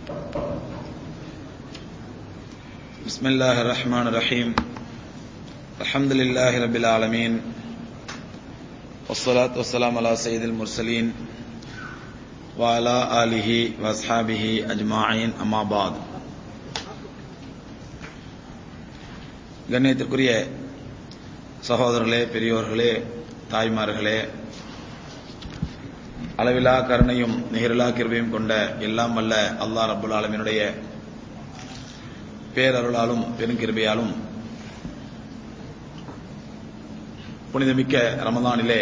بسم الله الرحمن الرحيم الحمد لله رب العالمين والصلاة والسلام على سيد المرسلين وعلى آله وأصحابه أجمعين أما بعد கண்ணியத்திற்குரிய சகோதரர்களே பெரியோர்களே தாய்மார்களே அளவிலா கருணையும் நிகரிலா கிருபையும் கொண்ட எல்லாம் வல்ல அல்லாஹ் ரபுல் ஆலமினுடைய பேரருளாலும் பெருங்கிருபையாலும் புனிதமிக்க ரமதானிலே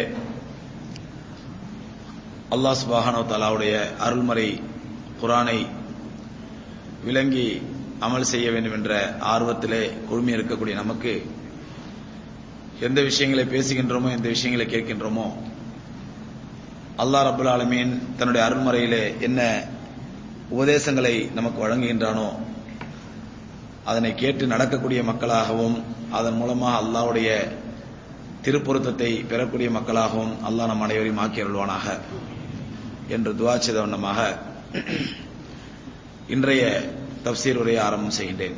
அல்லாஹ் சுபாஹானோ தாலாவுடைய அருள்மறை குரானை விளங்கி அமல் செய்ய வேண்டும் என்ற ஆர்வத்திலே குழுமி இருக்கக்கூடிய நமக்கு எந்த விஷயங்களை பேசுகின்றோமோ எந்த விஷயங்களை கேட்கின்றோமோ அல்லாஹ் ரபுல் ஆலமீன் தன்னுடைய அருள்மறையிலே என்ன உபதேசங்களை நமக்கு வழங்குகின்றானோ அதனை கேட்டு நடக்கக்கூடிய மக்களாகவும் அதன் மூலமாக அல்லாவுடைய திருப்பொருத்தத்தை பெறக்கூடிய மக்களாகவும் அல்லாஹ் நம் அனைவரையும் ஆக்கி அருள்வானாக என்று துவா செய்த வண்ணமாக இன்றைய தப்சீர் உரையை ஆரம்பம் செய்கின்றேன்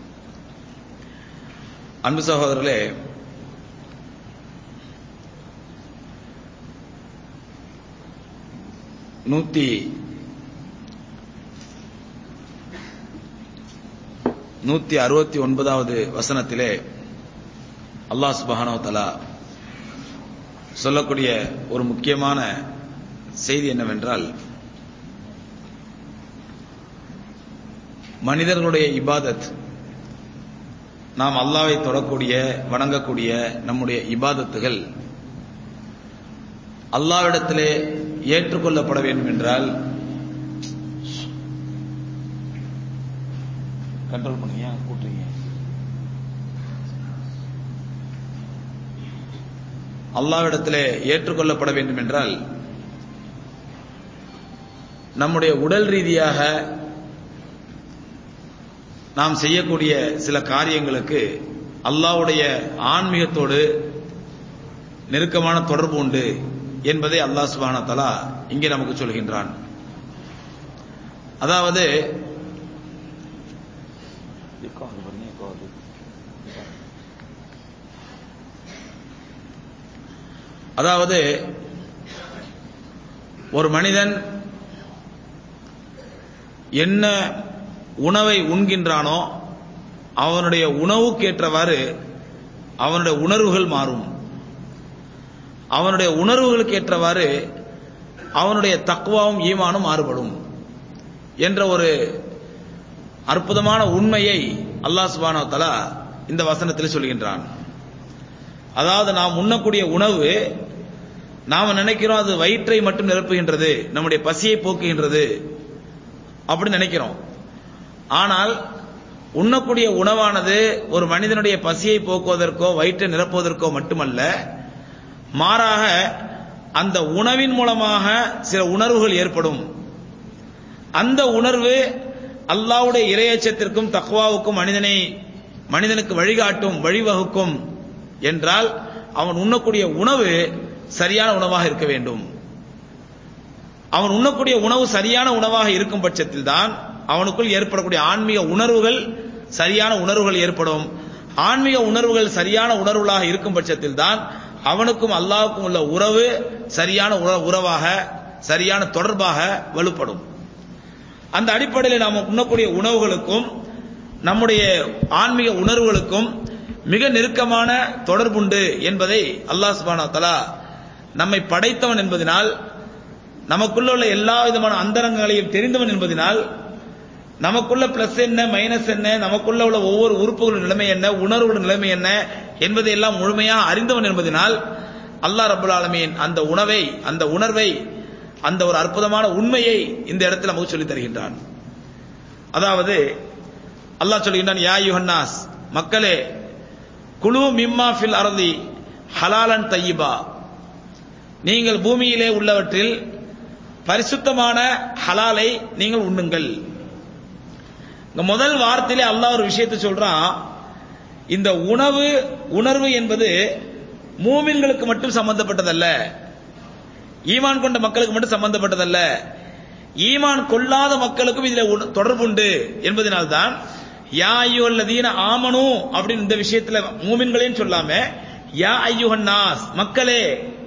அன்பு சகோதரர்களே நூத்தி நூத்தி அறுபத்தி ஒன்பதாவது வசனத்திலே அல்லாஹ் சுபஹானோ தலா சொல்லக்கூடிய ஒரு முக்கியமான செய்தி என்னவென்றால் மனிதர்களுடைய இபாதத் நாம் அல்லாவை தொடக்கூடிய வணங்கக்கூடிய நம்முடைய இபாதத்துகள் அல்லாவிடத்திலே ஏற்றுக்கொள்ளப்பட வேண்டும் என்றால் கண்ட்ரோல் பண்ணுங்க கூட்டுறீங்க அல்லாவிடத்திலே ஏற்றுக்கொள்ளப்பட வேண்டும் என்றால் நம்முடைய உடல் ரீதியாக நாம் செய்யக்கூடிய சில காரியங்களுக்கு அல்லாவுடைய ஆன்மீகத்தோடு நெருக்கமான தொடர்பு உண்டு என்பதை அல்லாஹ் சுபான தலா இங்கே நமக்கு சொல்கின்றான் அதாவது அதாவது ஒரு மனிதன் என்ன உணவை உண்கின்றானோ அவனுடைய உணவுக்கேற்றவாறு அவனுடைய உணர்வுகள் மாறும் அவனுடைய உணர்வுகளுக்கு ஏற்றவாறு அவனுடைய தக்குவாவும் ஈமானும் மாறுபடும் என்ற ஒரு அற்புதமான உண்மையை அல்லாஹ் சுபானோ தலா இந்த வசனத்தில் சொல்கின்றான் அதாவது நாம் உண்ணக்கூடிய உணவு நாம் நினைக்கிறோம் அது வயிற்றை மட்டும் நிரப்புகின்றது நம்முடைய பசியை போக்குகின்றது அப்படின்னு நினைக்கிறோம் ஆனால் உண்ணக்கூடிய உணவானது ஒரு மனிதனுடைய பசியை போக்குவதற்கோ வயிற்றை நிரப்புவதற்கோ மட்டுமல்ல மாறாக அந்த உணவின் மூலமாக சில உணர்வுகள் ஏற்படும் அந்த உணர்வு அல்லாவுடைய இரையச்சத்திற்கும் தக்குவாவுக்கும் மனிதனை மனிதனுக்கு வழிகாட்டும் வழிவகுக்கும் என்றால் அவன் உண்ணக்கூடிய உணவு சரியான உணவாக இருக்க வேண்டும் அவன் உண்ணக்கூடிய உணவு சரியான உணவாக இருக்கும் பட்சத்தில் தான் அவனுக்குள் ஏற்படக்கூடிய ஆன்மீக உணர்வுகள் சரியான உணர்வுகள் ஏற்படும் ஆன்மீக உணர்வுகள் சரியான உணர்வுகளாக இருக்கும் பட்சத்தில் தான் அவனுக்கும் அல்லாவுக்கும் உள்ள உறவு சரியான உறவாக சரியான தொடர்பாக வலுப்படும் அந்த அடிப்படையில் நாம் உண்ணக்கூடிய உணவுகளுக்கும் நம்முடைய ஆன்மீக உணர்வுகளுக்கும் மிக நெருக்கமான தொடர்புண்டு என்பதை அல்லாஹ் சுபானா தலா நம்மை படைத்தவன் என்பதனால் நமக்குள்ள உள்ள எல்லா விதமான அந்தரங்கங்களையும் தெரிந்தவன் என்பதனால் நமக்குள்ள பிளஸ் என்ன மைனஸ் என்ன நமக்குள்ள உள்ள ஒவ்வொரு உறுப்புகளின் நிலைமை என்ன உணர்வுகளின் நிலைமை என்ன என்பதை எல்லாம் முழுமையாக அறிந்தவன் என்பதனால் அல்லாஹ் ரபுல் ஆலமீன் அந்த உணவை அந்த உணர்வை அந்த ஒரு அற்புதமான உண்மையை இந்த இடத்துல நமக்கு சொல்லி தருகின்றான் அதாவது அல்லாஹ் சொல்கின்றான் யா யுஹன்னாஸ் மக்களே குழு மிம்மா ஃபில் அறதி ஹலாலன் தையிபா நீங்கள் பூமியிலே உள்ளவற்றில் பரிசுத்தமான ஹலாலை நீங்கள் உண்ணுங்கள் இந்த முதல் வார்த்தையிலே அல்லாஹ் ஒரு விஷயத்தை சொல்றான் இந்த உணவு உணர்வு என்பது மூமின்களுக்கு மட்டும் சம்பந்தப்பட்டதல்ல ஈமான் கொண்ட மக்களுக்கு மட்டும் சம்பந்தப்பட்டதல்ல ஈமான் கொள்ளாத மக்களுக்கும் இதுல உண- தொடர்புண்டு என்பதனால்தான் யா ஐயுஹல்லதீன ஆமனு அப்படின்னு இந்த விஷயத்துல மூமின்களேன்னு சொல்லாம யா ஐயுஹன் நாஸ் மக்களே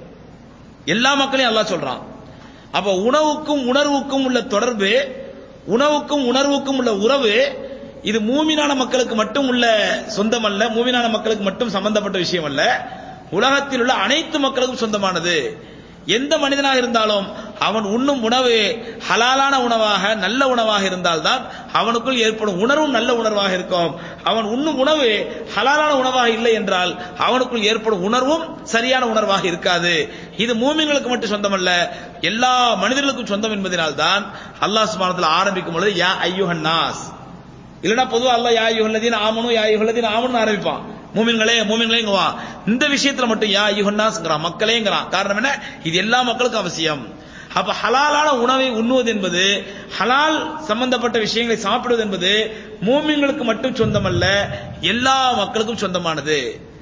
எல்லா மக்களையும் அல்லாஹ் சொல்றான் அப்ப உணவுக்கும் உணர்வுக்கும் உள்ள தொடர்பு உணவுக்கும் உணர்வுக்கும் உள்ள உறவு இது மூமினான மக்களுக்கு மட்டும் உள்ள சொந்தம் அல்ல மூமினான மக்களுக்கு மட்டும் சம்பந்தப்பட்ட விஷயம் அல்ல உலகத்தில் உள்ள அனைத்து மக்களுக்கும் சொந்தமானது எந்த மனிதனாக இருந்தாலும் அவன் உண்ணும் உணவு ஹலாலான உணவாக நல்ல உணவாக இருந்தால்தான் அவனுக்குள் ஏற்படும் உணர்வும் நல்ல உணர்வாக இருக்கும் அவன் உண்ணும் உணவு ஹலாலான உணவாக இல்லை என்றால் அவனுக்குள் ஏற்படும் உணர்வும் சரியான உணர்வாக இருக்காது இது மூமின்களுக்கு மட்டும் சொந்தமல்ல எல்லா மனிதர்களுக்கும் சொந்தம் என்பதனால்தான் அல்லாஹ் சுப்ஹானஹு ஆரம்பிக்கும் பொழுது யா ஐயுஹன் நாஸ் இல்லனா பொதுவா அல்லாஹ் யா ஐயுஹல்லதீன ஆமனு யா ஐயுஹல்லதீன ஆமனு ஆரம்பிப்பான் மூமின்களே மூமின்களே வா இந்த விஷயத்துல மட்டும் யா ஐயுஹன்னாஸ்ங்கறான் மக்களேங்கறான் காரணம் என்ன இது எல்லா மக்களுக்கும் அவசியம் அப்ப ஹலாலான உணவை உண்ணுவது என்பது ஹலால் சம்பந்தப்பட்ட விஷயங்களை சாப்பிடுவது என்பது மூமின்களுக்கு மட்டும் சொந்தமல்ல எல்லா மக்களுக்கும் சொந்தமானது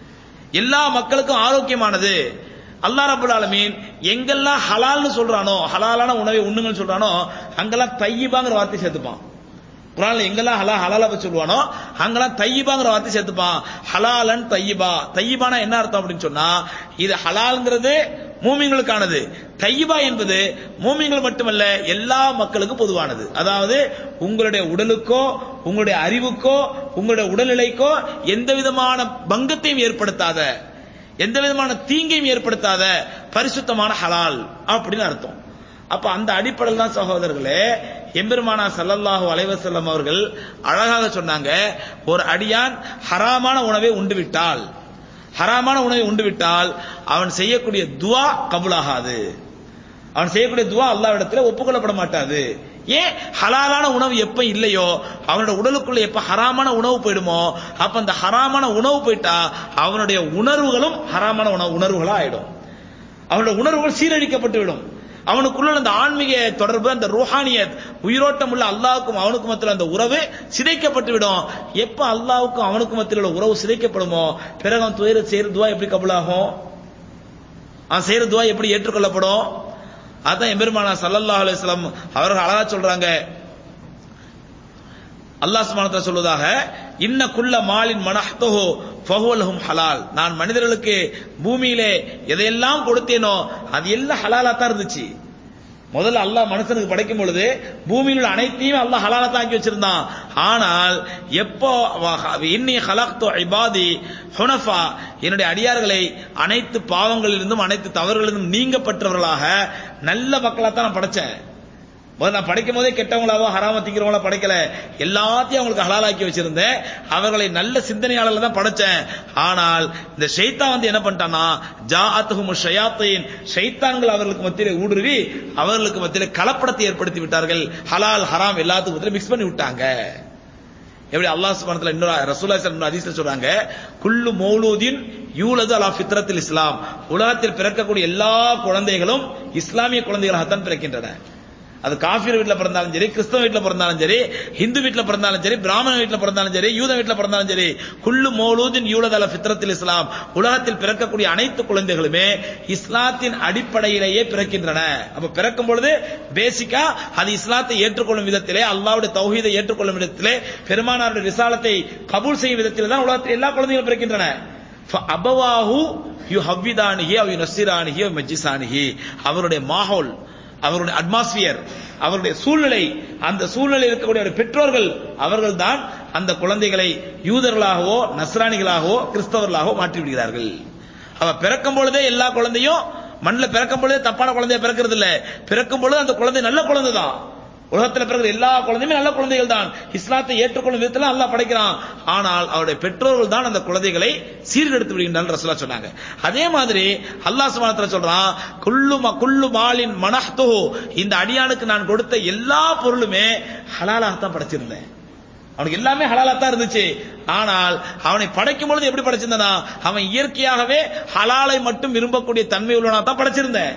எல்லா மக்களுக்கும் ஆரோக்கியமானது அல்லாஹ் ரப்பல் ஆலமீன் எங்கெல்லாம் ஹலால்னு சொல்றானோ ஹலாலான உணவை உண்ணுங்கன்னு சொல்றானோ அங்கெல்லாம் தையிபாங்கிற வார்த்தை சேர்த்துப்பான் குரான்ல எங்கெல்லாம் ஹலா ஹலாலா பத்தி சொல்லுவானோ அங்கெல்லாம் தையிபாங்கிற வார்த்தை சேர்த்துப்பான் ஹலாலன் தையிபா தையிபானா என்ன அர்த்தம் அப்படின்னு சொன்னா இது ஹலால்ங்கிறது மூமிங்களுக்கானது தையிபா என்பது மூமிங்கள் மட்டுமல்ல எல்லா மக்களுக்கும் பொதுவானது அதாவது உங்களுடைய உடலுக்கோ உங்களுடைய அறிவுக்கோ உங்களுடைய உடல்நிலைக்கோ எந்த விதமான பங்கத்தையும் ஏற்படுத்தாத எந்த விதமான தீங்கையும் ஏற்படுத்தாத பரிசுத்தமான ஹலால் அப்படின்னு அர்த்தம் அப்ப அந்த அடிப்படையில் தான் சகோதரர்களே எம்பெருமானா ஸல்லல்லாஹு அலைஹி வஸல்லம் அவர்கள் அழகாக சொன்னாங்க ஒரு அடியான் ஹராமான உணவை உண்டு விட்டால் ஹராமான உணவை உண்டு விட்டால் அவன் செய்யக்கூடிய துவா கபூலாகாது அவன் செய்யக்கூடிய துவா அல்லாஹ்விடத்தில் ஒப்புக்கொள்ளப்பட மாட்டாது ஏன் ஹலாலான உணவு எப்ப இல்லையோ அவனோட உடலுக்குள்ள எப்ப ஹராமான உணவு போயிடுமோ அப்ப அந்த ஹராமான உணவு போயிட்டா அவனுடைய உணர்வுகளும் ஹராமான உணவு உணர்வுகளா ஆயிடும் அவனுடைய உணர்வுகள் சீரழிக்கப்பட்டு விடும் அவனுக்குள்ள அந்த ஆன்மீக தொடர்பு அந்த ரூஹானியத் உயிரோட்டம் உள்ள அல்லாவுக்கும் அவனுக்கும் மத்தியில் அந்த உறவு சிதைக்கப்பட்டு விடும் எப்ப அல்லாவுக்கும் அவனுக்கும் மத்தியில் உள்ள உறவு சிதைக்கப்படுமோ பிறகு அவன் துயர செய்யற துவா எப்படி கபலாகும் அவன் செய்யற துவா எப்படி ஏற்றுக்கொள்ளப்படும் அதான் எம்பெருமானா சல்லல்லாஹு அலைஹி வஸல்லம் அவர்கள் அழகா சொல்றாங்க அல்லாஹ் சுப்ஹானஹு சொல்வதாக இன்ன குல்ல மாலின் மனஹ்தஹு ஃபஹுவலஹும் ஹலால் நான் மனிதர்களுக்கு பூமியிலே எதையெல்லாம் கொடுத்தேனோ அது எல்லாம் ஹலாலா தான் இருந்துச்சு முதல்ல அல்லாஹ் மனுஷனுக்கு படைக்கும் பொழுது பூமியில் உள்ள அனைத்தையும் அல்லாஹ் ஹலாலா தான் ஆக்கி வச்சிருந்தான் ஆனால் எப்போ இன்னி ஹலக்து இபாதி ஹுனஃபா என்னுடைய அடியார்களை அனைத்து பாவங்களிலிருந்தும் அனைத்து தவறுகளிலிருந்தும் நீங்கப்பட்டவர்களாக நல்ல மக்களா தான் நான் படைச்சேன் முதல்ல நான் படைக்கும் போதே கெட்டவங்களாவோ ஹராம திங்கிறவங்களா படைக்கல எல்லாத்தையும் அவங்களுக்கு ஹலாலாக்கி வச்சிருந்தேன் அவர்களை நல்ல சிந்தனையாளர்கள் தான் படைச்சேன் ஆனால் இந்த ஷைத்தான் வந்து என்ன பண்ணிட்டான்னா ஜாஅத்துஹும் ஷயாத்தீன் ஷைத்தான்கள் அவர்களுக்கு மத்தியிலே ஊடுருவி அவர்களுக்கு மத்தியிலே கலப்படத்தை ஏற்படுத்தி விட்டார்கள் ஹலால் ஹராம் எல்லாத்துக்கும் மத்தியிலே மிக்ஸ் பண்ணி விட்டாங்க எப்படி அல்லாஹ் சுப்ஹானஹு இன்னொரு ரசூலுல்லாஹி ஸல்லல்லாஹு அலைஹி வஸல்லம் சொல்றாங்க குல்லு மௌலூதின் யூலது அலா ஃபித்ரத்தில் இஸ்லாம் உலகத்தில் பிறக்கக்கூடிய எல்லா குழந்தைகளும் இஸ்லாமிய குழந்தைகளாகத்தான் பிறக்கின்றன அது காஃபிர் வீட்ல பிறந்தாலும் சரி கிறிஸ்தவ வீட்ல பிறந்தாலும் சரி ஹிந்து வீட்ல பிறந்தாலும் சரி பிராமண வீட்ல பிறந்தாலும் சரி யூத வீட்ல பிறந்தாலும் சரி குல்லு மௌலூதின் யூலதல ஃபித்ரத்தில் இஸ்லாம் உலகத்தில் பிறக்கக்கூடிய அனைத்து குழந்தைகளுமே இஸ்லாத்தின் அடிப்படையிலேயே பிறக்கின்றன அப்ப பிறக்கும் பொழுது பேசிக்கா அது இஸ்லாத்தை ஏற்றுக்கொள்ளும் விதத்திலே அல்லாவுடைய தௌஹீதை ஏற்றுக்கொள்ளும் விதத்திலே பெருமானாருடைய ரிசாலத்தை கபூல் செய்யும் விதத்திலே தான் உலகத்தில் எல்லா குழந்தைகளும் பிறக்கின்றன அபவாஹு யு ஹவ்விதானிஹி அவ் யு நஸ்ஸிரானிஹி அவ் மஜ்ஜிசானிஹி அவருடைய மாஹோல் அவருடைய அட்மாஸ்பியர் அவருடைய சூழ்நிலை அந்த சூழ்நிலையில் இருக்கக்கூடிய பெற்றோர்கள் அவர்கள் தான் அந்த குழந்தைகளை யூதர்களாகவோ நஸ்ரானிகளாகவோ கிறிஸ்தவர்களாகவோ மாற்றி விடுகிறார்கள் அவ பிறக்கும் பொழுதே எல்லா குழந்தையும் மண்ணில் பிறக்கும் பொழுதே தப்பான குழந்தைய பிறக்கிறது இல்ல பிறக்கும் பொழுது அந்த குழந்தை நல்ல குழந்தை தான் உலகத்தில் பிறகு எல்லா குழந்தையுமே நல்ல குழந்தைகள் தான் இஸ்லாத்தை ஏற்றுக்கொள்ளும் விதத்தில் அல்லாஹ் படைக்கிறான் ஆனால் அவருடைய பெற்றோர்கள் தான் அந்த குழந்தைகளை சீர்கெடுத்து விடுகின்றார்கள் ரசூலா சொன்னாங்க அதே மாதிரி அல்லாஹ் சுப்ஹானஹு சொல்றான் குல்லு ம குல்லு மாலின் மனஹ்துஹு இந்த அடியானுக்கு நான் கொடுத்த எல்லா பொருளுமே ஹலாலாக தான் படைச்சிருந்தேன் அவனுக்கு எல்லாமே ஹலாலா தான் இருந்துச்சு ஆனால் அவனை படைக்கும் பொழுது எப்படி படைச்சிருந்தனா அவன் இயற்கையாகவே ஹலாலை மட்டும் விரும்பக்கூடிய தன்மை உள்ளவனா தான் படைச்சிருந்தேன்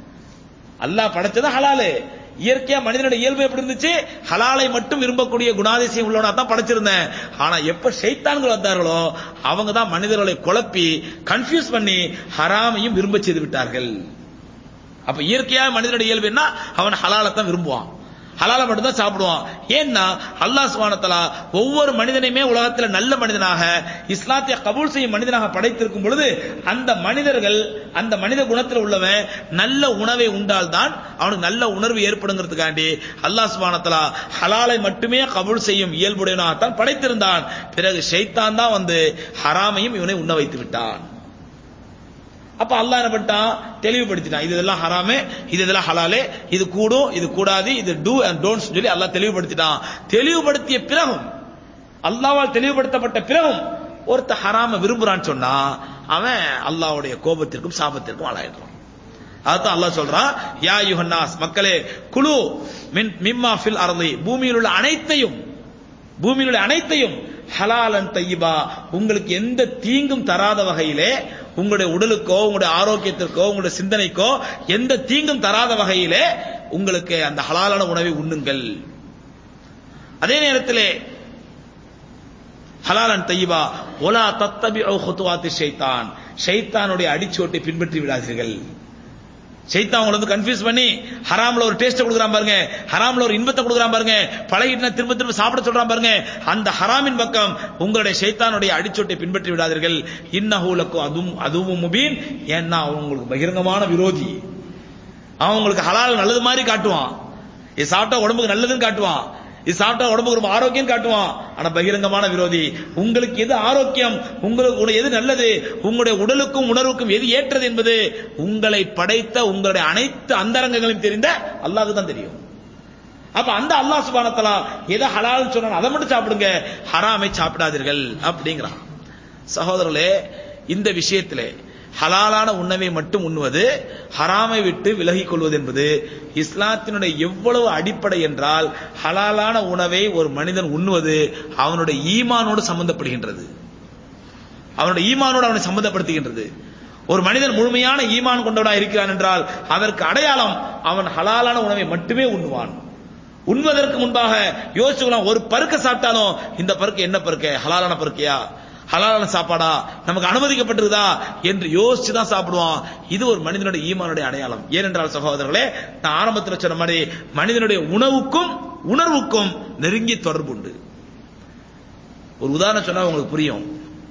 அல்லாஹ் படைச்சது ஹலாலு இயற்கையா மனிதனுடைய இயல்பு எப்படி இருந்துச்சு ஹலாலை மட்டும் விரும்பக்கூடிய குணாதிசயம் உள்ளவனா தான் படைச்சிருந்தேன் ஆனா எப்ப ஷைத்தான்கள் வந்தார்களோ அவங்க தான் மனிதர்களை குழப்பி கன்ஃபியூஸ் பண்ணி ஹராமையும் விரும்ப செய்து விட்டார்கள் அப்ப இயற்கையா மனிதனுடைய இயல்பு என்ன அவன் ஹலாலை தான் விரும்புவான் ஹலால மட்டும் தான் சாப்பிடுவான் ஏன்னா அல்லாஹ் சுபானத்தலா ஒவ்வொரு மனிதனையுமே உலகத்துல நல்ல மனிதனாக இஸ்லாத்திய கபூல் செய்யும் மனிதனாக படைத்திருக்கும் பொழுது அந்த மனிதர்கள் அந்த மனித குணத்தில் உள்ளவன் நல்ல உணவை உண்டால்தான் அவனுக்கு நல்ல உணர்வு ஏற்படுங்கிறதுக்காண்டி அல்லாஹ் சுபானத்தலா ஹலாலை மட்டுமே கபூல் செய்யும் இயல்புடையவனாகத்தான் படைத்திருந்தான் பிறகு ஷைத்தான் தான் வந்து ஹராமையும் இவனை உண்ண வைத்து விட்டான் அப்ப அல்லாஹ் என்ன பண்ணிட்டான் தெளிவுபடுத்திட்டான் இது இதெல்லாம் ஹராமே இது இதெல்லாம் ஹலாலே இது கூடும் இது கூடாது இது டூ அண்ட் டோன்ட்ஸ் சொல்லி அல்லாஹ் தெளிவுபடுத்திட்டான் தெளிவுபடுத்திய பிறகும் அல்லாவால் தெளிவுபடுத்தப்பட்ட பிறகும் ஒருத்த ஹராம விரும்புறான்னு சொன்னா அவன் அல்லாஹ்வுடைய கோபத்திற்கும் சாபத்திற்கும் ஆளாயிடுறான் அதுதான் அல்லாஹ் சொல்றான் யா யுஹன்னாஸ் மக்களே குழு மின் மிம்மா ஃபில் அர்லி பூமியில் உள்ள அனைத்தையும் பூமியில் உள்ள அனைத்தையும் ஹலாலன் தையிபா உங்களுக்கு எந்த தீங்கும் தராத வகையிலே உங்களுடைய உடலுக்கோ உங்களுடைய ஆரோக்கியத்திற்கோ உங்களுடைய சிந்தனைக்கோ எந்த தீங்கும் தராத வகையிலே உங்களுக்கு அந்த ஹலாலான உணவை உண்ணுங்கள் அதே நேரத்திலே ஹலாலன் தையிபா ஒலா தத்தபி ஹுத்துவாத்தி ஷைத்தான் ஷைத்தானுடைய அடிச்சோட்டை பின்பற்றி விடாதீர்கள் சைத்தான் உங்களை வந்து கன்ஃபியூஸ் பண்ணி ஹராம்ல ஒரு டேஸ்ட் கொடுக்குறான் பாருங்க ஹராம்ல ஒரு இன்பத்தை கொடுக்குறான் பாருங்க பழகிட்டு திரும்ப திரும்ப சாப்பிட சொல்றான் பாருங்க அந்த ஹராமின் பக்கம் உங்களுடைய சைத்தானுடைய அடிச்சோட்டை பின்பற்றி விடாதீர்கள் இன்னஹூலக்கும் அதுவும் அதுவும் முபீன் ஏன்னா அவன் உங்களுக்கு பகிரங்கமான விரோதி அவன் உங்களுக்கு ஹலால் நல்லது மாதிரி காட்டுவான் இது சாப்பிட்டா உடம்புக்கு நல்லதுன்னு காட்டுவான் இது சாப்பிட்டா உடம்புக்கு ரொம்ப ஆரோக்கியம் காட்டுவான் ஆனா பகிரங்கமான விரோதி உங்களுக்கு எது ஆரோக்கியம் உங்களுக்கு எது நல்லது உங்களுடைய உடலுக்கும் உணர்வுக்கும் எது ஏற்றது என்பது உங்களை படைத்த உங்களுடைய அனைத்து அந்தரங்கங்களையும் தெரிந்த அல்லாஹ்க்கு தான் தெரியும் அப்ப அந்த அல்லாஹ் சுபானத்தலா எதை ஹலால் சொன்னா அதை மட்டும் சாப்பிடுங்க ஹராமை சாப்பிடாதீர்கள் அப்படிங்கிறான் சகோதரர்களே இந்த விஷயத்திலே ஹலாலான உணவை மட்டும் உண்ணுவது ஹராமை விட்டு விலகிக் கொள்வது என்பது இஸ்லாத்தினுடைய எவ்வளவு அடிப்படை என்றால் ஹலாலான உணவை ஒரு மனிதன் உண்ணுவது அவனுடைய ஈமானோடு சம்பந்தப்படுகின்றது அவனுடைய ஈமானோடு அவனை சம்பந்தப்படுத்துகின்றது ஒரு மனிதன் முழுமையான ஈமான் கொண்டவனாக இருக்கிறான் என்றால் அதற்கு அடையாளம் அவன் ஹலாலான உணவை மட்டுமே உண்ணுவான் உண்வதற்கு முன்பாக யோசிச்சுக்கலாம் ஒரு பருக்க சாப்பிட்டாலும் இந்த பருக்கு என்ன பருக்க ஹலாலான பருக்கையா ஹலாலான சாப்பாடா நமக்கு அனுமதிக்கப்பட்டிருதா என்று யோசிச்சு தான் சாப்பிடுவான் இது ஒரு மனிதனுடைய ஈமானுடைய அடையாளம் ஏனென்றால் சகோதரர்களே நான் ஆரம்பத்தில் சொன்ன மாதிரி மனிதனுடைய உணவுக்கும் உணர்வுக்கும் நெருங்கிய தொடர்பு உண்டு ஒரு உதாரணம் சொன்னா உங்களுக்கு புரியும்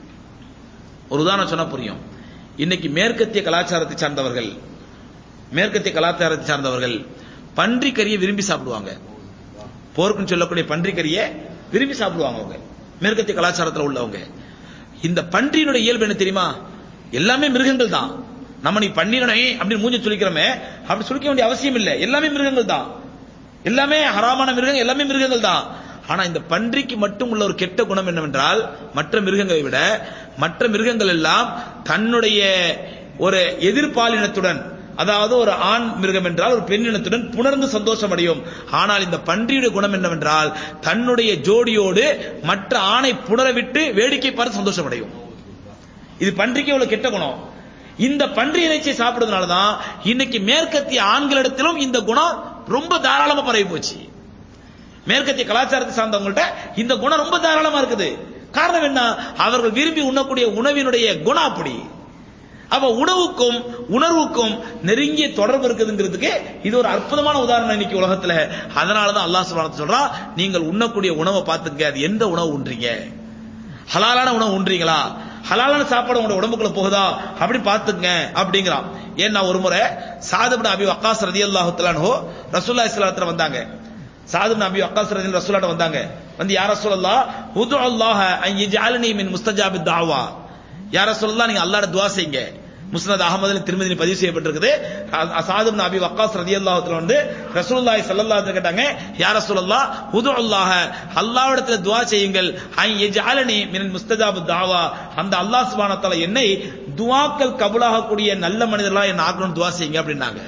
ஒரு உதாரணம் சொன்னா புரியும் இன்னைக்கு மேற்கத்திய கலாச்சாரத்தை சார்ந்தவர்கள் மேற்கத்திய கலாச்சாரத்தை சார்ந்தவர்கள் பன்றி கறியை விரும்பி சாப்பிடுவாங்க போர்க்குன்னு சொல்லக்கூடிய பன்றி கறியை விரும்பி சாப்பிடுவாங்க அவங்க மேற்கத்திய கலாச்சாரத்தில் உள்ளவங்க இந்த பன்றியினுடைய இயல்பு என்ன தெரியுமா எல்லாமே மிருகங்கள் தான் நம்ம நீ பன்னிரனை அப்படின்னு மூஞ்சி சுளிக்கிறோமே அப்படி சுளிக்க வேண்டிய அவசியம் இல்லை எல்லாமே மிருகங்கள் தான் எல்லாமே ஹராமான மிருகங்கள் எல்லாமே மிருகங்கள் தான் ஆனா இந்த பன்றிக்கு மட்டும் உள்ள ஒரு கெட்ட குணம் என்னவென்றால் மற்ற மிருகங்களை விட மற்ற மிருகங்கள் எல்லாம் தன்னுடைய ஒரு எதிர்பாலினத்துடன் அதாவது ஒரு ஆண் மிருகம் என்றால் ஒரு பெண்ணினத்துடன் புணர்ந்து சந்தோஷம் அடையும் ஆனால் இந்த பன்றியுடைய குணம் என்னவென்றால் தன்னுடைய ஜோடியோடு மற்ற ஆணை புணரவிட்டு வேடிக்கை பார்த்து சந்தோஷம் அடையும் இது பன்றிக்கு உள்ள கெட்ட குணம் இந்த பன்றி இறைச்சியை சாப்பிடுறதுனால தான் இன்னைக்கு மேற்கத்திய ஆண்களிடத்திலும் இந்த குணம் ரொம்ப தாராளமா பரவி போச்சு மேற்கத்திய கலாச்சாரத்தை சார்ந்தவங்கள்ட்ட இந்த குணம் ரொம்ப தாராளமா இருக்குது காரணம் என்ன அவர்கள் விரும்பி உண்ணக்கூடிய உணவினுடைய குணம் அப்படி அப்ப உணவுக்கும் உணர்வுக்கும் நெருங்கிய தொடர்பு இருக்குதுங்கிறதுக்கு இது ஒரு அற்புதமான உதாரணம் இன்னைக்கு உலகத்துல அதனாலதான் அல்லாஹ் சுப்ஹானஹு சொல்றா நீங்கள் உண்ணக்கூடிய உணவை பார்த்துங்க அது எந்த உணவு உண்றீங்க ஹலாலான உணவு உண்றீங்களா ஹலாலான சாப்பாடு உங்களோட உடம்புக்குள்ள போகுதா அப்படி பார்த்துங்க அப்படிங்கிறான் ஏன்னா ஒரு முறை சாதுபின் அபி வக்காஸ் ரதியல்லாஹு தஆலாஹு ரசூலுல்லாஹி ஸல்லல்லாஹு அலைஹி வந்தாங்க சாதுபின் அபி வக்காஸ் ரதி ரசூலாட்ட வந்தாங்க வந்து யார சொல்லலாம் உது அல்லாஹ அன் யஜ்அலனி மின் முஸ்தஜாபி தாவா யார சொல்லலாம் நீங்க அல்லாஹ்ட துஆ செய்யுங்க முஸ்னத் அகமதுல திருமதி பதிவு செய்யப்பட்டிருக்குது சாது அபி வக்காஸ் ரதியல்லாஹு வந்து ரசூலுல்லாஹி ஸல்லல்லாஹு அலைஹி கேட்டாங்க யா ரசூலல்லாஹ் உது அல்லாஹ் அல்லாஹ்விடத்துல துஆ செய்யுங்கள் ஐ யஜ்அலனி மினல் முஸ்தஜாபு தாவா அந்த அல்லாஹ் சுப்ஹானஹு வ தஆலா என்னை துஆக்கள் கபூலாகக்கூடிய நல்ல மனிதர்களா என்ன ஆக்கணும் துஆ செய்யுங்க அப்படின்னாங்க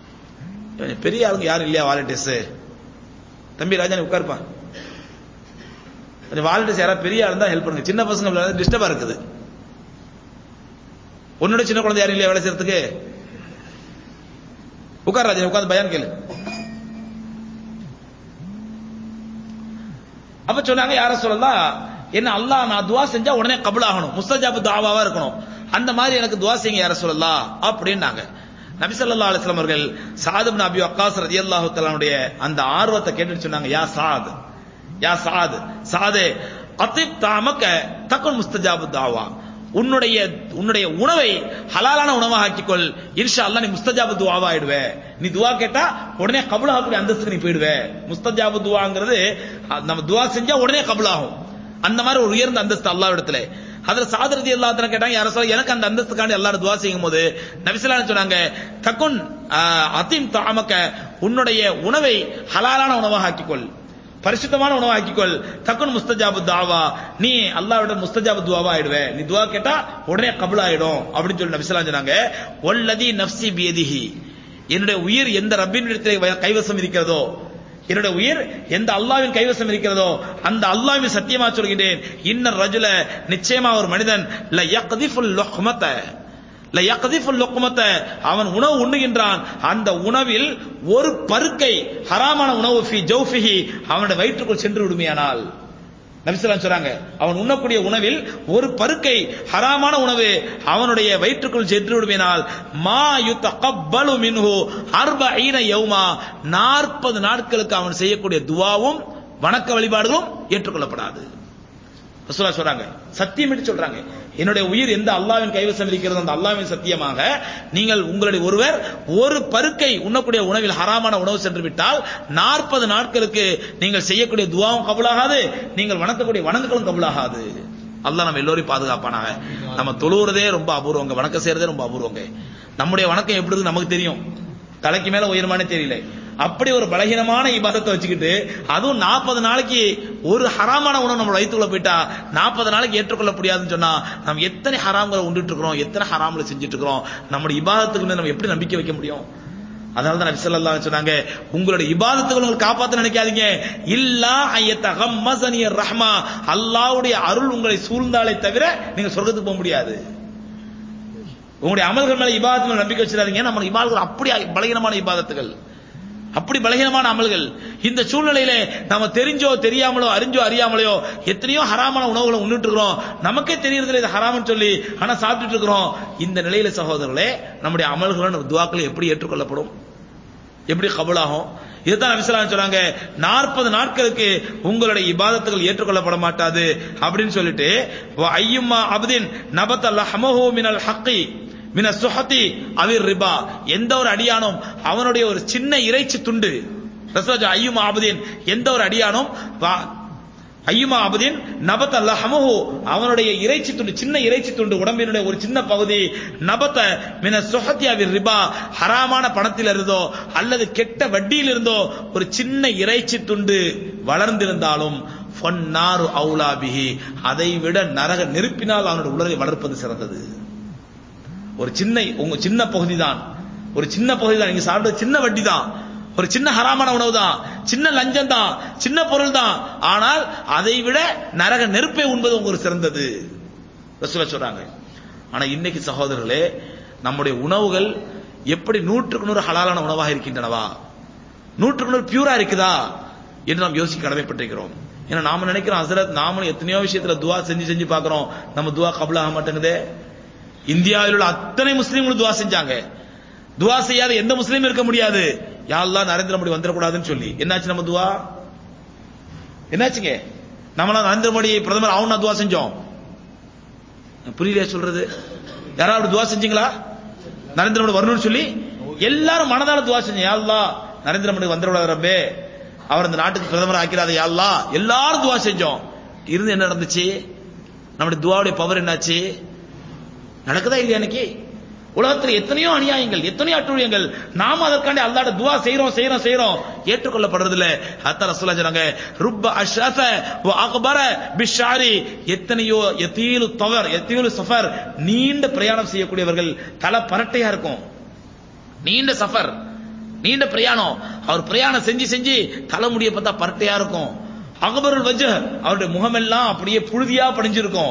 பெரிய ஆளுங்க யாரும் இல்லையா வாலண்டியர்ஸ் தம்பி ராஜா நீ உட்காருப்பா வாலண்டியர்ஸ் யாராவது பெரிய ஆள் இருந்தா ஹெல்ப் பண்ணுங்க சின்ன பசங்க டிஸ்டர்பா இருக்குது உன்னோட சின்ன குழந்தை யாரும் இல்லையா வேலை செய்யறதுக்கு உட்கார் ராஜன் உட்காந்து பயான் கேளு அப்ப சொன்னாங்க யார சொல்லலாம் என்ன அல்லாஹ் நான் துவா செஞ்சா உடனே கபுல் ஆகணும் முஸ்தஜாபு தாவாவா இருக்கணும் அந்த மாதிரி எனக்கு துவா செய்யுங்க யார சொல்லலாம் அப்படின்னாங்க நபி ஸல்லல்லாஹு அலைஹி வஸல்லம் அவர்கள் சாத் இப்னு அபி வக்காஸ் ரலியல்லாஹு தஆலாவுடைய அந்த ஆர்வத்தை கேட்டுட்டு சொன்னாங்க யா சாத் யா சாத் சாதே அத்திப் தாமக்க தக்குன் முஸ்தஜாபு தாவா உன்னுடைய உன்னுடைய உணவை ஹலாலான உணவாக ஆக்கிக்கொள் இன்ஷா அல்லாஹ் நீ முஸ்தஜாபு துவாவா ஆயிடுவே நீ துவா கேட்டா உடனே கபுலாகக்கூடிய அந்தஸ்துக்கு நீ போயிடுவே முஸ்தஜாபு துவாங்கிறது அஹ், நம்ம துவா செஞ்சா உடனே கபுலாகும் அந்த மாதிரி ஒரு உயர்ந்த அந்தஸ்து அல்லாஹ் இடத்துல அதுல சாதரதி எல்லாத்தின கேட்டாங்க யார சொல்ல எனக்கு அந்த அந்தஸ்துக்காண்டி எல்லாரும் துவா செய்யும் போது நபிசலான்னு சொன்னாங்க தக்குன் அத்திம் தாமக்க உன்னுடைய உணவை ஹலாலான உணவாக ஆக்கிக்கொள் பரிசுத்தமான உணவை ஆக்கிக்கொள் தக்குன் முஸ்தஜாபு தாவா நீ அல்லாஹ்விட முஸ்தஜாபு துவாவா ஆயிடுவே நீ துவா கேட்டா உடனே கபுல் ஆயிடும் அப்படின்னு சொல்லி நபிசலாம் சொன்னாங்க ஒல்லதி நப்சி பியதிஹி என்னுடைய உயிர் எந்த ரப்பின் இடத்திலே கைவசம் இருக்கிறதோ என்னுடைய உயிர் எந்த அல்லாவின் கைவசம் இருக்கிறதோ அந்த அல்லாவின் சத்தியமா சொல்கிறேன் இன்னர் ரஜுல நிச்சயமா ஒரு மனிதன் ல யக்திஃபுல் லுஹ்மத ல யக்திஃபுல் லுஹ்மத அவன் உணவு உண்ணுகின்றான் அந்த உணவில் ஒரு பருக்கை ஹராமான உணவு ஃபி ஜௌஃபிஹி அவனுடைய வயிற்றுக்குள் சென்று விடுமையானால் நபிசலாம் சொல்றாங்க அவன் உண்ணக்கூடிய உணவில் ஒரு பருக்கை ஹராமான உணவு அவனுடைய வயிற்றுக்குள் சென்று விடுவினால் மா யுத்தகப்பலு மின்ஹு அர்பஈன யௌமா நாற்பது நாட்களுக்கு அவன் செய்யக்கூடிய துவாவும் வணக்க வழிபாடுகளும் ஏற்றுக்கொள்ளப்படாது ரசூலா சொல்றாங்க சத்தியம் என்று சொல்றாங்க என்னுடைய உயிர் எந்த அல்லாவின் கைவசம் இருக்கிறதோ அந்த அல்லாவின் சத்தியமாக நீங்கள் உங்களுடைய ஒருவர் ஒரு பருக்கை உண்ணக்கூடிய உணவில் ஹராமான உணவு சென்று விட்டால் நாற்பது நாட்களுக்கு நீங்கள் செய்யக்கூடிய துவாவும் கபுலாகாது நீங்கள் வணக்கக்கூடிய வணங்குகளும் கபுலாகாது அல்லாஹ் நம்ம எல்லோரையும் பாதுகாப்பானாக நம்ம தொழுவுறதே ரொம்ப அபூர்வங்க வணக்கம் செய்யறதே ரொம்ப அபூர்வங்க நம்முடைய வணக்கம் எப்படி இருக்கு நமக்கு தெரியும் தலைக்கு மேல உயரமானே தெரியல அப்படி ஒரு பலகீனமான இபாதத்தை வச்சுக்கிட்டு அதுவும் நாற்பது நாளைக்கு ஒரு ஹராமான உணவு நம்ம வயிற்றுக்குள்ள போயிட்டா நாற்பது நாளைக்கு ஏற்றுக்கொள்ள முடியாதுன்னு சொன்னா நம்ம எத்தனை ஹராம்களை உண்டுட்டு இருக்கிறோம் எத்தனை ஹராம்களை செஞ்சுட்டு இருக்கிறோம் நம்முடைய இபாதத்துக்கு மேல நம்ம எப்படி நம்பிக்கை வைக்க முடியும் அதனால தான் நபி ஸல்லல்லாஹு அலைஹி சொன்னாங்க உங்களுடைய இபாதத்துகளை உங்களுக்கு காப்பாத்த நினைக்காதீங்க இல்லா ஐயத்தகம்மசனிய ரஹ்மா அல்லாஹ்வுடைய அருள் உங்களை சூழ்ந்தாலே தவிர நீங்க சொர்க்கத்துக்கு போக முடியாது உங்களுடைய அமல்கள் மேல இபாதத்து மேல நம்பிக்கை வச்சிடாதீங்க நம்ம இபாதங்கள் அப்படி பலகீனமான இபாதத்துகள் அப்படி பலகீனமான அமல்கள் இந்த சூழ்நிலையில நம்ம தெரிஞ்சோ தெரியாமலோ அறிஞ்சோ அறியாமலையோ எத்தனையோ ஹராமான உணவுகளை உண்ணிட்டு இருக்கிறோம் நமக்கே தெரியறதில்ல இது ஹராம்னு சொல்லி ஆனா சாப்பிட்டுட்டு இருக்கிறோம் இந்த நிலையில சகோதரர்களே நம்முடைய அமல்களும் நம்ம துவாக்கள் எப்படி ஏற்றுக்கொள்ளப்படும் எப்படி கபுலாகும் இதுதான் நபிசலாம் சொல்றாங்க நாற்பது நாட்களுக்கு உங்களுடைய இபாதத்துகள் ஏற்றுக்கொள்ளப்பட மாட்டாது அப்படின்னு சொல்லிட்டு ஐயுமா அப்தின் நபத் லஹமஹு மினல் ஹக்கி மின சுஹத்தி அவிர் ரிபா எந்த ஒரு அடியானும் அவனுடைய ஒரு சின்ன இறைச்சி துண்டு ரசோஜா ஐயுமா அபுதீன் எந்த ஒரு அடியானும் வா- ஐயுமா அபுதீன் நபத் அல்லஹமஹு அவனுடைய இறைச்சி துண்டு சின்ன இறைச்சி துண்டு உடம்பினுடைய ஒரு சின்ன பகுதி நபத்த மின சுஹத்தி அவிர் ரிபா ஹராமான பணத்தில் இருந்தோ அல்லது கெட்ட வட்டியில் இருந்தோ ஒரு சின்ன இறைச்சி துண்டு வளர்ந்திருந்தாலும் ஃபன்னாரு அவுலா பிஹி அதை விட நரக நெருப்பினால் அவனுடைய உடலை வளர்ப்பது சிறந்தது ஒரு சின்ன உங்க சின்ன பகுதி தான் ஒரு சின்ன பகுதி தான் நீங்க சாப்பிட்ட சின்ன வட்டி தான் ஒரு சின்ன ஹராமான உணவு தான் சின்ன லஞ்சம் தான் சின்ன பொருள் தான் ஆனால் அதை விட நரக நெருப்பை உண்பது உங்களுக்கு சிறந்தது ரசூலா சொல்றாங்க ஆனா இன்னைக்கு சகோதரர்களே நம்முடைய உணவுகள் எப்படி நூற்றுக்கு நூறு ஹலாலான உணவாக இருக்கின்றனவா நூற்றுக்கு நூறு பியூரா இருக்குதா என்று நாம் யோசிக்க கடமைப்பட்டிருக்கிறோம் ஏன்னா நாம நினைக்கிறோம் ஹசரத் நாமளும் எத்தனையோ விஷயத்துல துவா செஞ்சு செஞ்சு பார்க்கிறோம் நம்ம துவா கபலாக மாட்டேங்குதே இந்தியாவில் உள்ள அத்தனை முஸ்லீம்களும் துவா செஞ்சாங்க துவா செய்யாத எந்த முஸ்லீமும் இருக்க முடியாது யாரெல்லாம் நரேந்திர மோடி வந்துடக்கூடாதுன்னு சொல்லி என்னாச்சு நம்ம துவா என்னாச்சுங்க நம்மளாம் நரேந்திர மோடி பிரதமர் ஆகணும் துவா செஞ்சோம் புரியலையா சொல்றது யாராவது துவா செஞ்சீங்களா நரேந்திர மோடி வரணும்னு சொல்லி எல்லாரும் மனதால துவா செஞ்சோம் யாழ்லா நரேந்திர மோடி வந்துடக்கூடாது ரப்பே அவர் இந்த நாட்டுக்கு பிரதமர் ஆக்கிறாத யாழ்லா எல்லாரும் துவா செஞ்சோம் இருந்து என்ன நடந்துச்சு நம்முடைய துவாவுடைய பவர் என்னாச்சு நடக்குதா இல்லையா இன்னைக்கு உலகத்தில் எத்தனையோ அநியாயங்கள் எத்தனையோ அட்டுழியங்கள் நாம அதற்காண்டி அல்லாட துவா செய்றோம் செய்றோம் செய்றோம் ஏற்றுக்கொள்ளப்படுறது இல்ல அத்த ரசூலா சொல்றாங்க ருப்ப அஷ்ரஃப வ அக்பர பிஷாரி எத்தனையோ எத்தீலு தவர் எத்தீலு சஃபர் நீண்ட பிரயாணம் செய்யக்கூடியவர்கள் தலை பரட்டையா இருக்கும் நீண்ட சஃபர் நீண்ட பிரயாணம் அவர் பிரயாணம் செஞ்சு செஞ்சு தலைமுடிய பார்த்தா பரட்டையா இருக்கும் அக்பருல் வஜ் அவருடைய முகமெல்லாம் அப்படியே புழுதியா படிஞ்சிருக்கும்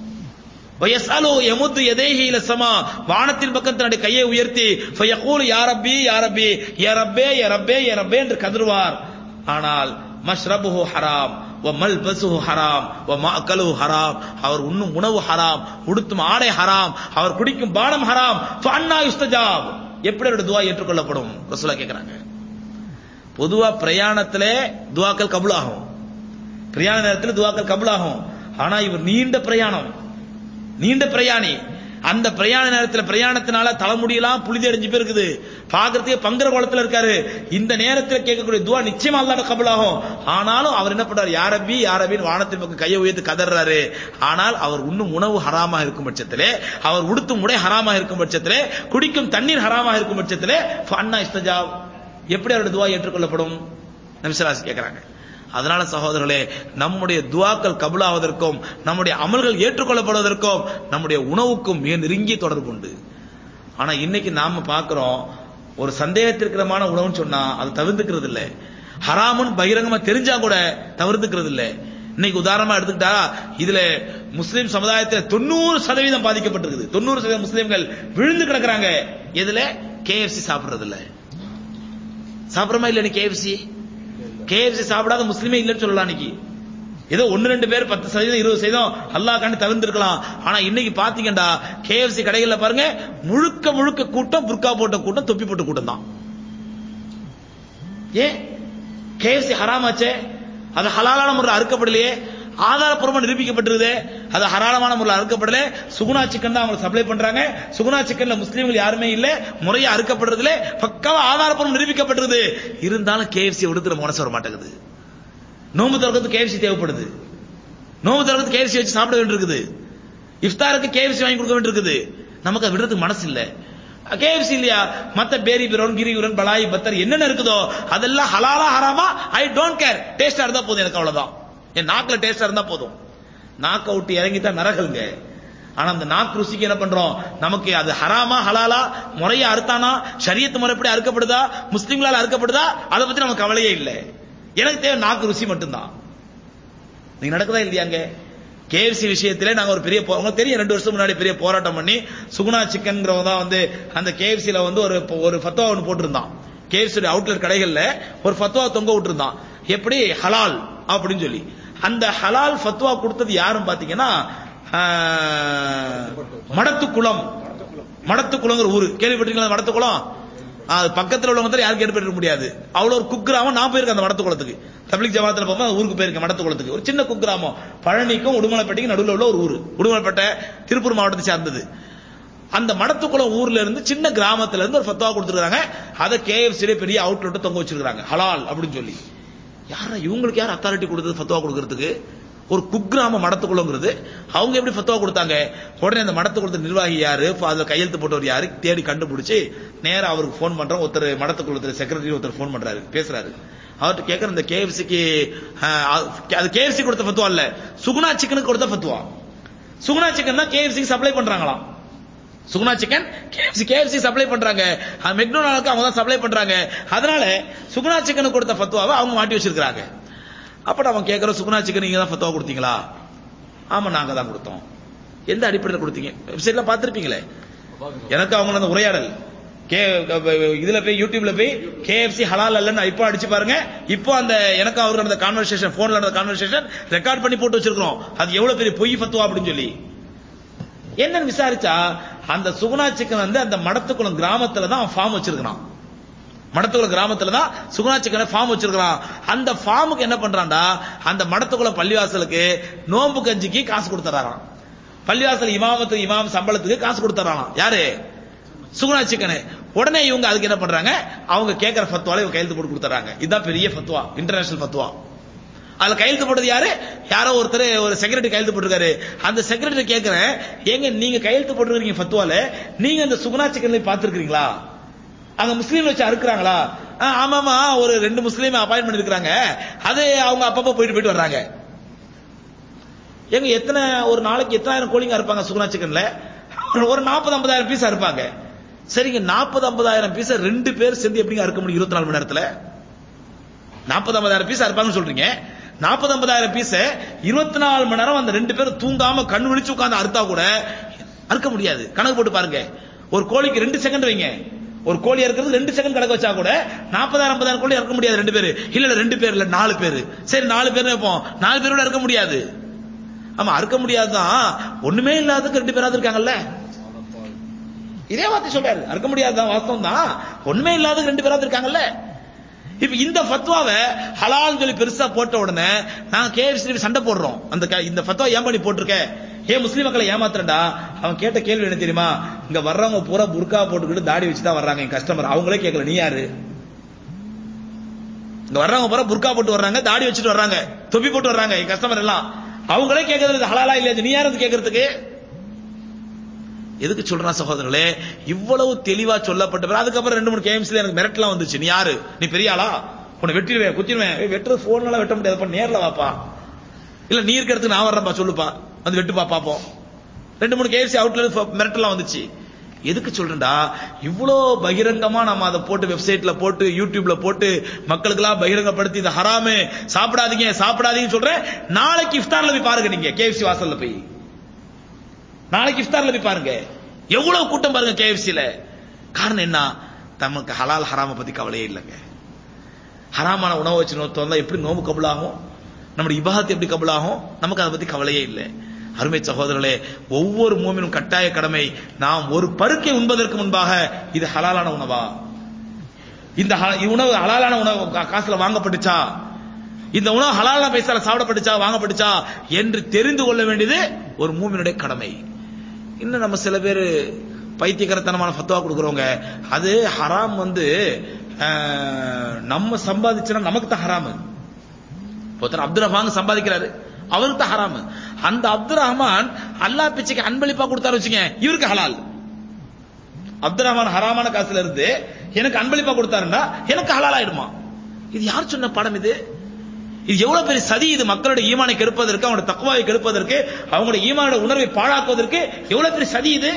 வயசாலோ எமுத்து எதேஹி இல சமா வானத்தின் பக்கம் தன்னுடைய கையை உயர்த்தி ஃபயகூல் யா ரப்பி யா ரப்பி யா ரப்பே யா ரப்பே யா ரப்பே என்று கதறுவார் ஆனால் மஷ்ரபுஹு ஹராம் வ மல்பசுஹு ஹராம் வ மாக்கலுஹு ஹராம் அவர் உண்ணும் உணவு ஹராம் உடுத்தும் ஆடை ஹராம் அவர் குடிக்கும் பானம் ஹராம் ஃபஅன்னா யுஸ்தஜாப் எப்படி அவருடைய துவா ஏற்றுக்கொள்ளப்படும் ரசூலா கேக்குறாங்க பொதுவா பிரயாணத்திலே துவாக்கள் கபுல் ஆகும் பிரயாண நேரத்தில் துவாக்கள் கபுல் ஆகும் ஆனா இவர் நீண்ட பிரயாணம் நீண்ட பிரயாணி அந்த பிரயாண நேரத்தில் பிரயாணத்தினால தலைமுடியெல்லாம் புழுதி அடைஞ்சு போயிருக்குது பாக்குறதுக்கு பங்கர குளத்துல இருக்காரு இந்த நேரத்தில் கேட்கக்கூடிய துவா நிச்சயமா அல்லாட கபலாகும் ஆனாலும் அவர் என்ன பண்றாரு யாரபி யாரபின்னு வானத்தின் பக்கம் கையை உயர்த்து கதறாரு ஆனால் அவர் உண்ணும் உணவு ஹராமாக இருக்கும் பட்சத்திலே அவர் உடுத்தும் உடை ஹராமாக இருக்கும் பட்சத்திலே குடிக்கும் தண்ணீர் ஹராமாக இருக்கும் பட்சத்திலே ஃபன்னா இஸ்தஜாப் எப்படி அவருடைய துவா ஏற்றுக்கொள்ளப்படும் நபிசராசி கேட்கிறாங்க அதனால சகோதரர்களே நம்முடைய துவாக்கள் கபுலாவதற்கும் நம்முடைய அமல்கள் ஏற்றுக்கொள்ளப்படுவதற்கும் நம்முடைய உணவுக்கும் மிக நெருங்கிய தொடர்பு உண்டு ஆனா இன்னைக்கு நாம பார்க்கிறோம் ஒரு சந்தேகத்திற்கிறமான உணவுன்னு சொன்னா அதை தவிர்த்துக்கிறது இல்ல ஹராமுன்னு பகிரங்கமா தெரிஞ்சா கூட தவிர்த்துக்கிறது இல்ல இன்னைக்கு உதாரணமா எடுத்துக்கிட்டா இதுல முஸ்லிம் சமுதாயத்தில் தொண்ணூறு சதவீதம் பாதிக்கப்பட்டிருக்குது தொண்ணூறு சதவீதம் முஸ்லிம்கள் விழுந்து கிடக்குறாங்க எதுல கேஎஃப்சி சாப்பிடுறது இல்ல சாப்பிடுறமா இல்ல கேஎஃப்சி கேஎஃப்சி சாப்பிடாத முஸ்லிமே இல்லைன்னு சொல்லலாம் இன்னைக்கு ஏதோ ஒன்னு ரெண்டு பேர் பத்து சதவீதம் இருபது சதவீதம் அல்லாஹ் கண்டு தவிர்த்திருக்கலாம் ஆனா இன்னைக்கு பாத்தீங்கன்னா கேஎஃப்சி கடைகள்ல பாருங்க முழுக்க முழுக்க கூட்டம் புர்கா போட்ட கூட்டம் தொப்பி போட்ட கூட்டம் தான் ஏன் கேஎஃப்சி ஹராமாச்சே அது ஹலாலான முறையில் அறுக்கப்படலையே ஆதாரப்பூர்வமா நிரூபிக்கப்பட்டிருது அது ஹராளமான முறையில் அறுக்கப்படல சுகுணா சிக்கன் தான் அவங்க சப்ளை பண்றாங்க சுகுணா சிக்கன்ல முஸ்லீம்கள் யாருமே இல்ல முறையா அறுக்கப்படுறதுல பக்காவா ஆதாரப்பூர்வம் நிரூபிக்கப்பட்டிருது இருந்தாலும் கேஎஃப்சி விடுக்கிற மனசு வர மாட்டேங்குது நோம்பு திறக்கிறதுக்கு கேஎஃப்சி தேவைப்படுது நோம்பு திறக்கிறதுக்கு கேஎஃப்சி வச்சு சாப்பிட வேண்டியிருக்குது இஃப்தாருக்கு கேஎஃப்சி வாங்கி கொடுக்க வேண்டியிருக்குது நமக்கு அதை விடுறதுக்கு மனசு இல்ல கேஎஃப்சி இல்லையா மத்த பேரி பிரோன் கிரிகுரன் பலாய் பத்தர் என்னென்ன இருக்குதோ அதெல்லாம் ஹலாலா ஹராமா ஐ டோன்ட் கேர் டேஸ்டா இருந்தா போதும் எனக்கு அவ்வளவுதான் என் நாக்குல டேஸ்டா இருந்தா போதும் நாக்க விட்டு இறங்கிட்டா நரகங்க ஆனா அந்த நாக்கு ருசிக்கு என்ன பண்றோம் நமக்கு அது ஹராமா ஹலாலா முறையா அறுத்தானா ஷரியத்து முறைப்படி அறுக்கப்படுதா முஸ்லிம்களால் அறுக்கப்படுதா அதை பத்தி நமக்கு கவலையே இல்லை எனக்கு தேவை நாக்கு ருசி மட்டும்தான் நீங்க நடக்குதா இல்லையாங்க கேஎஃப்சி விஷயத்திலே நாங்க ஒரு பெரிய போ- உங்களுக்கு தெரியும் ரெண்டு வருஷம் முன்னாடி பெரிய போராட்டம் பண்ணி சுகுணா சிக்கன்ங்கிறவங்க தான் வந்து அந்த கேஎஃப்சில வந்து ஒரு ஒரு ஃபத்வா ஒன்று போட்டிருந்தான் கேஎஃப்சி அவுட்லெட் கடைகள்ல ஒரு ஃபத்வா தொங்க விட்டுருந்தான் எப்படி ஹலால் அப்படின்னு சொல்லி அந்த ஹலால் ஃபத்வா கொடுத்தது யாரும் பாத்தீங்கன்னா ஆஹ், மடத்துக்குளம் மடத்துக்குளங்கிற ஊரு கேள்விப்பட்டீங்களா மடத்துக்குளம் அது பக்கத்துல உள்ளவங்க தான் யாரும் கேள்விப்பட்டிருக்க முடியாது அவ்வளவு ஒரு குக்கிராமம் நான் போயிருக்கேன் அந்த மடத்துக்குளத்துக்கு தபிலிக் ஜமாத்துல போகும்போது அந்த ஊருக்கு போயிருக்கேன் மடத்துக்குளத்துக்கு ஒரு சின்ன குக்கிராமம் பழனிக்கும் உடுமலைப்பேட்டைக்கும் நடுவில் உள்ள ஒரு ஊர் உடுமலைப்பேட்டை திருப்பூர் மாவட்டத்தை சார்ந்தது அந்த மடத்துக்குளம் ஊர்ல இருந்து சின்ன கிராமத்துல இருந்து ஒரு ஃபத்வா கொடுத்துருக்காங்க அதை கேஎஃப்சிலே பெரிய அவுட்லெட் தொங்க வச்சிருக்காங்க ஹலால் அப்படின்னு சொல்லி யாரா இவங்களுக்கு யார் அத்தாரிட்டி கொடுத்தது ஃபத்வா கொடுக்கறதுக்கு ஒரு குக்கிராம மடத்துக்குள்ளங்கிறது அவங்க எப்படி ஃபத்வா கொடுத்தாங்க உடனே அந்த மடத்துக்குள்ள நிர்வாகி யாரு அதுல கையெழுத்து போட்டவர் யாரு தேடி கண்டுபிடிச்சு நேரா அவருக்கு ஃபோன் பண்றோம் ஒருத்தர் மடத்துக்குள்ள செக்ரட்டரி ஒருத்தர் ஃபோன் பண்றாரு பேசுறாரு அவர்கிட்ட கேட்கற இந்த கேஎஃப்சிக்கு அது கேஎஃப்சி கொடுத்த ஃபத்வா இல்ல சுகுணா சிக்கனுக்கு கொடுத்த ஃபத்வா சுகுணா சிக்கன் தான் கேஎஃப்சிக்கு சப்ளை பண்றாங்களாம் Suguna chicken KFC KFC supply பண்றாங்க மெக்டோனாலுக்கு அவங்க தான் சப்ளை பண்றாங்க அதனால சுகுணா சிக்கனுக்கு கொடுத்த ஃபத்வாவை அவங்க மாட்டி வச்சிருக்காங்க அப்ப நம்ம கேட்கறோம் சுகுணா சிக்கன் நீங்க தான் ஃபத்வா கொடுத்தீங்களா ஆமா நாங்க தான் கொடுத்தோம் எந்த அடிப்படையில் கொடுத்தீங்க வெப்சைட்ல பார்த்திருப்பீங்களே எனக்கு அவங்க அந்த உரையாடல் கே இதுல போய் யூடியூப்ல போய் கேஎஃப்சி ஹலால் அல்லன்னு இப்போ அடிச்சு பாருங்க இப்போ அந்த எனக்கு அவருக்கு நடந்த கான்வர்சேஷன் போன்ல நடந்த கான்வர்சேஷன் ரெக்கார்ட் பண்ணி போட்டு வச்சிருக்கிறோம் அது எவ்வளவு பெரிய பொய் ஃபத்வா அப்படின்னு சொல்லி என்னன்னு விசாரிச்சா அந்த சுகுணா சிக்கன் வந்து அந்த மடத்துக்குளம் கிராமத்துல தான் ஃபார்ம் வச்சிருக்கான் மடத்துக்குளம் கிராமத்துல தான் சுகுணா சிக்கனை ஃபார்ம் வச்சிருக்கான் அந்த ஃபார்முக்கு என்ன பண்றான்டா அந்த மடத்துக்குளம் பள்ளிவாசலுக்கு நோன்பு கஞ்சிக்கு காசு கொடுத்துறாராம் பள்ளிவாசல் இமாமத்து இமாம் சம்பளத்துக்கு காசு கொடுத்துறாராம் யாரு சுகுணா சிக்கனு உடனே இவங்க அதுக்கு என்ன பண்றாங்க அவங்க கேட்கிற ஃபத்வால இவங்க கையெழுத்து போட்டு கொடுத்துறாங்க இதுதான் பெரிய ஃபத்வா இன்டர்நேஷனல் ஃபத்வா அதுல கையெழுத்து போட்டது யாரு யாரோ ஒருத்தர் ஒரு செக்ரட்டரி கையெழுத்து போட்டிருக்காரு அந்த செக்ரட்டரி கேட்கிறேன் ஏங்க நீங்க கையெழுத்து போட்டிருக்கீங்க ஃபத்வால நீங்க அந்த சுகுணா சிக்கன்ல பாத்துருக்கீங்களா அங்க முஸ்லீம் வச்சு அறுக்குறாங்களா ஆ, ஆமாமா ஒரு ரெண்டு முஸ்லீம் அப்பாயின்ட் பண்ணிருக்காங்க அது அவங்க அப்பப்போ போயிட்டு போயிட்டு வர்றாங்க எங்க எத்தனை ஒரு நாளைக்கு எத்தனாயிரம் கோழிங்க இருப்பாங்க சுகுணா சிக்கன்ல ஒரு நாற்பது ஐம்பதாயிரம் பீஸ் இருப்பாங்க சரிங்க நாற்பது ஐம்பதாயிரம் பீஸ் ரெண்டு பேர் சேர்ந்து எப்படிங்க அறுக்க முடியும் இருபத்தி நாலு மணி நேரத்துல நாற்பது ஐம்பதாயிரம் பீஸ் அறுப்பாங்கன்னு சொல்றீங்க நாற்பது ஐம்பதாயிரம் பீஸ் இருபத்தி நாலு மணி நேரம் அந்த ரெண்டு பேரும் தூங்காம கண்ணு விழிச்சு உட்கார்ந்து அறுத்தா கூட அறுக்க முடியாது கணக்கு போட்டு பாருங்க ஒரு கோழிக்கு ரெண்டு செகண்ட் வைங்க ஒரு கோழி இருக்கிறது ரெண்டு செகண்ட் கணக்கு வச்சா கூட நாற்பதாயிரம் ஐம்பதாயிரம் கோழி இறக்க முடியாது ரெண்டு பேரு இல்ல இல்ல ரெண்டு பேர் இல்ல நாலு பேரு சரி நாலு பேர் வைப்போம் நாலு பேரோட இறக்க முடியாது ஆமா அறுக்க முடியாதுதான் ஒண்ணுமே இல்லாததுக்கு ரெண்டு பேராவது இருக்காங்கல்ல இதே வார்த்தை சொல்றாரு அறுக்க முடியாதுதான் வாஸ்தவம் தான் ஒண்ணுமே இல்லாத ரெண்டு பேராவது இருக்காங்கல்ல இப்ப இந்த ஃபத்வாவை ஹலால் சொல்லி பெருசா போட்ட உடனே நான் கேஎஃப்சி சண்டை போடுறோம் அந்த க- இந்த ஃபத்வா ஏன் பண்ணி போட்டிருக்க ஏன் முஸ்லீம் மக்களை ஏமாத்துறடா அவன் கேட்ட கேள்வி என்ன தெரியுமா இங்க வர்றவங்க பூரா புர்கா போட்டுக்கிட்டு தாடி வச்சு தான் வர்றாங்க என் கஸ்டமர் அவங்களே கேட்கல நீ யாரு இங்க வர்றவங்க பூரா புர்கா போட்டு வர்றாங்க தாடி வச்சுட்டு வர்றாங்க தொப்பி போட்டு வர்றாங்க என் கஸ்டமர் எல்லாம் அவங்களே கேட்கறது இது ஹலாலா இல்லையா நீ யாரு வந்து கேட்கறதுக்கு எதுக்கு சொல்றான் சகோதரர்களே இவ்வளவு தெளிவா சொல்லப்பட்ட பிறகு அதுக்கப்புறம் ரெண்டு மூணு கேம்ஸ்ல எனக்கு மிரட்டலாம் வந்துச்சு நீ யாரு நீ பெரிய ஆளா உன்னை வெட்டிடுவேன் குத்திடுவேன் ஏய், வெட்டுறது போன்ல வெட்ட முடியாதுப்பா நேர்ல வாப்பா இல்ல நீ இருக்கிறதுக்கு நான் வர்றேன்ப்பா சொல்லுப்பா வந்து வெட்டுப்பா பாப்போம் ரெண்டு மூணு கேஎஃப்சி அவுட்ல மிரட்டலாம் வந்துச்சு எதுக்கு சொல்றேன்டா இவ்வளோ பகிரங்கமா நம்ம அதை போட்டு வெப்சைட்ல போட்டு யூடியூப்ல போட்டு மக்களுக்கெல்லாம் பகிரங்கப்படுத்தி இந்த ஹராமே சாப்பிடாதீங்க சாப்பிடாதீங்கன்னு சொல்றேன் நாளைக்கு இஃப்தார்ல போய் பாருங்க நீங்க கேஎஃப்சி வாசல்ல போய் நாளைக்கு இஃப்தார்ல போய் பாருங்க எவ்வளவு கூட்டம் பாருங்க கேஎஃப்சில காரணம் என்ன நமக்கு ஹலால் ஹராம பத்தி கவலையே இல்லைங்க ஹராமான உணவு வச்சு நோத்து வந்தா எப்படி நோம்பு கபுலாகும் நம்முடைய இபாதத் எப்படி கபுலாகும் நமக்கு அதை பத்தி கவலையே இல்லை அருமை சகோதரர்களே ஒவ்வொரு மூமினும் கட்டாய கடமை நாம் ஒரு பருக்கை உண்பதற்கு முன்பாக இது ஹலாலான உணவா இந்த ஹ- உணவு ஹலாலான உணவு கா- காசுல வாங்கப்பட்டுச்சா இந்த உணவு ஹலாலான பைசால சாப்பிடப்பட்டுச்சா வாங்கப்பட்டுச்சா என்று தெரிந்து கொள்ள வேண்டியது ஒரு மூமினுடைய கடமை இன்னும் நம்ம சில பேர் பைத்தியகரத்தனமான ஃபத்வா கொடுக்குறவங்க அது ஹராம் வந்து அஹ், நம்ம சம்பாதிச்சோன்னா நமக்கு தான் ஹராமு ஒருத்தர் அப்துல் ரஹ்மான் சம்பாதிக்கிறாரு அவருக்கு தான் ஹராமு அந்த அப்துல் ரஹ்மான் அல்லாஹ் பிச்சைக்கு அன்பளிப்பா கொடுத்தாரு வச்சுங்க இவருக்கு ஹலால் அப்துல் ரஹ்மான் ஹராமான காசுல இருந்து எனக்கு அன்பளிப்பா கொடுத்தாருன்னா எனக்கு ஹலால் ஆயிடுமா இது யார் சொன்ன பாடம் இது இது எவ்வளவு பெரிய சதி இது மக்களுடைய ஈமானை கெடுப்பதற்கு அவங்களோட தக்குவாவை கெடுப்பதற்கு அவங்களுடைய ஈமானோட உணர்வை பாழாக்குவதற்கு எவ்வளவு பெரிய சதி இது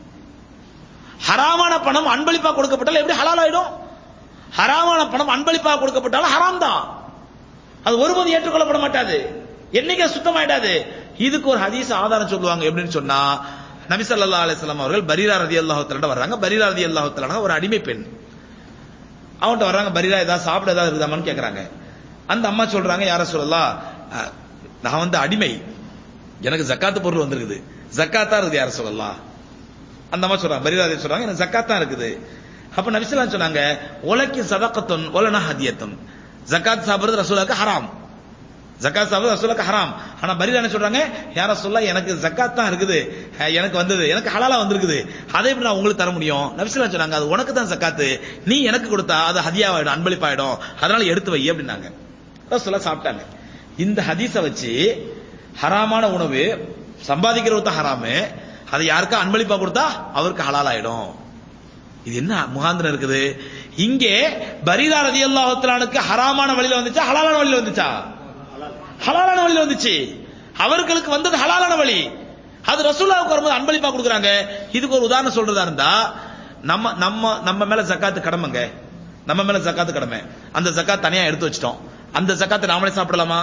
ஹராமான பணம் அன்பளிப்பா கொடுக்கப்பட்டால் எப்படி ஹலால் ஆயிடும் ஹராமான பணம் அன்பளிப்பா கொடுக்கப்பட்டாலும் ஹராம் தான் அது ஒருபோது ஏற்றுக்கொள்ளப்பட மாட்டாது என்னைக்கு சுத்தமாயிடாது இதுக்கு ஒரு ஹதீஸ் ஆதாரம் சொல்லுவாங்க எப்படின்னு சொன்னா நபி ஸல்லல்லாஹு அலைஹி வஸல்லம் அவர்கள் பரீரா ரலியல்லாஹு தஆலா வர்றாங்க பரீரா ரலியல்லாஹு தஆலா ஒரு அடிமை பெண் அவன்கிட்ட வர்றாங்க பரீரா ஏதாவது சாப்பிட ஏதாவது இருக்குதாமான்னு கேக்குறாங்க அந்த அம்மா சொல்றாங்க யார சொல்லலாம் நான் வந்து அடிமை எனக்கு ஜக்காத்து பொருள் வந்திருக்குது ஜக்காத்தா இருக்குது யார சொல்லலாம் அந்த அம்மா சொல்றாங்க பரீரா ரலியல்லாஹு சொல்றாங்க எனக்கு ஜக்காத் தான் இருக்குது அப்ப நபிசல்லாம் சொன்னாங்க உலக்கி சதக்கத்துன் ஒலனா ஹதியத்துன் ஜக்காத் சாப்பிடுறது ரசூலாக்கு ஹராம் ஜக்காத் சாப்பிடுறது ரசூலுக்கு ஹராம் ஆனா பரீரா என்ன சொல்றாங்க யார சொல்ல எனக்கு ஜக்காத் தான் இருக்குது அஹ் எனக்கு வந்தது எனக்கு ஹலாலா வந்திருக்குது அதை எப்படி நான் உங்களுக்கு தர முடியும் நபிசுல்லா சொன்னாங்க அது உனக்கு தான் ஜக்காத்து நீ எனக்கு கொடுத்தா அது ஹதியாவாயிடும் அன்பளிப்பாயிடும் அதனால எடுத்து வை அப்படின்னாங்க ரசூலா சாப்பிட்டாங்க இந்த ஹதீஸை வச்சு ஹராமான உணவு சம்பாதிக்கிறது தான் ஹராமு அதை யாருக்கா அன்பளிப்பா கொடுத்தா அவருக்கு ஹலால் ஆயிடும் இது என்ன முகாந்திரம் இருக்குது இங்கே பரீதா ரதி அல்லாஹுத்தலானுக்கு ஹராமான வழியில வந்துச்சா ஹலாலான வழியில வந்துச்சா ஹலாலான வழியில வந்துச்சு அவர்களுக்கு வந்தது ஹலாலான வழி அது ரசூலாவுக்கு வரும்போது அன்பளிப்பா கொடுக்குறாங்க இதுக்கு ஒரு உதாரணம் சொல்றதா இருந்தா நம்ம நம்ம நம்ம மேல ஜக்காத்து கடமைங்க நம்ம மேல ஜக்காத்து கடமை அந்த ஜக்காத் தனியா எடுத்து வச்சிட்டோம் அந்த ஜக்காத்தை நாமளே சாப்பிடலாமா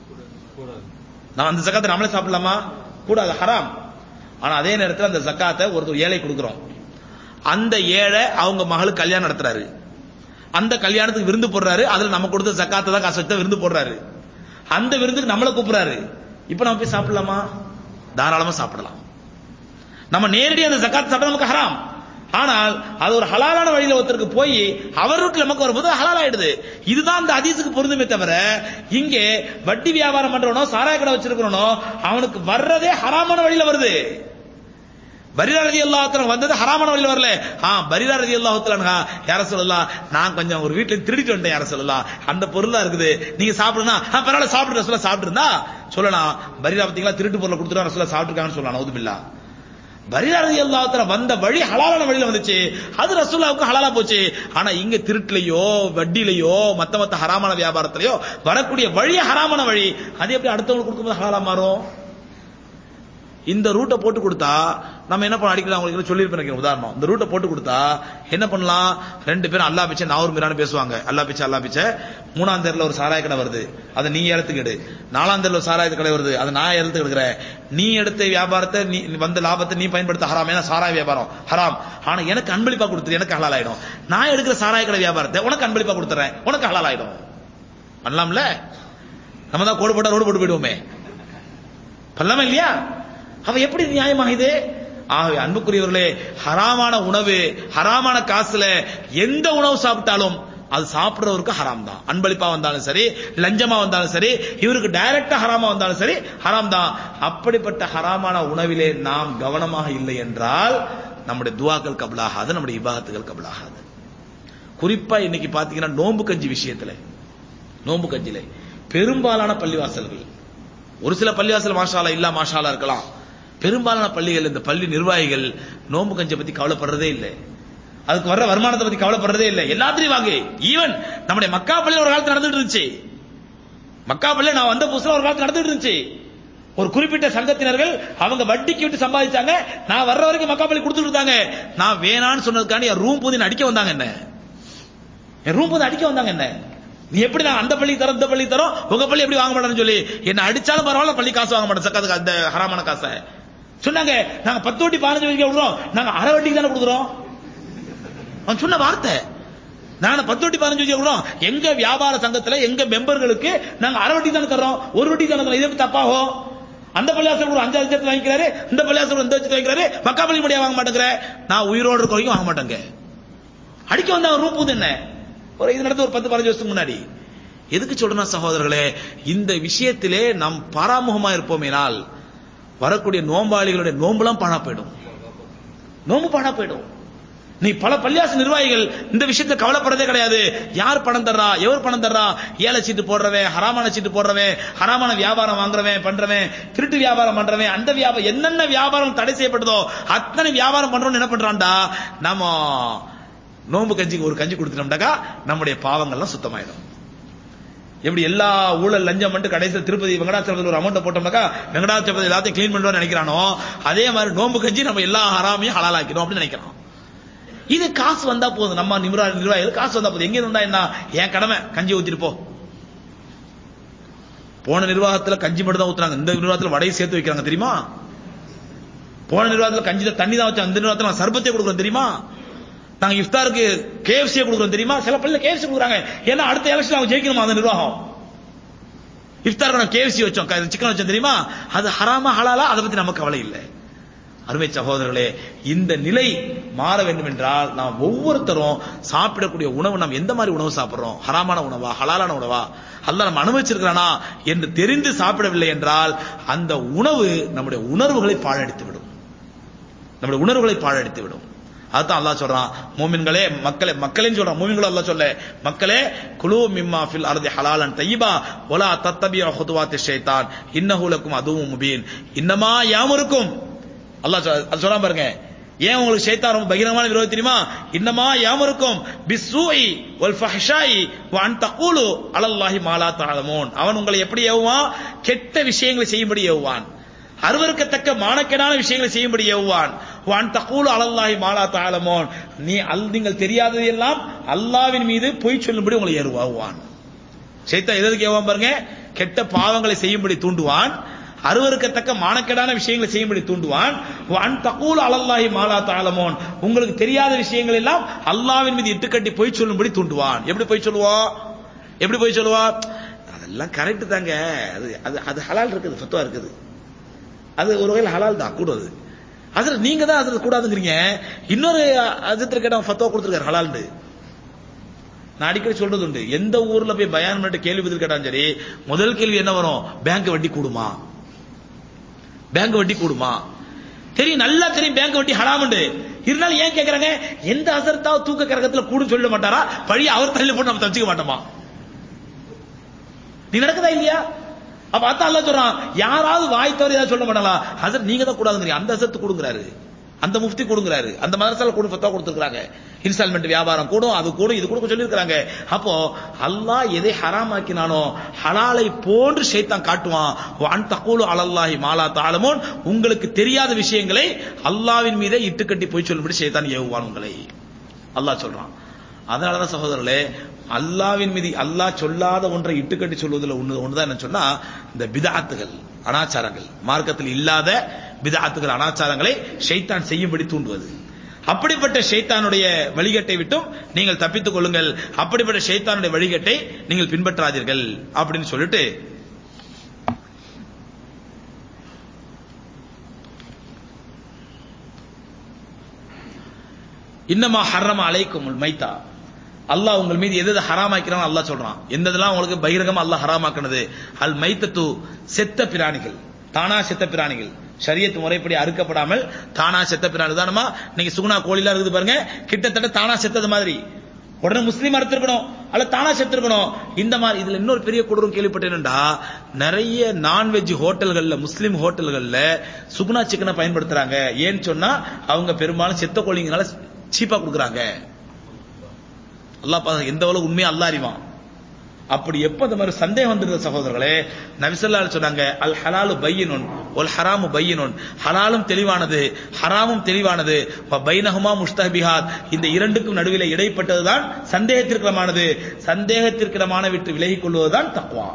நான் அந்த ஜக்காத்தை நாமளே சாப்பிடலாமா கூடாது ஹராம் ஆனா அதே நேரத்தில் அந்த ஜக்காத்தை ஒரு ஏழை கொடுக்குறோம் அந்த ஏழை அவங்க மகளுக்கு கல்யாணம் நடத்துறாரு அந்த கல்யாணத்துக்கு விருந்து போடுறாரு அதுல நம்ம கொடுத்த ஜக்காத்தை தான் காசு வச்சு தான் விருந்து போடுறாரு அந்த விருந்துக்கு நம்மளை கூப்பிடுறாரு இப்ப நம்ம போய் சாப்பிடலாமா தாராளமா சாப்பிடலாம் நம்ம நேரடியாக அந்த ஜக்காத் சாப்பிட நமக்கு ஹராம் ஆனால் அது ஒரு ஹலாலான வழியில ஒருத்தருக்கு போய் அவருக்கு நமக்கு வரும்போது ஹலால் ஆயிடுது இதுதான் அந்த ஹதீஸுக்கு பொருந்துமே தவிர இங்கே வட்டி வியாபாரம் பண்றவனோ சாராய கடை வச்சிருக்கிறவனோ அவனுக்கு வர்றதே ஹராமான வழியில வருது பரிரா ரதி அல்லாஹத்துல வந்தது ஹராமான வழியில வரல ஆ பரிரா ரதி அல்லாஹத்துல யார சொல்லலாம் நான் கொஞ்சம் ஒரு வீட்டுல திருடிட்டு வந்துட்டேன் யார சொல்லலாம் அந்த பொருள் தான் இருக்குது நீங்க சாப்பிடுனா ஆ, பரவாயில்ல சாப்பிட்டு சொல்ல சாப்பிட்டு இருந்தா சொல்லலாம் பரிரா பார்த்தீங்களா திருட்டு பொருளை கொடுத்துட்டு சொல்ல சாப்பிட்டுருக்காங்கன்னு சொல்லலாம் நவுதுபில்லா பரிரா ரதி அல்லாஹத்துல வந்த வழி ஹலாலான வழியில வந்துச்சு அது ரசூல்லாவுக்கு ஹலாலா போச்சு ஆனா இங்க திருட்டுலயோ வட்டிலையோ மத்த மத்த ஹராமான வியாபாரத்திலயோ வரக்கூடிய வழி ஹராமான வழி அது எப்படி அடுத்தவங்களுக்கு கொடுக்கும்போது ஹலாலா மாறும் இந்த ரூட்டை போட்டு கொடுத்தா நம்ம என்ன பண்ண அடிக்கடி அவங்களுக்கு சொல்லியிருப்பேன் நினைக்கிறேன் உதாரணம் இந்த ரூட்டை போட்டு கொடுத்தா என்ன பண்ணலாம் ரெண்டு பேரும் அல்லா பிச்சை நாவூர் மீரான்னு பேசுவாங்க அல்லா பிச்சை அல்லா பிச்சை மூணாம் தெருல ஒரு சாராய கடை வருது அதை நீ ஏலத்துக்கு எடு நாலாம் தெருல ஒரு சாராய கடை வருது அதை நான் ஏலத்துக்கு எடுக்கிறேன் நீ எடுத்த வியாபாரத்தை நீ வந்த லாபத்தை நீ பயன்படுத்த ஹராம் ஏன்னா சாராய வியாபாரம் ஹராம் ஆனா எனக்கு அன்பளிப்பா கொடுத்துரு எனக்கு ஹலால் ஆயிடும் நான் எடுக்கிற சாராய கடை வியாபாரத்தை உனக்கு அன்பளிப்பா கொடுத்துறேன் உனக்கு ஹலால் ஆயிடும் பண்ணலாம்ல நம்ம தான் கோடு போட்டா ரோடு போட்டு போயிடுவோமே பண்ணலாமா இல்லையா அவ எப்படி நியாயமா இது ஆகவே அன்புக்குரியவர்களே ஹராமான உணவு ஹராமான காசுல எந்த உணவு சாப்பிட்டாலும் அது சாப்பிடுறவருக்கு ஹராம் தான் அன்பளிப்பா வந்தாலும் சரி லஞ்சமா வந்தாலும் சரி இவருக்கு டைரக்டா ஹராமா வந்தாலும் சரி ஹராம் தான் அப்படிப்பட்ட ஹராமான உணவிலே நாம் கவனமாக இல்லை என்றால் நம்முடைய துவாக்கள் கபலாகாது நம்முடைய இபாகத்துகள் கபலாகாது குறிப்பா இன்னைக்கு பாத்தீங்கன்னா நோன்பு கஞ்சி விஷயத்துல நோன்பு கஞ்சில பெரும்பாலான பள்ளிவாசல்கள் ஒரு சில பள்ளிவாசல் மாஷாலா இல்ல மாஷாலா இருக்கலாம் பெரும்பாலான பள்ளிகள் இந்த பள்ளி நிர்வாகிகள் நோன்பு கஞ்சியை பத்தி கவலைப்படுறதே இல்லை அதுக்கு வர்ற வருமானத்தை பத்தி கவலைப்படுறதே இல்லை எல்லாத்திலையும் வாங்க ஈவன் நம்முடைய மக்கா பள்ளியில் ஒரு காலத்துல நடந்துட்டு இருந்துச்சு மக்கா பள்ளியில் நான் வந்த புதுசுல ஒரு காலத்துல நடந்துட்டு இருந்துச்சு ஒரு குறிப்பிட்ட சங்கத்தினர்கள் அவங்க வட்டிக்கு விட்டு சம்பாதிச்சாங்க நான் வர்ற வரைக்கும் மக்கா பள்ளி கொடுத்துட்டு இருந்தாங்க நான் வேணான்னு சொன்னதுக்காண்டி என் ரூம் பூதி அடிக்க வந்தாங்க என்ன என் ரூம் பூதி அடிக்க வந்தாங்க என்ன நீ எப்படி நான் அந்த பள்ளி தரோம் இந்த பள்ளி தரோம் உங்க பள்ளி எப்படி வாங்க மாட்டேன்னு சொல்லி என்ன அடிச்சாலும் பரவாயில்ல பள்ளி காசு வாங்க மாட்டேன் சக்காத்துக்கு அந்த ஹராமான காசை சொன்னாங்க நாங்க பத்து வட்டி பதினஞ்சு வரைக்கும் விடுறோம் நாங்க அரை வட்டிக்கு தானே கொடுக்குறோம் அவன் சொன்ன வார்த்தை நாங்க பத்து வட்டி பதினஞ்சு வச்சு விடுறோம் எங்க வியாபார சங்கத்துல எங்க மெம்பர்களுக்கு நாங்க அரை வட்டி தானே தர்றோம் ஒரு வட்டி தானே தரோம் இது தப்பாகும் அந்த பள்ளியாசல் ஒரு அஞ்சாறு லட்சத்து வாங்கிக்கிறாரு இந்த பள்ளியாசல் இந்த லட்சத்து வாங்கிக்கிறாரு மக்கா பள்ளி முடியா வாங்க மாட்டேங்கிற நான் உயிரோடு இருக்க வரைக்கும் வாங்க மாட்டேங்க அடிக்க வந்தாங்க ரூம் பூது என்ன ஒரு இது நடந்து ஒரு பத்து பதினஞ்சு வருஷத்துக்கு முன்னாடி எதுக்கு சொல்றேன் சகோதரர்களே இந்த விஷயத்திலே நாம் பாராமுகமா இருப்போமேனால் வரக்கூடிய நோம்பாளிகளுடைய நோம்புலாம் பாழா போயிடும் நோம்பு பாழா போயிடும் நீ பல பள்ளியாச நிர்வாகிகள் இந்த விஷயத்துல கவலைப்படுறதே கிடையாது யார் பணம் தர்றா எவர் பணம் தர்றா ஏழை சீட்டு போடுறவன் ஹராமான சீட்டு போடுறவன் ஹராமான வியாபாரம் வாங்குறவன் பண்றவன் திருட்டு வியாபாரம் பண்றவன் அந்த வியாபாரம் என்னென்ன வியாபாரம் தடை செய்யப்படுதோ அத்தனை வியாபாரம் பண்றோம்னு என்ன பண்றான்டா நம்ம நோம்பு கஞ்சிக்கு ஒரு கஞ்சி கொடுத்துட்டோம்னாக்கா நம்முடைய பாவங்கள்லாம் சுத்தமாயிடும் எப்படி எல்லா ஊழல் லஞ்சம் பண்ணிட்டு கடைசியில் திருப்பதி வெங்கடாச்சலத்தில் ஒரு அமௌண்ட் போட்டோம்னாக்கா வெங்கடாச்சலபதி எல்லாத்தையும் கிளீன் பண்ணுவோம்னு நினைக்கிறானோ அதே மாதிரி நோம்பு கஞ்சி நம்ம எல்லா ஹராமையும் ஹலாலாக்கணும் அப்படின்னு நினைக்கிறோம் இது காசு வந்தா போதும் நம்ம நிர்வா நிர்வாகிகள் காசு வந்தா போதும் எங்க வந்தா என்ன என் கடமை கஞ்சி ஊத்திட்டு போ போன நிர்வாகத்துல கஞ்சி மட்டும் தான் ஊத்துறாங்க இந்த நிர்வாகத்துல வடையை சேர்த்து வைக்கிறாங்க தெரியுமா போன நிர்வாகத்துல கஞ்சி தண்ணி தான் வச்சாங்க இந்த நிர்வாகத்துல நான் சர்பத்தே கொடுக்குறோம் தெரியுமா நாங்க இஃப்தாருக்கு கேஎஃப்சியை கொடுக்குறோம் தெரியுமா சில பள்ளியில் கேஎஃப்சி கொடுக்குறாங்க ஏன்னா அடுத்த எலெக்ஷன் அவங்க ஜெயிக்கணுமா அந்த நிர்வாகம் இஃப்தாருக்கு நான் கேஎஃப்சி வச்சோம் சிக்கன் வச்சோம் தெரியுமா அது ஹராமா ஹலாலா அதை பத்தி நமக்கு கவலை இல்லை அருமை சகோதரர்களே இந்த நிலை மாற வேண்டும் என்றால் நாம் ஒவ்வொருத்தரும் சாப்பிடக்கூடிய உணவு நாம் எந்த மாதிரி உணவு சாப்பிடுறோம் ஹராமான உணவா ஹலாலான உணவா அல்ல நம்ம அனுபவிச்சிருக்கிறானா என்று தெரிந்து சாப்பிடவில்லை என்றால் அந்த உணவு நம்முடைய உணர்வுகளை பாழடித்து விடும் நம்முடைய உணர்வுகளை பாழடித்து விடும் அதுதான் அல்லாஹ் சொல்றான் மூமின்களே மக்களே மக்களேன்னு சொல்றான் மூமின்களும் அல்லாஹ் சொல்ல மக்களே குலு மிம்மா ஃபில் அர்தி ஹலாலன் தையிபா ஒலா தத்தபியா ஹுதுவாத்தி ஷைத்தான் இன்னஹு லக்கும் அதுவும் முபீன் இன்னமா யாமுருக்கும் அல்லாஹ் அது சொல்றான் பாருங்க ஏன் உங்களுக்கு ஷைத்தான் ரொம்ப பகிரங்கமான விரோதி தெரியுமா இன்னமா யாமுருக்கும் பிஸ்ஸூஇ வல் ஃபஹ்ஷாஇ வ அன் தகூலு அலல்லாஹி மாலா தஅலமூன் அவன் உங்களை எப்படி ஏவுவான் கெட்ட விஷயங்களை செய்யும்படி ஏவுவான் அருவருக்கத்தக்க மானக்கேடான விஷயங்களை செய்யும்படி ஏவுவான் வான் தகூலு அலல்லாஹி மாலா தாலமோன் நீ அல் நீங்கள் தெரியாதது எல்லாம் அல்லாவின் மீது பொய் சொல்லும்படி உங்களை ஏறுவான் சைத்தான் எதுக்கு ஏவான் பாருங்க கெட்ட பாவங்களை செய்யும்படி தூண்டுவான் அருவருக்கத்தக்க மானக்கேடான விஷயங்களை செய்யும்படி தூண்டுவான் வான் தகூல் அலல்லாஹி மாலா தாலமோன் உங்களுக்கு தெரியாத விஷயங்கள் எல்லாம் அல்லாவின் மீது இட்டுக்கட்டி பொய் சொல்லும்படி தூண்டுவான் எப்படி பொய் சொல்லுவான் எப்படி பொய் சொல்லுவா அதெல்லாம் கரெக்ட் தாங்க அது அது அது ஹலால் இருக்குது ஃபத்துவா இருக்குது அது ஒரு வகையில் ஹலால் தான் கூடாது அதுல நீங்க தான் அதுல கூடாதுங்கிறீங்க இன்னொரு அஜத்தில் கேட்ட ஃபத்துவா கொடுத்துருக்காரு ஹலால்னு நான் அடிக்கடி சொல்றது உண்டு எந்த ஊர்ல போய் பயான் பண்ணிட்டு கேள்வி பதில் கேட்டாலும் சரி முதல் கேள்வி என்ன வரும் பேங்க் வட்டி கூடுமா பேங்க் வட்டி கூடுமா தெரியும் நல்லா தெரியும் பேங்க் வட்டி ஹலாமுண்டு இருந்தாலும் ஏன் கேக்குறாங்க எந்த அசர்த்தாவது தூக்க கரகத்துல கூடும் சொல்ல மாட்டாரா பழி அவர் தள்ளி போட்டு நம்ம தச்சுக்க மாட்டோமா நீ நடக்குதா இல்லையா அப்ப அதான் அல்ல சொல்றான் யாராவது வாய் தவறி ஏதாவது சொல்ல மாட்டாங்களா ஹசரத் நீங்க தான் கூடாதுங்கிறீங்க அந்த அசத்து கொடுங்கிறாரு அந்த முஃப்தி கொடுங்கிறாரு அந்த மதரசால கூட ஃபத்தா கொடுத்துருக்காங்க இன்ஸ்டால்மெண்ட் வியாபாரம் கூடும் அது கூடும் இது கூட சொல்லியிருக்காங்க அப்போ அல்லாஹ் எதை ஹராமாக்கினானோ ஹலாலை போன்று ஷைத்தான் காட்டுவான் வான் தகூலு அலல்லாஹி மாலா தாலமோன் உங்களுக்கு தெரியாத விஷயங்களை அல்லாவின் மீதே இட்டுக்கட்டி போய் சொல்லும்படி ஷைத்தான் ஏவுவான் உங்களை அல்லாஹ் சொல்றான் அதனாலதான் சகோதரர்களே அல்லாவின் மீது அல்லாஹ் சொல்லாத ஒன்றை இட்டுக்கட்டி சொல்வதில் ஒன்று ஒன்றுதான் என்ன சொன்னா இந்த பிதாத்துகள் அனாச்சாரங்கள் மார்க்கத்தில் இல்லாத பிதாத்துகள் அனாச்சாரங்களை ஷைத்தான் செய்யும்படி தூண்டுவது அப்படிப்பட்ட ஷைத்தானுடைய வழிகட்டை விட்டும் நீங்கள் தப்பித்துக் கொள்ளுங்கள் அப்படிப்பட்ட ஷைத்தானுடைய வழிகட்டை நீங்கள் பின்பற்றாதீர்கள் அப்படின்னு சொல்லிட்டு இன்னமா ஹர்ரம அலைக்கும் மைத்தா அல்லாஹ் உங்கள் மீது எது எது ஹராமாக்கிறான் அல்லாஹ் சொல்றான் எந்ததெல்லாம் உங்களுக்கு பகிரங்கமா அல்லாஹ் ஹராமாக்குனது அல் மைத்தத்து செத்த பிராணிகள் தானா செத்த பிராணிகள் ஷரியத் முறைப்படி அறுக்கப்படாமல் தானா செத்த பிராணி உதாரணமா நீங்க சுகுணா கோழிலாம் இருக்குது பாருங்க கிட்டத்தட்ட தானா செத்தது மாதிரி உடனே முஸ்லீம் அறுத்திருக்கணும் அல்ல தானா செத்துருக்கணும் இந்த மாதிரி இதுல இன்னொரு பெரிய கொடூரம் கேள்விப்பட்டேன்டா நிறைய நான்வெஜ் ஹோட்டல்கள்ல முஸ்லீம் ஹோட்டல்கள்ல சுகுணா சிக்கனை பயன்படுத்துறாங்க ஏன்னு சொன்னா அவங்க பெரும்பாலும் செத்த கோழிங்கனால சீப்பா கொடுக்குறாங்க அல்லாஹ் பாருங்க எந்த அளவுக்கு உண்மையா அல்லாஹ் அறிவான் அப்படி எப்ப இந்த மாதிரி சந்தேகம் வந்திருந்த சகோதரர்களே நபிசல்லா சொன்னாங்க அல் ஹலாலு பையனுன் ஒல் ஹராமு பையனுன் ஹலாலும் தெளிவானது ஹராமும் தெளிவானது பைனஹுமா முஸ்தபிஹாத் இந்த இரண்டுக்கும் நடுவில் இடைப்பட்டதுதான் சந்தேகத்திற்கிடமானது சந்தேகத்திற்கிடமான விட்டு விலகிக் கொள்வதுதான் தக்குவா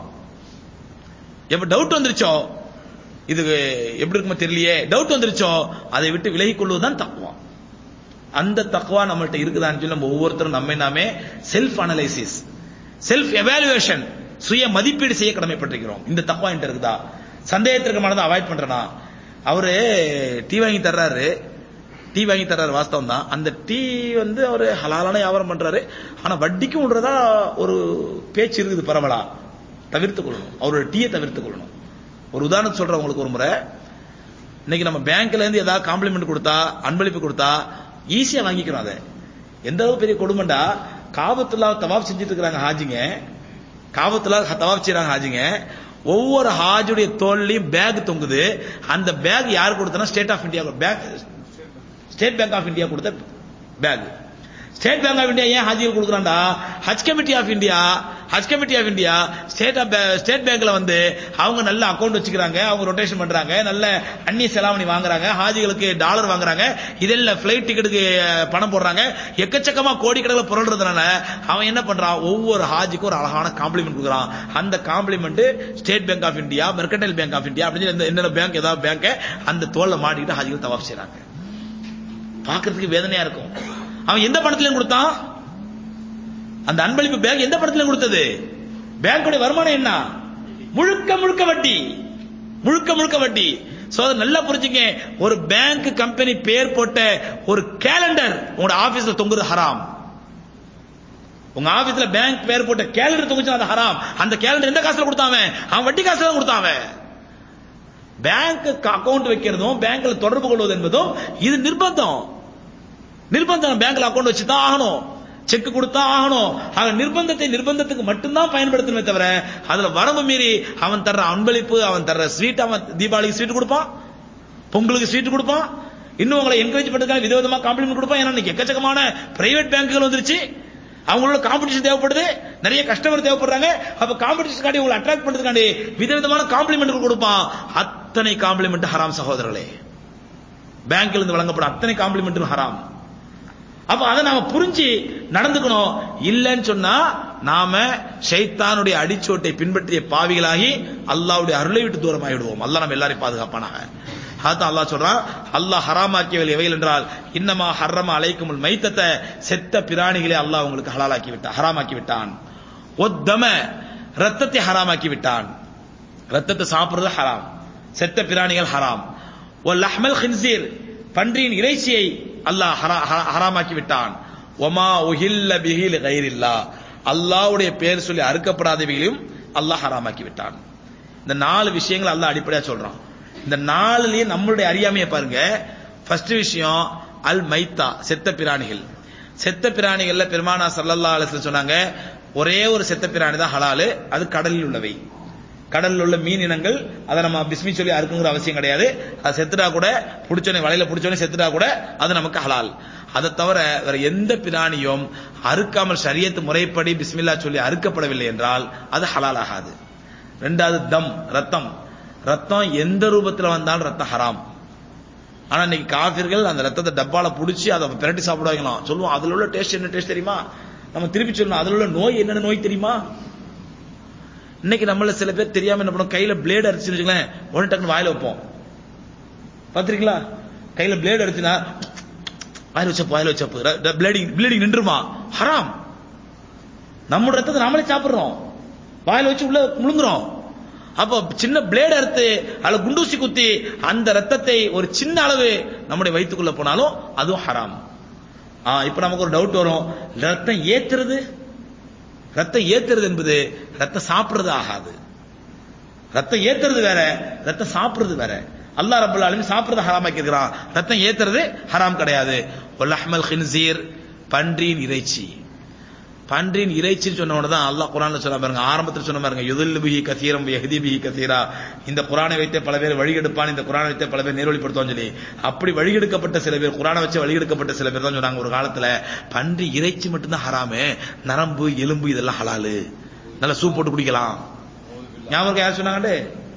எப்ப டவுட் வந்துருச்சோ இது எப்படி இருக்குமோ தெரியலையே டவுட் வந்துருச்சோ அதை விட்டு விலகிக் கொள்வதுதான் தக்குவா அந்த தக்குவா நம்மள்ட்ட இருக்குதான்னு சொல்லி நம்ம ஒவ்வொருத்தரும் நம்மை நாமே செல்ஃப் அனலைசிஸ் செல்ஃப் எவாலுவேஷன் சுய மதிப்பீடு செய்ய கடமைப்பட்டிருக்கிறோம் இந்த தப்பா என்கிட்ட இருக்குதா சந்தேகத்திற்கு மனதை அவாய்ட் பண்றனா அவரு டீ வாங்கி தர்றாரு டீ வாங்கி தர்றாரு வாஸ்தவம் தான் அந்த டீ வந்து அவரு ஹலாலான வியாபாரம் பண்றாரு ஆனா வட்டிக்கும் விடுறதா ஒரு பேச்சு இருக்குது பரவலா தவிர்த்துக் கொள்ளணும் அவரோட டீயை தவிர்த்துக் கொள்ளணும் ஒரு உதாரணம் சொல்றேன் உங்களுக்கு ஒரு முறை இன்னைக்கு நம்ம பேங்க்ல இருந்து ஏதாவது காம்ப்ளிமெண்ட் கொடுத்தா அன்பளிப்பு கொடுத்தா ஈஸியா வாங்கிக்கிறோம் அதை எந்த அளவு பெரிய கொடுமைண்டா காபத்துல்லா தவாப் செஞ்சுட்டு இருக்கிறாங்க ஹாஜிங்க காபத்துல்லா தவாப் செய்யறாங்க ஹாஜிங்க ஒவ்வொரு ஹாஜுடைய தோல்லையும் பேக் தொங்குது அந்த பேக் யார் கொடுத்தனா state of India bag state bank of India கொடுத்த bag state bank of India ஏன் ஹாஜிகள் கொடுக்குறான்டா Haj committee of India Haj committee of India state ஸ்டேட் பேங்க்ல வந்து அவங்க நல்ல அக்கௌண்ட் வச்சுக்கிறாங்க அவங்க ரொட்டேஷன் பண்றாங்க நல்ல அந்நிய செலாவணி வாங்குறாங்க ஹாஜிகளுக்கு டாலர் வாங்குறாங்க இதெல்லாம் பிளைட் டிக்கெட்டுக்கு பணம் போடுறாங்க எக்கச்சக்கமா கோடிக்கணக்கில் புரள்றதுனால அவன் என்ன பண்றான் ஒவ்வொரு ஹாஜிக்கும் ஒரு அழகான காம்ப்ளிமெண்ட் கொடுக்குறான் அந்த compliment state bank of India mercantile bank of India அப்படின்னு என்னென்ன பேங்க் ஏதாவது பேங்க் அந்த தோல்ல மாட்டிக்கிட்டு ஹாஜிகள் தவாப் செய்றாங்க பார்க்கறதுக்கு வேதனையா இருக்கும் அவன் எந்த பணத்துல கொடுத்தான் அந்த அன்பளிப்பு பேங்க் எந்த பணத்துல கொடுத்தது பேங்கோட வருமானம் என்ன முழுக்க முழுக்க வட்டி முழுக்க முழுக்க வட்டி சோ நல்லா புரிஞ்சுங்க ஒரு பேங்க் கம்பெனி பேர் போட்ட ஒரு கேலண்டர் உங்களோட ஆபீஸ்ல தொங்குறது ஹராம் உங்க ஆபீஸ்ல பேங்க் பேர் போட்ட கேலண்டர் தொங்குச்சு அது ஹராம் அந்த கேலண்டர் எந்த காசுல கொடுத்தாங்க அவன் வட்டி காசுல தான் கொடுத்தாங்க பேங்க் அக்கவுண்ட் வைக்கிறதும் பேங்க்ல தொடர்பு கொள்வது என்பதும் இது நிர்பந்தம் நிர்பந்தம் பேங்க்ல அக்கவுண்ட் வச்சு தான் ஆகணும் செக் கொடுத்தா ஆகணும் ஆக நிர்பந்தத்தை நிர்பந்தத்துக்கு மட்டும்தான் பயன்படுத்தணுமே தவிர அதுல வரம்பு மீறி அவன் தர்ற அன்பளிப்பு அவன் தர்ற ஸ்வீட் அவன் தீபாவளிக்கு ஸ்வீட் கொடுப்பான் பொங்கலுக்கு ஸ்வீட் கொடுப்பான் இன்னும் உங்களை என்கரேஜ் பண்றதுக்காக விதவிதமா காம்ப்ளிமெண்ட் கொடுப்பான் ஏன்னா இன்னைக்கு எக்கச்சக்கமான பிரைவேட் பேங்குகள் வந்துருச்சு அவங்களோட காம்படிஷன் தேவைப்படுது நிறைய கஸ்டமர் தேவைப்படுறாங்க அப்ப காம்படிஷன் காட்டி உங்களை அட்ராக்ட் பண்றதுக்காண்டி விதவிதமான காம்ப்ளிமெண்ட் கொடுப்பான் அத்தனை காம்ப்ளிமெண்ட் ஹராம் சகோதரர்களே பேங்க்ல இருந்து வழங்கப்படும் அத்தனை காம்ப்ளிமெண்ட்டும் ஹராம் அப்ப அதை நாம புரிஞ்சு நடந்துக்கணும் இல்லைன்னு சொன்னா நாம ஷைத்தானுடைய அடிச்சோட்டை பின்பற்றிய பாவிகளாகி அல்லாவுடைய அருளை விட்டு தூரமாகிடுவோம் அல்லாஹ் நம்ம எல்லாரையும் பாதுகாப்பானாக அதான் அல்லாஹ் சொல்றான் அல்லாஹ் ஹராமாக்கியவள் எவைகள் என்றால் இன்னமா ஹர்ரம அலைக்குமுல் மைத்தத்தை செத்த பிராணிகளே அல்லாஹ் உங்களுக்கு ஹலாலாக்கி விட்டான் ஹராமாக்கி விட்டான் ஒத்தம ரத்தத்தை ஹராமாக்கி விட்டான் ரத்தத்தை சாப்பிடுறது ஹராம் செத்த பிராணிகள் ஹராம் ஒ லஹ்மல் ஹின்சீர் பன்றியின் இறைச்சியை அல்லாஹ் ஹராமாக்கி விட்டான் ஒமா உஹில்ல பிஹில் கைரில்லா அல்லாவுடைய பேர் சொல்லி அறுக்கப்படாதவைகளையும் அல்லாஹ் ஹராமாக்கி விட்டான் இந்த நாலு விஷயங்கள் அல்லாஹ் அடிப்படையா சொல்றான் இந்த நாலுலயே நம்மளுடைய அறியாமையை பாருங்க ஃபர்ஸ்ட் விஷயம் அல் மைத்தா செத்த பிராணிகள் செத்த பிராணிகள்ல பெருமானா சல்லல்லா அலிஸ்ல சொன்னாங்க ஒரே ஒரு செத்த பிராணி தான் ஹலாலு அது கடலில் உள்ளவை கடல்ல உள்ள மீன் இனங்கள் அதை நம்ம பிஸ்மி சொல்லி அறுக்குங்கிற அவசியம் கிடையாது அது செத்துட்டா கூட பிடிச்சோனே வலையில பிடிச்சோனே செத்துட்டா கூட அது நமக்கு ஹலால் அதை தவிர வேற எந்த பிராணியும் அறுக்காமல் சரியத்து முறைப்படி பிஸ்மில்லா சொல்லி அறுக்கப்படவில்லை என்றால் அது ஹலால் ஆகாது ரெண்டாவது தம் ரத்தம் ரத்தம் எந்த ரூபத்தில் வந்தாலும் ரத்தம் ஹராம் ஆனா இன்னைக்கு காபிர்கள் அந்த ரத்தத்தை டப்பால புடிச்சு அதை பிரட்டி சாப்பிடுவாங்களாம் சொல்லுவோம் அதுல உள்ள டேஸ்ட் என்ன டேஸ்ட் தெரியுமா நம்ம திருப்பி சொல்லணும் அதுல உள்ள நோய் என்னென்ன நோய் தெரியுமா இன்னைக்கு நம்மள சில பேர் தெரியாம என்ன பண்ணுவோம் கையில பிளேடு அடிச்சுன்னு வச்சுங்களேன் உடனே டக்குனு வாயில வைப்போம் பாத்திருக்கீங்களா கையில பிளேடு அடிச்சுனா வாயில வச்சப்போ வாயில வச்சப்போ பிளேடிங் பிளீடிங் நின்றுமா ஹராம் நம்ம ரத்தத்தை நாமளே சாப்பிடுறோம் வாயில வச்சு உள்ள முழுங்குறோம் அப்போ சின்ன பிளேட் அறுத்து அதுல குண்டூசி குத்தி அந்த ரத்தத்தை ஒரு சின்ன அளவு நம்முடைய வயிற்றுக்குள்ள போனாலும் அதுவும் ஹராம் ஆ இப்ப நமக்கு ஒரு டவுட் வரும் ரத்தம் ஏத்துறது ரத்தம் ஏத்துறது என்பது ரத்தம் சாப்பிடுறது ஆகாது ரத்தம் ஏத்துறது வேற ரத்தம் சாப்பிடுறது வேற அல்லாஹ் ரப்பல் ஆலமீன் சாப்பிடுறது ஹராமாக்கி இருக்கிறான் ரத்தம் ஏத்துறது ஹராம் கிடையாது வல்லஹ்மல் ஹின்சீர் பன்றியின் இறைச்சி பன்றியின் இறைச்சின்னு சொன்ன உடனே தான் அல்லாஹ் குரான்ல சொல்ல பாருங்க ஆரம்பத்தில் சொன்ன பாருங்க யுதில் பிஹி கசீரம் யஹ்தி பிஹி கசீரா இந்த குரானை வைத்தே பல பேர் வழிகெடுப்பான் இந்த குரானை வைத்தே பல பேர் நேர்வழிப்படுத்துவான்னு சொல்லி அப்படி வழிகெடுக்கப்பட்ட சில பேர் குரானை வச்சு வழிகெடுக்கப்பட்ட சில பேர் தான் சொன்னாங்க ஒரு காலத்துல பன்றி இறைச்சி மட்டும்தான் ஹராமு நரம்பு எலும்பு இதெல்லாம் ஹலாலு நல்லா சூப் போட்டு குடிக்கலாம் ஞாபகம் இருக்கா? யார் சொன்னாங்கண்டு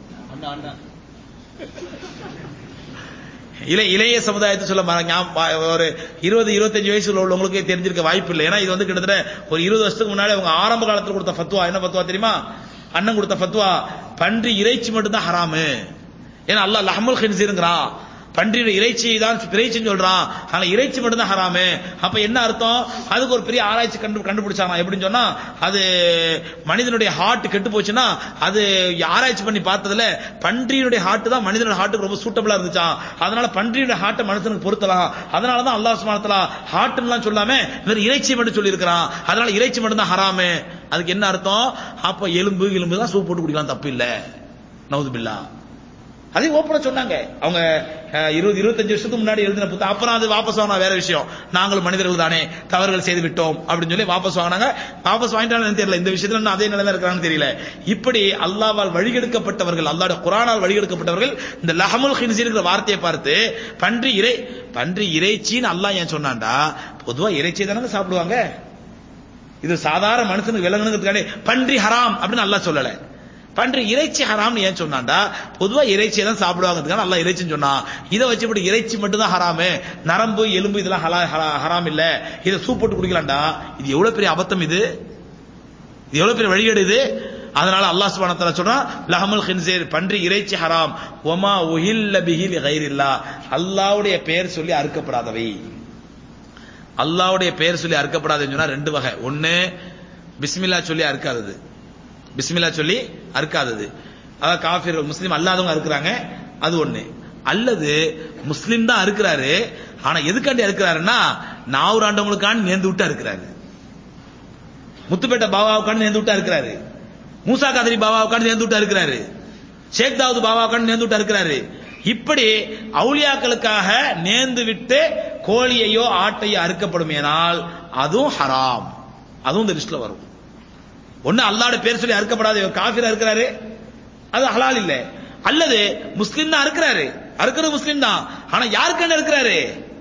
இளை இளைய சமுதாயத்தை சொல்ல மாட்டாங்க. ஞாபகம் ஒரு இருபது இருபத்தஞ்சு வயசுல உள்ளவங்களுக்கே தெரிஞ்சிருக்க வாய்ப்பு இல்லை ஏன்னா இது வந்து கிட்டத்தட்ட ஒரு இருபது வருஷத்துக்கு முன்னாடி அவங்க ஆரம்ப காலத்துல கொடுத்த ஃபத்வா என்ன ஃபத்வா தெரியுமா அண்ணன் கொடுத்த ஃபத்வா பன்றி இறைச்சி மட்டும் தான் ஹராமு ஏன்னா அல்லாஹ் லஹமுல் ஹின்சீருங்கிறான் பன்றியோட இறைச்சி தான் இறைச்சின்னு சொல்றான் ஆனா இறைச்சி மட்டும் தான் ஹராமு அப்ப என்ன அர்த்தம் அதுக்கு ஒரு பெரிய ஆராய்ச்சி கண்டு கண்டுபிடிச்சாங்க எப்படின்னு சொன்னா அது மனிதனுடைய ஹார்ட் கெட்டு போச்சுன்னா அது ஆராய்ச்சி பண்ணி பார்த்ததுல பன்றியினுடைய ஹார்ட் தான் மனிதனோட ஹார்ட்டுக்கு ரொம்ப சூட்டபிளா இருந்துச்சாம் அதனால பன்றியோட ஹார்ட்டை மனுஷனுக்கு பொருத்தலாம் அதனால தான் அல்லாஹ் சுப்ஹானஹு ஹார்ட்லாம் சொல்லாம வெறும் இறைச்சி மட்டும் சொல்லி இருக்கிறான் அதனால இறைச்சி மட்டும் தான் ஹராமு அதுக்கு என்ன அர்த்தம் அப்ப எலும்பு எலும்பு தான் சூப் போட்டு குடிக்கலாம் தப்பு இல்ல நவுதுபில்லா அதையும் ஓப்பனா சொன்னாங்க அவங்க அஹ், இருபது இருபத்தஞ்சு வருஷத்துக்கு முன்னாடி எழுதின புத்தகம் அப்புறம் அது வாபஸ் வாங்கினா வேற விஷயம் நாங்களும் மனிதர்கள் தானே தவறுகள் செய்து விட்டோம் அப்படின்னு சொல்லி வாபஸ் வாங்கினாங்க வாபஸ் வாங்கிட்டாங்கன்னு தெரியல இந்த விஷயத்துல இன்னும் அதே நிலைமை இருக்கிறாங்கன்னு தெரியல இப்படி அல்லாவால் வழிகெடுக்கப்பட்டவர்கள் அல்லாஹ்வுடைய குரானால் வழிகெடுக்கப்பட்டவர்கள் இந்த லஹமுல் ஹின்சீர்ங்கிற வார்த்தையை பார்த்து பன்றி இறை பன்றி இறைச்சின்னு அல்லாஹ் ஏன் சொன்னான்டா பொதுவா இறைச்சி தானங்க சாப்பிடுவாங்க இது சாதாரண மனுஷனுக்கு விலங்குறதுக்காண்டி பன்றி ஹராம் அப்படின்னு அல்லாஹ் சொல்லல பன்றி இறைச்சி ஹராம்னு ஏன் சொன்னான்டா பொதுவா இறைச்சியை தான் சாப்பிடுவாங்கிறதுக்காக நல்லா இறைச்சின்னு சொன்னான் இதை வச்சு இப்படி இறைச்சி மட்டும் தான் ஹராமு நரம்பு எலும்பு இதெல்லாம் ஹலா ஹலா- ஹராம் இல்ல இதை சூப் போட்டு குடிக்கலாம்டா இது எவ்வளவு பெரிய அபத்தம் இது இது எவ்வளவு பெரிய வழிகேடு இது அதனால அல்லாஹ் சுப்ஹானஹு வ தஆலா சொல்றான் லஹமுல் ஹின்சீர் பன்றி இறைச்சி ஹராம் ஒமா உஹில்ல பிஹி லிகைரில்லா அல்லாஹ்வுடைய பெயர் சொல்லி அறுக்கப்படாதவை அல்லாஹ்வுடைய பெயர் சொல்லி அறுக்கப்படாதுன்னு சொன்னா ரெண்டு வகை ஒன்னு பிஸ்மில்லா சொல்லி அறுக்காதது பிஸ்மில்லா சொல்லி அறுக்காதது அதாவது காஃபிர்கள் முஸ்லீம் அல்லாதவங்க அறுக்குறாங்க அது ஒண்ணு அல்லது முஸ்லீம் தான் அறுக்கிறாரு ஆனா எதுக்காண்டி அறுக்கிறாருன்னா நாவூராண்டவங்களுக்காண்டி நேர்ந்து விட்டு அறுக்கிறாரு முத்துப்பேட்டை பாபாவுக்காண்டி நேர்ந்து விட்டு அறுக்கிறாரு மூசா காதரி பாபாவுக்காண்டி நேர்ந்து விட்டு அறுக்கிறாரு ஷேக் தாவூத் பாபாவுக்காண்டி நேர்ந்து விட்டு அறுக்கிறாரு இப்படி அவுலியாக்களுக்காக நேர்ந்து விட்டு கோழியையோ ஆட்டையோ அறுக்கப்படுமேனால் அதுவும் ஹராம் அதுவும் இந்த லிஸ்ட்ல வரும் ஒண்ணு அல்லாஹ்வுடைய பேர் சொல்லி அறுக்கப்படாத இவர் காஃபிரா இருக்கிறாரு அது ஹலால் இல்ல அல்லது முஸ்லிம் தான் அறுக்கிறாரு அறுக்கிறது முஸ்லிம் தான் ஆனா யாருக்கான இருக்கிறாரு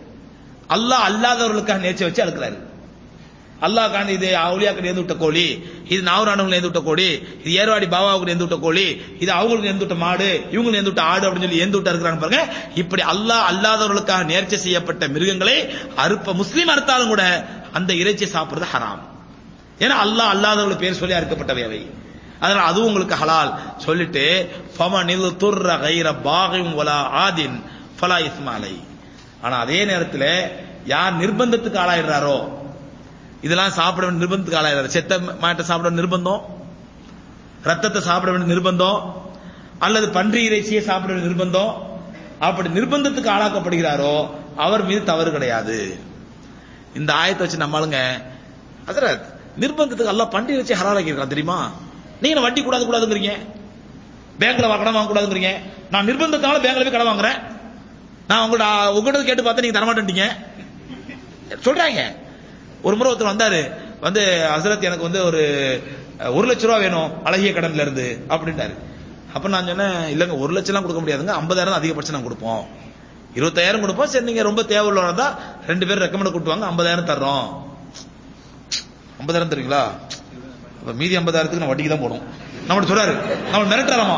அல்லாஹ் அல்லாதவர்களுக்காக நேர்ச்சி வச்சு அறுக்கிறாரு அல்லாஹ் காண்டி இது அவுலியாக்கு நேர்ந்து விட்ட கோழி இது நாவரானவங்க நேர்ந்து விட்ட கோழி இது ஏர்வாடி பாபாவுக்கு நேர்ந்து விட்ட கோழி இது அவங்களுக்கு நேர்ந்து விட்ட மாடு இவங்களுக்கு நேர்ந்து விட்ட ஆடு அப்படின்னு சொல்லி ஏந்து விட்டு இருக்கிறாங்க பாருங்க இப்படி அல்லாஹ் அல்லாதவர்களுக்காக நேர்ச்சி செய்யப்பட்ட மிருகங்களை அறுப்ப முஸ்லீம் அறுத்தாலும் கூட அந்த இறைச்சி சாப்பிடுறது ஹராம் ஏன்னா அல்லாஹ் அல்லாதவர்கள் பேர் சொல்லி அறுக்கப்பட்டவை அவை அதனால அதுவும் உங்களுக்கு ஹலால் சொல்லிட்டு ஃபமனில் துர்ர கைர பாகிம் வலா ஆதின் ஃபலா இஸ்மாலை ஆனா அதே நேரத்தில் யார் நிர்பந்தத்துக்கு ஆளாயிடுறாரோ இதெல்லாம் சாப்பிட வேண்டிய நிர்பந்தத்துக்கு ஆளாயிடுறாரு செத்த மாட்டை சாப்பிட வேண்டிய நிர்பந்தம் ரத்தத்தை சாப்பிட வேண்டிய நிர்பந்தம் அல்லது பன்றி இறைச்சியை சாப்பிட வேண்டிய நிர்பந்தம் அப்படி நிர்பந்தத்துக்கு ஆளாக்கப்படுகிறாரோ அவர் மீது தவறு கிடையாது இந்த ஆயத்தை வச்சு நம்மளுங்க ஹசரத் நிர்பந்தத்துக்கு எல்லாம் பன்றி இறைச்சி ஹராலாக்கி இருக்கான் தெரியுமா நீங்க என்ன வட்டி கூடாது கூடாதுங்கிறீங்க பேங்க்ல வா- கடன் வாங்க கூடாதுங்கிறீங்க நான் நிர்பந்தத்தால பேங்க்ல போய் கடன் வாங்குறேன் நான் உங்கள்ட்ட உங்கள்கிட்ட கேட்டு பார்த்தா நீங்க தரமாட்டேன்ட்டீங்க சொல்றாங்க ஒரு முறை ஒருத்தர் வந்தாரு வந்து ஹசரத் எனக்கு வந்து ஒரு அஹ், ஒரு லட்ச ரூபா வேணும் அழகிய கடன்ல இருந்து அப்படின்ட்டாரு அப்ப நான் சொன்னேன் இல்லங்க ஒரு லட்சம்லாம் கொடுக்க முடியாதுங்க ஐம்பதாயிரம் தான் அதிகபட்சம் நான் கொடுப்போம் இருபத்தாயிரம் கொடுப்போம் சரி நீங்க ரொம்ப தேவையுள்ளவங்க தான் ரெண்டு பேரும் ரெக்கமெண்ட் கொடுத்துவாங்க ஐம்பதாயிரம் தர்றோம் ஐம்பதாயிரம் தருவீங்களா அப்ப மீதி ஐம்பதாயிரத்துக்கு நான் வட்டிக்கு தான் போடும் நம்ம சொல்றாரு நம்ம மிரட்டுறாமா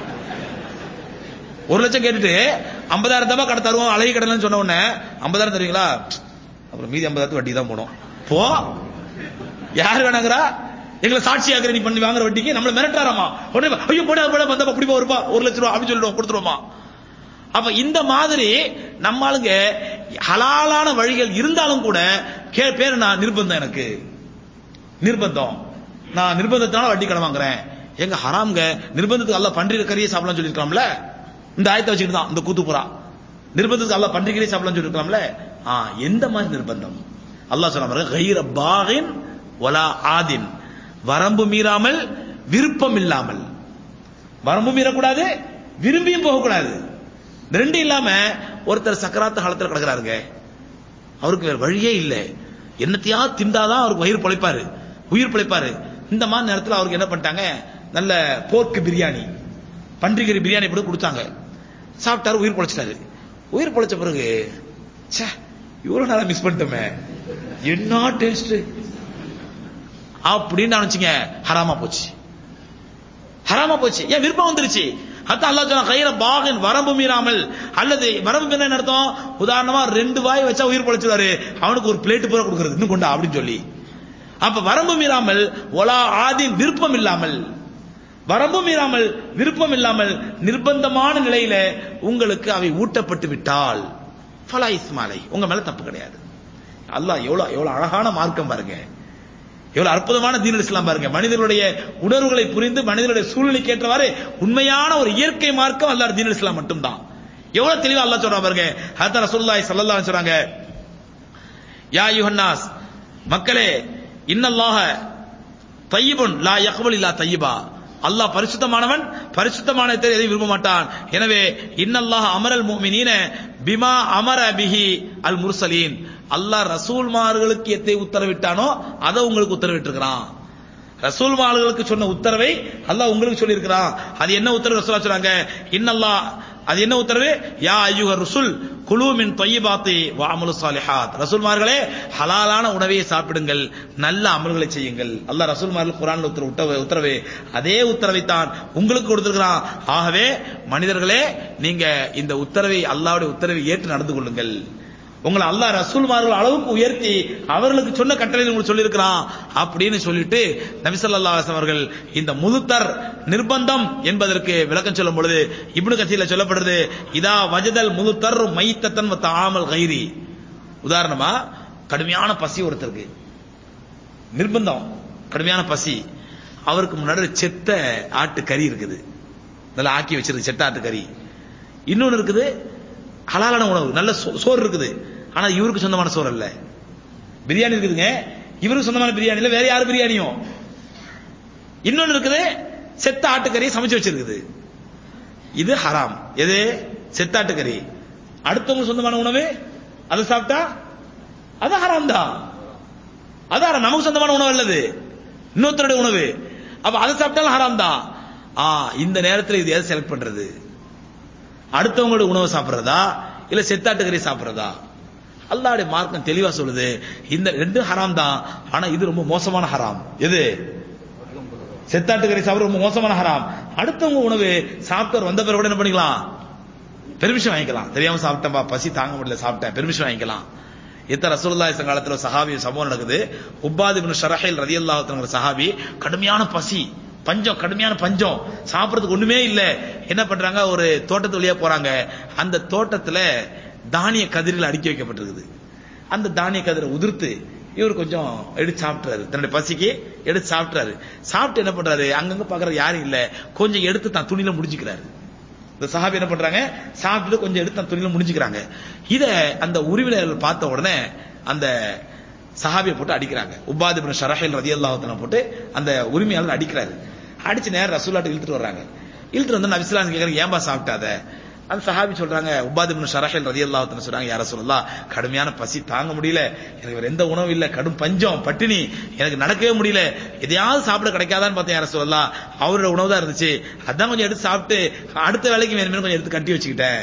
ஒரு லட்சம் கேட்டுட்டு ஐம்பதாயிரம் தான் கடை தருவோம் அழகி கடன்லாம் சொன்ன உடனே ஐம்பதாயிரம் தருவீங்களா அப்புறம் மீதி ஐம்பதாயிரத்துக்கு வட்டி தான் போடும் போ யார் வேணாங்கிறா எங்களை சாட்சியாக்குற நீ பண்ணி வாங்குற வட்டிக்கு நம்மள மிரட்டுறாராமா உடனே ஐயோ போடா போடா வந்தா அப்படி போ ரூபா ஒரு லட்ச ரூபா அப்படின்னு சொல்லிடுவோம் கொடுத்துருவோமா அப்ப இந்த மாதிரி நம்மளுங்க ஹலாலான வழிகள் இருந்தாலும் கூட கே பேர் நான் நிர்பந்தம் எனக்கு நிர்பந்தம் நான் நிர்பந்தத்தினால வட்டி கடன் வாங்குறேன் எங்க ஹராம்ங்க நிர்பந்தத்துக்கு அல்ல பன்றி கறியை சாப்பிடலாம் சொல்லிருக்கலாம்ல இந்த ஆயத்தை வச்சுக்கிட்டு தான் இந்த கூத்துப்புறா நிர்பந்தத்துக்கு அல்ல பன்றி கறியை சாப்பிடலாம் சொல்லிருக்கலாம்ல ஆ எந்த மாதிரி நிர்பந்தம் அல்லாஹ் சொன்ன பாருங்க கைர பாகின் ஒலா ஆதின் வரம்பு மீறாமல் விருப்பம் இல்லாமல் வரம்பு மீறக்கூடாது விரும்பியும் போகக்கூடாது இந்த ரெண்டு இல்லாம ஒருத்தர் சக்கராத்த காலத்தில் கிடக்குறாருங்க அவருக்கு வேற வழியே இல்லை என்னத்தையா திண்டாதான் அவருக்கு வயிறு பிழைப்பாரு உயிர் பிழைப்பாரு இந்த மாதிரி நேரத்தில் அவருக்கு என்ன பண்ணிட்டாங்க நல்ல போர்க்கு பிரியாணி பன்றிகறி பிரியாணி போட்டு கொடுத்தாங்க சாப்பிட்டாரு உயிர் பிழைச்சிட்டாரு உயிர் பிழைச்ச பிறகு ச்சே இவ்வளவு நேரம் மிஸ் பண்ணிட்டோமே என்ன டேஸ்ட் அப்படின்னு நினைச்சுங்க ஹராமா போச்சு ஹராமா போச்சு ஏன் விருப்பம் வந்துருச்சு அதான் அல்லாஹ் சொன்னா கையில பாகன் வரம்பு மீறாமல் அல்லது வரம்பு மீற என்ன அர்த்தம் உதாரணமா ரெண்டு வாய் வச்சா உயிர் பழைச்சுவாரு அவனுக்கு ஒரு பிளேட் பூரா கொடுக்கறது இன்னும் கொண்டா அப்படின்னு சொல்லி அப்ப வரம்பு மீறாமல் ஒலா ஆதின் விருப்பம் இல்லாமல் வரம்பு மீறாமல் விருப்பம் இல்லாமல் நிர்பந்தமான நிலையில உங்களுக்கு அவை ஊட்டப்பட்டு விட்டால் ஃபலா இஸ்மாலை உங்க மேல தப்பு கிடையாது அல்லாஹ் எவ்வளவு எவ்வளவு அழகான மார்க்கம் பாருங்க எவ்வளவு அற்புதமான தீன் இஸ்லாம் பாருங்க மனிதர்களுடைய உணர்வுகளை புரிந்து மனிதனுடைய சூழ்நிலைக்கு ஏற்றவாறு உண்மையான ஒரு இயற்கை மார்க்கம் அல்லாஹ் தீன் இஸ்லாம் மட்டும்தான் எவ்வளவு தெளிவா அல்லாஹ் சொல்றான் பாருங்க ஹதர் ரசூலுல்லாஹி ஸல்லல்லாஹு அலைஹி சொல்றாங்க யா யுஹன்னாஸ் மக்களே இன்னல்லாஹ தய்யிபுன் லா யக்பல் இல்லா தய்யிபா அல்லாஹ் பரிசுத்தமானவன் பரிசுத்தமானதை எதையும் விரும்ப மாட்டான் எனவே இன்னல்லாஹ் அமரல் முஃமினீன பிமா அமர பிஹி அல் முர்சலீன் அல்லாஹ் ரசூல்மார்களுக்கு எத்தை உத்தரவிட்டானோ அதை உங்களுக்கு உத்தரவிட்டிருக்கிறான் ரசூல்மார்களுக்கு சொன்ன உத்தரவை அல்லாஹ் உங்களுக்கு சொல்லியிருக்கிறான் அது என்ன உத்தரவு ரசூலா சொல்றாங்க இன்னல்லாஹ் அது என்ன உத்தரவு யா ஐயுக ருசுல் குழு மின் தொய்யபாத்தி வாமலு சாலிஹாத் ரசூல்மார்களே ஹலாலான உணவை சாப்பிடுங்கள் நல்ல அமல்களை செய்யுங்கள் அல்லாஹ் ரசூல்மார்கள் குரான் உத்தரவு உத்தரவு உத்தரவு அதே உத்தரவை தான் உங்களுக்கு கொடுத்திருக்கிறான் ஆகவே மனிதர்களே நீங்க இந்த உத்தரவை அல்லாஹ்வுடைய உத்தரவை ஏற்று நடந்து கொள்ளுங்கள் உங்களை அல்லாஹ் ரசூல்மார்கள் அளவுக்கு உயர்த்தி அவர்களுக்கு சொன்ன கட்டளை உங்களுக்கு சொல்லியிருக்கிறான் அப்படின்னு சொல்லிட்டு நபி ஸல்லல்லாஹு அலைஹி அவர்கள் இந்த முதுத்தர் நிர்பந்தம் என்பதற்கு விளக்கம் சொல்லும் பொழுது இப்னு கசீர்ல சொல்லப்படுறது இதா வஜதல் முதுத்தர் மைத்தத்தன் வ தஆமல் கைரி உதாரணமா கடுமையான பசி ஒருத்தருக்கு நிர்பந்தம் கடுமையான பசி அவருக்கு முன்னாடி செத்த ஆட்டு கறி இருக்குது நல்லா ஆக்கி வச்சிருக்கு செத்த ஆட்டு கறி இன்னொன்னு இருக்குது ஹலாலான உணவு நல்ல சோ- சோறு இருக்குது ஆனா இவருக்கு சொந்தமான சோறு அல்ல பிரியாணி இருக்குதுங்க இவருக்கு சொந்தமான பிரியாணி இல்ல வேற யாரு பிரியாணியும் இன்னொன்னு இருக்குது செத்த ஆட்டுக்கறி சமைச்சு வச்சிருக்குது இது ஹராம் எது செத்த ஆட்டுக்கறி அடுத்தவங்க சொந்தமான உணவு அதை சாப்பிட்டா அது ஹராம் தான் அது ஹராம் நமக்கு சொந்தமான உணவு அல்லது இன்னொருத்தருடைய உணவு அப்ப அதை சாப்பிட்டாலும் ஹராம் தான் ஆ இந்த நேரத்தில் இது எதை செலக்ட் பண்றது அடுத்தவங்களோட உணவு சாப்பிடுறதா இல்ல செத்தாட்டுக்கறி சாப்பிடுறதா அல்லாஹ்வுடைய மார்க்கம் தெளிவா சொல்லுது இந்த ரெண்டும் ஹராம் தான் ஆனா இது ரொம்ப மோசமான ஹராம் எது செத்தாட்டுக்கறி சாப்பிட ரொம்ப மோசமான ஹராம் அடுத்தவங்க உணவு சாப்பிட்டவர் வந்த பிறகு கூட என்ன பண்ணிக்கலாம் பெர்மிஷன் வாங்கிக்கலாம் தெரியாம சாப்பிட்டேன்பா பசி தாங்க முடியல சாப்பிட்டேன் பெர்மிஷன் வாங்கிக்கலாம் இத்த ரசூலுல்லாஹி காலத்துல ஒரு சஹாபி சம்பவம் நடக்குது உப்பாத் இப்னு ஷரஹில் ரலியல்லாஹு தஆலா சஹாபி கடுமையான பசி பஞ்சம் கடுமையான பஞ்சம் சாப்பிடுறதுக்கு ஒண்ணுமே இல்ல என்ன பண்றாங்க ஒரு தோட்டத்து வழியா போறாங்க அந்த தோட்டத்துல தானிய கதிரில் அடுக்கி வைக்கப்பட்டிருக்குது அந்த தானிய கதிரை உதிர்த்து இவர் கொஞ்சம் எடுத்து சாப்பிட்டுறாரு தன்னுடைய பசிக்கு எடுத்து சாப்பிட்டுறாரு சாப்பிட்டு என்ன பண்றாரு அங்கங்க பாக்குறது யாரும் இல்ல கொஞ்சம் எடுத்து தான் துணியில முடிஞ்சுக்கிறாரு இந்த சஹாபி என்ன பண்றாங்க சாப்பிட்டு கொஞ்சம் எடுத்து அந்த துணியில முடிஞ்சுக்கிறாங்க இத அந்த உரிமையாளர்கள் பார்த்த உடனே அந்த சஹாபியை போட்டு அடிக்கிறாங்க உபாதி பின் ஷரஹில் ரதியல்லாஹு தஆலா போட்டு அந்த உரிமையாளர் அடிக்கிறாரு அடிச்சு நேரம் ரசூலாட்டு இழுத்துட்டு வர்றாங்க இழுத்துட்டு வந்து நபிஸ்லாம் கேட்கறாங்க ஏன்பா சாப்பிட்டாத அந்த சஹாபி சொல்றாங்க உபாதி பின் ஷரஹில் ரதியல்லாஹு தஆலா சொல்றாங்க யார சொல்லலாம் கடுமையான பசி தாங்க முடியல எனக்கு வேற எந்த உணவும் இல்ல கடும் பஞ்சம் பட்டினி எனக்கு நடக்கவே முடியல எதையாவது சாப்பிட கிடைக்காதான்னு பார்த்தேன் யார சொல்லலாம் அவரோட உணவு தான் இருந்துச்சு அதான் கொஞ்சம் எடுத்து சாப்பிட்டு அடுத்த வேலைக்கு வேணுமே கொஞ்சம் எடுத்து கட்டி வச்சுக்கிட்டேன்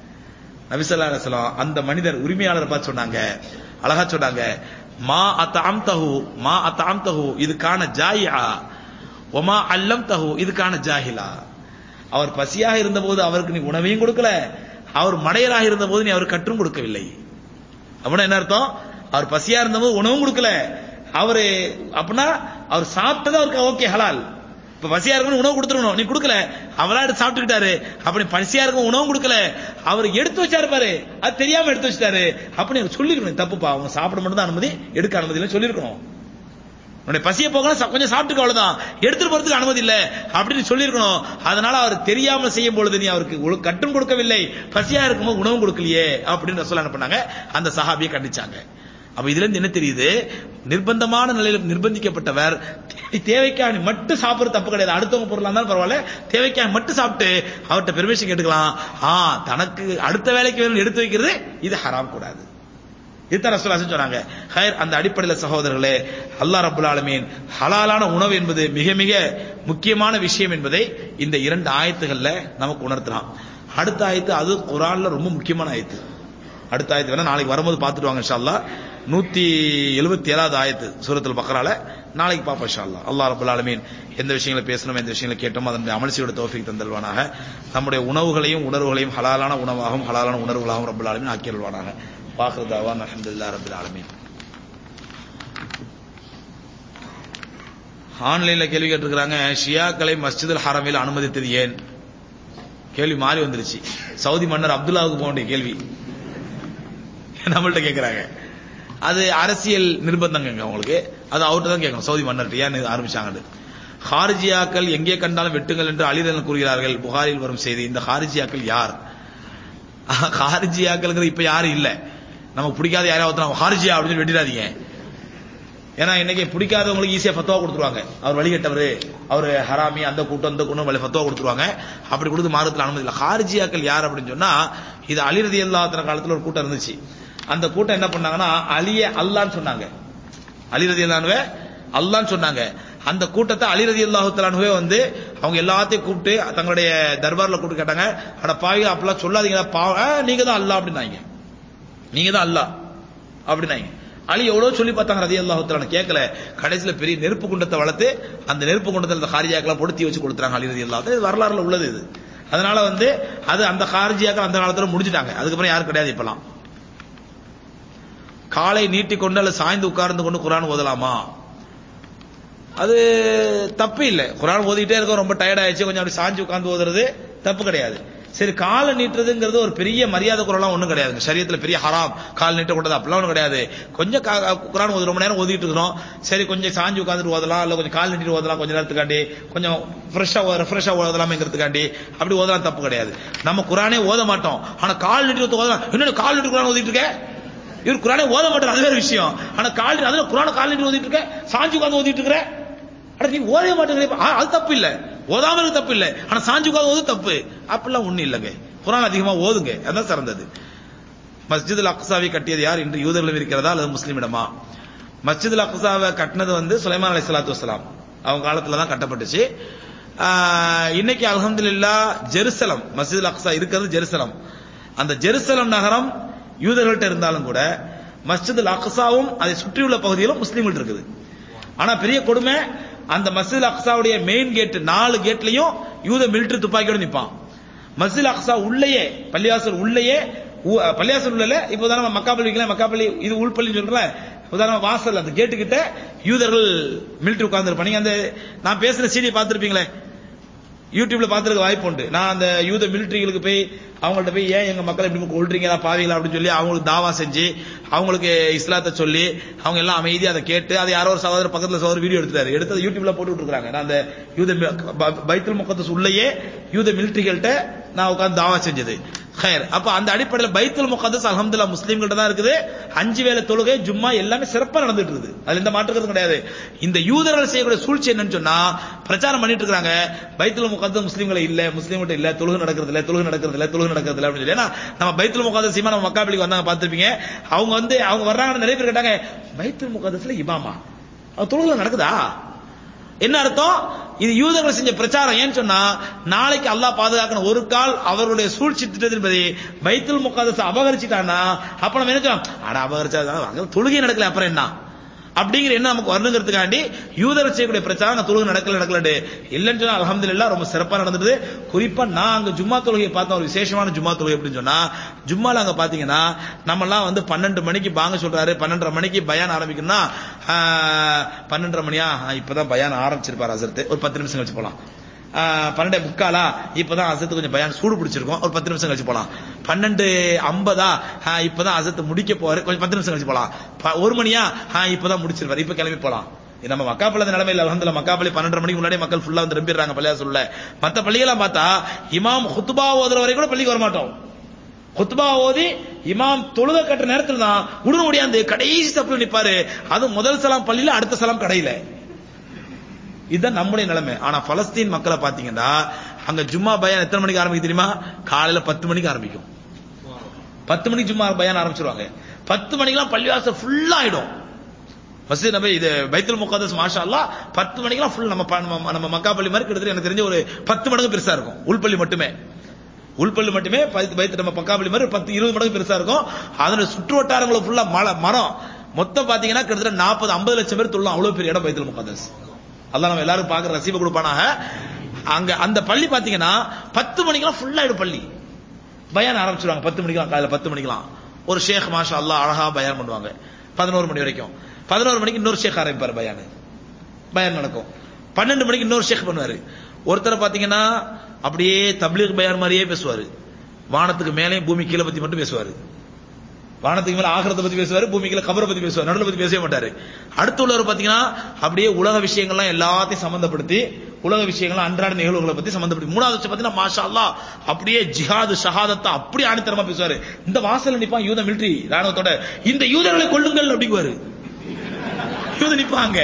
நபிசல்லா அலிஸ்லாம் அந்த மனிதர் உரிமையாளர் பார்த்து சொன்னாங்க அழகா சொன்னாங்க மா அத்தாம் தஹு மா அத்தாம் தஹு இதுக்கான ஜாயா ஒமா அல்லம் தஹு இதுக்கான ஜாஹிலா அவர் பசியாக இருந்தபோது அவருக்கு நீ உணவையும் கொடுக்கல அவர் மடையராக இருந்தபோது நீ அவர் கற்றும் கொடுக்கவில்லை அப்படின்னா என்ன அர்த்தம் அவர் பசியா இருந்தபோது உணவும் கொடுக்கல அவரு அப்படின்னா அவர் சாப்பிட்டது அவருக்கு ஓகே ஹலால் இப்ப பசியா இருக்கணும் உணவு கொடுத்துருக்கணும் நீ கொடுக்கல அவரா எடுத்து சாப்பிட்டுக்கிட்டாரு அப்படி பசியா இருக்கும் உணவும் கொடுக்கல அவர் எடுத்து வச்சாரு பாரு அது தெரியாம எடுத்து வச்சிட்டாரு அப்படி எனக்கு சொல்லிருக்கணும் தப்புப்பா அவங்க சாப்பிட மட்டும் தான் அனுமதி எடுக்க அனுமதி இல்லை சொல்லிருக்கணும் உன்னுடைய பசியை போகணும் கொஞ்சம் சாப்பிட்டுக்க அவ்வளவுதான் எடுத்துட்டு போறதுக்கு அனுமதி இல்ல அப்படின்னு சொல்லியிருக்கணும் அதனால அவர் தெரியாம செய்யும் பொழுது நீ அவருக்கு ஒழு- கட்டும் கொடுக்கவில்லை பசியா இருக்கும்போது உணவும் கொடுக்கலையே அப்படின்னு சொல்ல என்ன பண்ணாங்க அந்த சஹாபியை கண்டிச்சாங்க அப்ப இதுல இருந்து என்ன தெரியுது நிர்பந்தமான நிலையில நிர்பந்திக்கப்பட்டவர் தேவைக்காக மட்டும் சாப்பிடுறது தப்பு கிடையாது அடுத்தவங்க பொருளா இருந்தாலும் பரவாயில்ல தேவைக்காக மட்டும் சாப்பிட்டு அவர்கிட்ட பெர்மிஷன் கேட்டுக்கலாம் ஆ தனக்கு அடுத்த வேலைக்கு வேணும் எடுத்து வைக்கிறது இது ஹராம் கூடாது இதுதான் ரசூலாசன் சொன்னாங்க ஹயர் அந்த அடிப்படையில் சகோதரர்களே அல்லாஹ் ரபுல் ஆலமீன் ஹலாலான உணவு என்பது மிக மிக முக்கியமான விஷயம் என்பதை இந்த இரண்டு ஆயத்துகள்ல நமக்கு உணர்த்தலாம் அடுத்த ஆயத்து அது குரான்ல ரொம்ப முக்கியமான ஆயத்து அடுத்த ஆயத்து வேணா நாளைக்கு வரும்போது பார்த்துட்டு வாங்க இன்ஷா அல்லாஹ் நூத்தி எழுபத்தி ஏழாவது ஆயத்து சூரத்தில் பக்கரால நாளைக்கு பார்ப்போம் இன்ஷா அல்லாஹ் அல்லாஹ் ரபுல் ஆலமீன் எந்த விஷயங்களை பேசணும் எந்த விஷயங்களை கேட்டோம் அதனுடைய அமல்சியோட தோஃபிக் தந்தல்வானாக நம்முடைய உணவுகளையும் உணர்வுகளையும் ஹலாலான உணவாகவும் ஹலாலான உணர்வுகளாகவும் ரபுல் ஆலமீன் ஆக்கியல்வானாக واخر دعوانا الحمد لله رب العالمين ஆன்லைன்ல கேள்வி கேட்டிருக்கிறாங்க ஷியாக்களை மஸ்ஜிதுல் ஹரமில் அனுமதித்தது ஏன் கேள்வி மாறி வந்துருச்சு சவுதி மன்னர் அப்துல்லாவுக்கு போக வேண்டிய கேள்வி நம்மள்ட்ட கேட்கிறாங்க அது அரசியல் நிர்பந்தங்க அவங்களுக்கு அது அவர்கிட்ட தான் கேட்கணும் சவுதி மன்னர்கிட்ட ஏன் ஆரம்பிச்சாங்க ஹாரிஜியாக்கள் எங்கே கண்டாலும் வெட்டுங்கள் என்று அலிதன் கூறுகிறார்கள் புகாரில் வரும் செய்தி இந்த ஹாரிஜியாக்கள் யார் ஹாரிஜியாக்கள் இப்ப யாரும் இல்லை நமக்கு பிடிக்காத யாராவது ஹாரிஜியா அப்படின்னு சொல்லி வெட்டிடாதீங்க ஏன்னா இன்னைக்கு பிடிக்காதவங்களுக்கு ஈஸியா ஃபத்துவா கொடுத்துருவாங்க அவர் வழிகட்டவர் அவர் ஹராமி அந்த கூட்டம் அந்த கூட்டம் வழி ஃபத்துவா கொடுத்துருவாங்க அப்படி கொடுத்து மார்க்கத்தில் அனுமதி இல்லை ஹாரிஜியாக்கள் யார் அப்படின்னு சொன்னா இது அலிரதி அல்லாத்தின காலத்துல ஒரு கூட்டம் இருந்துச்சு அந்த கூட்டம் என்ன பண்ணாங்கன்னா அலிய அல்லான்னு சொன்னாங்க அலிரதி அல்லானுவே அல்லான்னு சொன்னாங்க அந்த கூட்டத்தை அலிரதி அல்லாஹுத்தலானுவே வந்து அவங்க எல்லாத்தையும் கூப்பிட்டு தங்களுடைய தர்பார்ல கூப்பிட்டு கேட்டாங்க அட பாவி அப்பெல்லாம் சொல்லாதீங்க பாவ நீங்க தான் அல்லா அப்படின்னாங்க நீங்க தான் அல்லா அப்படின்னாங்க அலி எவ்வளவு சொல்லி பார்த்தாங்க ரதி அல்லாஹுத்தலான கேட்கல கடைசியில பெரிய நெருப்பு குண்டத்தை வளர்த்து அந்த நெருப்பு குண்டத்தில் அந்த ஹாரிஜியாக்கெல்லாம் பொடுத்தி வச்சு கொடுத்துறாங்க அலி ரதி அல்லாஹ் இது வரலாறுல உள்ளது இது அதனால வந்து அது அந்த ஹாரிஜியாக்கள் அந்த காலத்துல முடிஞ்சிட்டாங்க அதுக்கப்புறம் யாரும் கிடையாது இப்பெல்லாம் காலை நீட்டிக்கொண்டு அல்லது சாய்ந்து உட்கார்ந்து கொண்டு குரான் ஓதலாமா அது தப்பு இல்லை குரான் ஓதிட்டே இருக்க ரொம்ப டயர்ட் ஆயிடுச்சு கொஞ்சம் அப்படி சாஞ்சு உட்கார்ந்து ஓதுறது தப்பு கிடையாது சரி காலை நீட்டுறதுங்கிறது ஒரு பெரிய மரியாதை குரலாம் ஒன்றும் கிடையாது சரியத்துல பெரிய ஹராம் கால் நீட்ட கூடாது அப்படிலாம் ஒன்றும் கிடையாது கொஞ்சம் குரான் ஒரு ரொம்ப நேரம் ஓதிட்டு இருக்கிறோம் சரி கொஞ்சம் சாஞ்சு உட்காந்துட்டு ஓதலாம் இல்ல கொஞ்சம் கால் நீட்டிட்டு ஓதலாம் கொஞ்சம் நேரத்துக்காண்டி கொஞ்சம் ஃப்ரெஷ்ஷா ரெஃப்ரெஷ்ஷா ஓதலாமேங்கிறதுக்காண்டி அப்படி ஓதலாம் தப்பு கிடையாது நம்ம குரானே ஓத மாட்டோம் ஆனா கால் நீட்டி ஓதலாம் இன்னொரு கால் நீட்டு குரான் ஓதிட்டு இருக்க இவர் குரானே ஓத மாட்டார் அது வேற விஷயம் ஆனா கால் அதுல குரான கால் நீட்டி ஓதிட்டு இருக்க சாஞ்சு உட்காந்து ஓதிட்டு இருக்கிற அட நீ ஓதவே மாட்டேங்கிற அது தப்பு இல்ல ஓதாம இருக்கு தப்பு இல்ல ஆனா சாஞ்சு உட்காந்து ஓது தப்பு அப்படிலாம் ஒண்ணு இல்லைங்க குரான் அதிகமா ஓதுங்க அதான் சிறந்தது மஸ்ஜிதுல் அக்சாவை கட்டியது யார் இன்று யூதர்களும் இருக்கிறதா அல்லது முஸ்லீமிடமா மஸ்ஜிதுல் அக்சாவை கட்டினது வந்து சுலைமான் அலி சலாத்து வலாம் அவங்க காலத்துல தான் கட்டப்பட்டுச்சு இன்னைக்கு அலமதுல்லா ஜெருசலம் மஸ்ஜிதுல் அக்சா இருக்கிறது ஜெருசலம் அந்த ஜெருசலம் நகரம் யூதர்கள்ட்ட இருந்தாலும் கூட மஸ்ஜிதுல் அக்சாவும் அதை சுற்றியுள்ள பகுதியிலும் முஸ்லீம்கள் இருக்குது ஆனா பெரிய கொடுமை அந்த மஸ்ஜித் அக்சாவுடைய மெயின் கேட் நாலு கேட்லயும் யூத மிலிட்டரி துப்பாக்கியோட நிப்பான் மஸ்ஜித் அக்சா உள்ளேயே பள்ளிவாசல் உள்ளேயே பள்ளிவாசல் உள்ள இப்போதான் மக்காப்பள்ளி வைக்கலாம் மக்காப்பள்ளி இது உள்பள்ளி சொல்றேன் உதாரணம் வாசல் அந்த கேட்டு கிட்ட யூதர்கள் மிலிட்டரி உட்கார்ந்து இருப்பாங்க அந்த நான் பேசுற சீடி பார்த்திருப்பீங்களே யூடியூப்ல பாத்துருக்க வாய்ப்பு உண்டு நான் அந்த யூத மிலிட்டரிகளுக்கு போய் அவங்கள்ட்ட போய் ஏன் எங்க மக்களை இப்படி கொள்றீங்களா பாவீங்களா அப்படின்னு சொல்லி அவங்களுக்கு தாவா செஞ்சு அவங்களுக்கு இஸ்லாத்தை சொல்லி அவங்க எல்லாம் அமைதியா அதை கேட்டு அதை யாரோ ஒரு சகோதரர் பக்கத்துல சகோதரர் வீடியோ எடுத்துட்டாரு எடுத்து யூடியூப்ல போட்டு இருக்காங்க நான் அந்த யூத பைத்துல் முகத்தஸ் உள்ளேயே யூத மிலிட்டரிகள்கிட்ட நான் உட்கார்ந்து தாவா செஞ்சது ஹயர் அப்ப அந்த அடிப்படையில் பைத்துல் முகத்தஸ் அலமதுல்லா முஸ்லீம்கிட்ட தான் இருக்குது அஞ்சு வேலை தொழுகை ஜும்மா எல்லாமே சிறப்பா நடந்துட்டு இருக்குது அதுல எந்த மாற்றுக்கிறது கிடையாது இந்த யூதர்கள் செய்யக்கூடிய சூழ்ச்சி என்னன்னு சொன்னா பிரச்சாரம் பண்ணிட்டு இருக்காங்க பைத்துல் முகத்தஸ் முஸ்லீம்களை இல்ல முஸ்லீம்கிட்ட இல்ல தொழுகை நடக்கிறது இல்ல தொழுகை நடக்கிறது இல்ல தொழுகை நடக்கிறது இல்ல அப்படின்னு சொல்லி ஏன்னா நம்ம பைத்துல் முகத்தஸ் சீமா நம்ம மக்காபலிக்கு வந்தாங்க பார்த்திருப்பீங்க அவங்க வந்து அவங்க வர்றாங்கன்னு நிறைய பேர் கேட்டாங்க பைத்துல் முகத்தஸ்ல இமாமா தொழுகை நடக்குதா என்ன அர்த்தம் இது யூதர்கள் செஞ்ச பிரச்சாரம் ஏன்னு சொன்னா நாளைக்கு அல்லாஹ் பாதுகாக்கணும் ஒரு கால் அவருடைய சூழ்ச்சி திட்டத்தின் என்பதை பைத்துல் முகாதத்தை அபகரிச்சுட்டானா அப்ப நம்ம என்ன சொல்லலாம் அட அபகரிச்சா தொழுகை நடக்கல அப்புறம் என்ன அப்படிங்கிற என்ன நமக்கு வரணுங்கிறதுக்காண்டி யூதர் செய்யக்கூடிய பிரச்சாரம் தொழுகை நடக்கல நடக்கலடு இல்லைன்னு சொன்னா அலமதுல்லா ரொம்ப சிறப்பா நடந்தது குறிப்பா நான் அங்க ஜும்மா தொழுகையை பார்த்தோம் ஒரு விசேஷமான ஜும்மா தொழுகை அப்படின்னு சொன்னா ஜும்மால அங்க பாத்தீங்கன்னா நம்ம எல்லாம் வந்து பன்னெண்டு மணிக்கு பாங்க சொல்றாரு பன்னெண்டரை மணிக்கு பயான் ஆரம்பிக்கணும்னா பன்னெண்டரை மணியா இப்பதான் பயான் ஆரம்பிச்சிருப்பாரு அசரத்து ஒரு பத்து நிமிஷம் கழிச்சு போலாம் பன்னெண்டு முக்காலா இப்பதான் அசத்து கொஞ்சம் பயான் சூடு பிடிச்சிருக்கோம் ஒரு பத்து நிமிஷம் கழிச்சு போலாம் பன்னெண்டு ஐம்பதா இப்பதான் அசத்து முடிக்க போறாரு கொஞ்சம் பத்து நிமிஷம் கழிச்சு போலாம் ஒரு மணியா இப்பதான் முடிச்சிருப்பாரு இப்ப கிளம்பி போலாம் நம்ம மக்காப்பள்ளி நிலைமையில் அலமதுல மக்காப்பள்ளி பன்னெண்டு மணிக்கு முன்னாடி மக்கள் ஃபுல்லா வந்து நம்பிடுறாங்க பள்ளியா சொல்ல மத்த பள்ளியெல்லாம் பார்த்தா இமாம் ஹுத்துபா ஓதுற வரை கூட பள்ளிக்கு வரமாட்டோம் குத்பா ஓதி இமாம் தொழுத கட்ட நேரத்துல தான் உடனே ஓடியாந்து கடைசி தப்பு நிப்பாரு அது முதல் சலாம் பள்ளியில அடுத்த சலாம் கடையில இதுதான் நம்முடைய நிலைமை ஆனா பலஸ்தீன் மக்களை பாத்தீங்கன்னா அங்க ஜும்மா பயான் எத்தனை மணிக்கு ஆரம்பிக்கும் தெரியுமா காலையில பத்து மணிக்கு ஆரம்பிக்கும் பத்து மணிக்கு ஜும்மா பயான் ஆரம்பிச்சிருவாங்க பத்து மணிக்கெல்லாம் பள்ளிவாசல் ஃபுல்லா ஆயிடும் மஸ்ஜித் நபி இது பைத்துல் முகதஸ் மாஷா அல்லாஹ் பத்து மணிக்கெல்லாம் ஃபுல் நம்ம ப- நம்ம நம்ம மக்கா பள்ளி மாதிரி கிட்டத்தட்ட எனக்கு தெரிஞ்ச ஒரு பத்து மடங்கு பெருசா இருக்கும் உள்பள்ளி மட்டுமே உள்பள்ளி மட்டுமே பைத்து பைத்து நம்ம மக்கா பள்ளி மாதிரி ஒரு பத்து இருபது மடங்கு பெருசா இருக்கும் அதோட சுற்று வட்டாரங்களை ஃபுல்லா மலை மரம் மொத்தம் பாத்தீங்கன்னா கிட்டத்தட்ட நாற்பது ஐம்பது லட்சம் பேர் தொல்லாம் அவ்வளவு பெரிய இடம் பைத்துல் முகதஸ் அல்லாஹ் நம்ம எல்லாரும் பாக்குற ரசீப கொடுப்பானாக அங்க அந்த பள்ளி பாத்தீங்கன்னா பத்து மணிக்கெல்லாம் ஃபுல்லா ஆயிடும் பள்ளி பயான் ஆரம்பிச்சிருவாங்க பத்து மணிக்கெல்லாம் காலையில பத்து மணிக்கெல்லாம் ஒரு ஷேக் மாஷா அல்லாஹ் அழகா பயான் பண்ணுவாங்க பதினோரு மணி வரைக்கும் பதினோரு மணிக்கு இன்னொரு ஷேக் ஆரம்பிப்பார் பயான் பயான் நடக்கும் பன்னெண்டு மணிக்கு இன்னொரு ஷேக் பண்ணுவாரு ஒருத்தர் பாத்தீங்கன்னா அப்படியே தப்லீக் பயான் மாதிரியே பேசுவாரு வானத்துக்கு மேலே பூமி கீழே பத்தி மட்டும் பேசுவாரு வானத்துக்கு மேல ஆகிரத்தை பத்தி பேசுவாரு பூமிக்குள்ள கபரை பத்தி பேசுவார் நடுவில் பத்தி பேசவே மாட்டாரு அடுத்து உள்ளவர் பாத்தீங்கன்னா அப்படியே உலக விஷயங்கள்லாம் எல்லாத்தையும் சம்பந்தப்படுத்தி உலக விஷயங்கள் அன்றாட நிகழ்வுகளை பத்தி சம்பந்தப்படுத்தி மூணாவது வருஷம் பாத்தீங்கன்னா மாஷா அல்லாஹ் அப்படியே ஜிஹாது ஷஹாதத்தை அப்படி ஆணித்தரமா பேசுவாரு இந்த வாசல்ல நிப்பான் யூத மிலிட்டரி ராணுவத்தோட இந்த யூதர்களை கொள்ளுங்கள் அப்படிங்குவாரு யூத நிப்பாங்க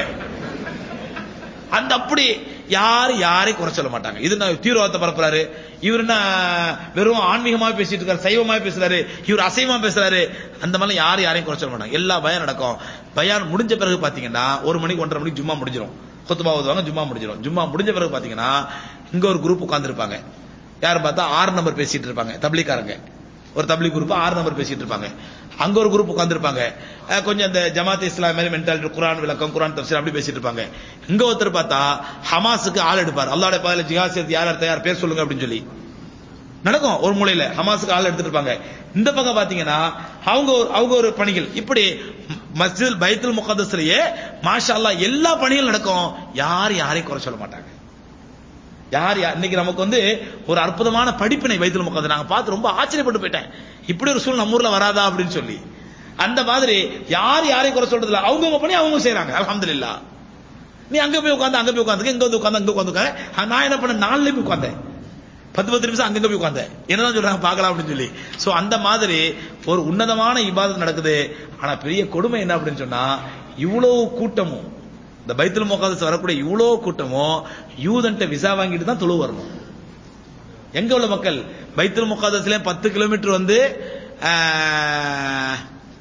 அந்த அப்படி யாரு யாரையும் குறை சொல்ல மாட்டாங்க இது நான் தீவிரவாதத்தை பரப்புறாரு இவர் என்ன வெறும் ஆன்மீகமா பேசிட்டு இருக்காரு சைவமா பேசுறாரு இவர் அசைவமா பேசுறாரு அந்த மாதிரி யாரும் யாரையும் குறை சொல்ல மாட்டாங்க எல்லா பயான் நடக்கும் பயான் முடிஞ்ச பிறகு பாத்தீங்கன்னா ஒரு மணிக்கு ஒன்றரை மணிக்கு ஜும்மா முடிஞ்சிடும் கொத்துபா ஓதுவாங்க ஜும்மா முடிஞ்சிடும் ஜும்மா முடிஞ்ச பிறகு பாத்தீங்கன்னா இங்க ஒரு குரூப் உட்கார்ந்திருப்பாங்க யாரும் பார்த்தா ஆறு நம்பர் பேசிட்டு இருப்பாங்க தப்லீக்காரங்க ஒரு தப்லீக் குரூப் ஆறு நம்பர் பேசிட்டு இருப்பாங்க அங்க ஒரு குரூப் உட்கார்ந்திருப்பாங்க அஹ் கொஞ்சம் இந்த ஜமாத் இஸ்லாம் மாதிரி மென்டாலிட்டி குரான் விளக்கம் குரான் தப்சீர் அப்படி பேசிட்டு இருப்பாங்க இங்க ஒருத்தர் பார்த்தா ஹமாஸுக்கு ஆள் எடுப்பார் அல்லாஹ்வுடைய பாதையில ஜிஹாத் செய்து யார் யார் தயார் பேர் சொல்லுங்க அப்படின்னு சொல்லி நடக்கும் ஒரு மூலையில ஹமாஸுக்கு ஆள் எடுத்துட்டு இருப்பாங்க இந்த பக்கம் பாத்தீங்கன்னா அவங்க ஒரு அவங்க ஒரு பணிகள் இப்படி மஸ்ஜித் பைத்துல் முகதஸ்லயே மாஷா அல்லாஹ் எல்லா பணிகளும் நடக்கும் யார் யாரையும் குறை சொல்ல மாட்டாங்க யார் யார் இன்னைக்கு நமக்கு வந்து ஒரு அற்புதமான படிப்பினை வைத்தல் முகத்தை நாங்க பார்த்து ரொம்ப ஆச்சரியப்பட்டு போயிட்டேன் இப்படி ஒரு சூழல் நம்ம ஊர்ல வராதா அப்படின்னு சொல்லி அந்த மாதிரி யார் யாரையும் குறை சொல்றது இல்ல அவங்கவுங்க பண்ணி அவங்க செய்றாங்க அல்ஹம்துலில்லாஹ் நீ அங்க போய் உட்காந்து அங்க போய் உட்காந்து இங்க வந்து உட்காந்து அங்க உட்காந்து நான் என்ன பண்ண நாலுல போய் உட்காந்தேன் பத்து பத்து நிமிஷம் அங்கங்க போய் உட்காந்தேன் என்னதான் சொல்றாங்க பார்க்கலாம் அப்படின்னு சொல்லி சோ அந்த மாதிரி ஒரு உன்னதமான இபாதத் நடக்குது ஆனா பெரிய கொடுமை என்ன அப்படின்னு சொன்னா இவ்வளவு கூட்டமும் இந்த பைத்துல் முகாதஸ் வரக்கூடிய இவ்வளவு கூட்டமும் யூதன்ட்ட விசா வாங்கிட்டு தான் தொழு வரணும் எங்க உள்ள மக்கள் பைத்துல் முகாதஸ்ல பத்து கிலோமீட்டர் வந்து ஆஹ்,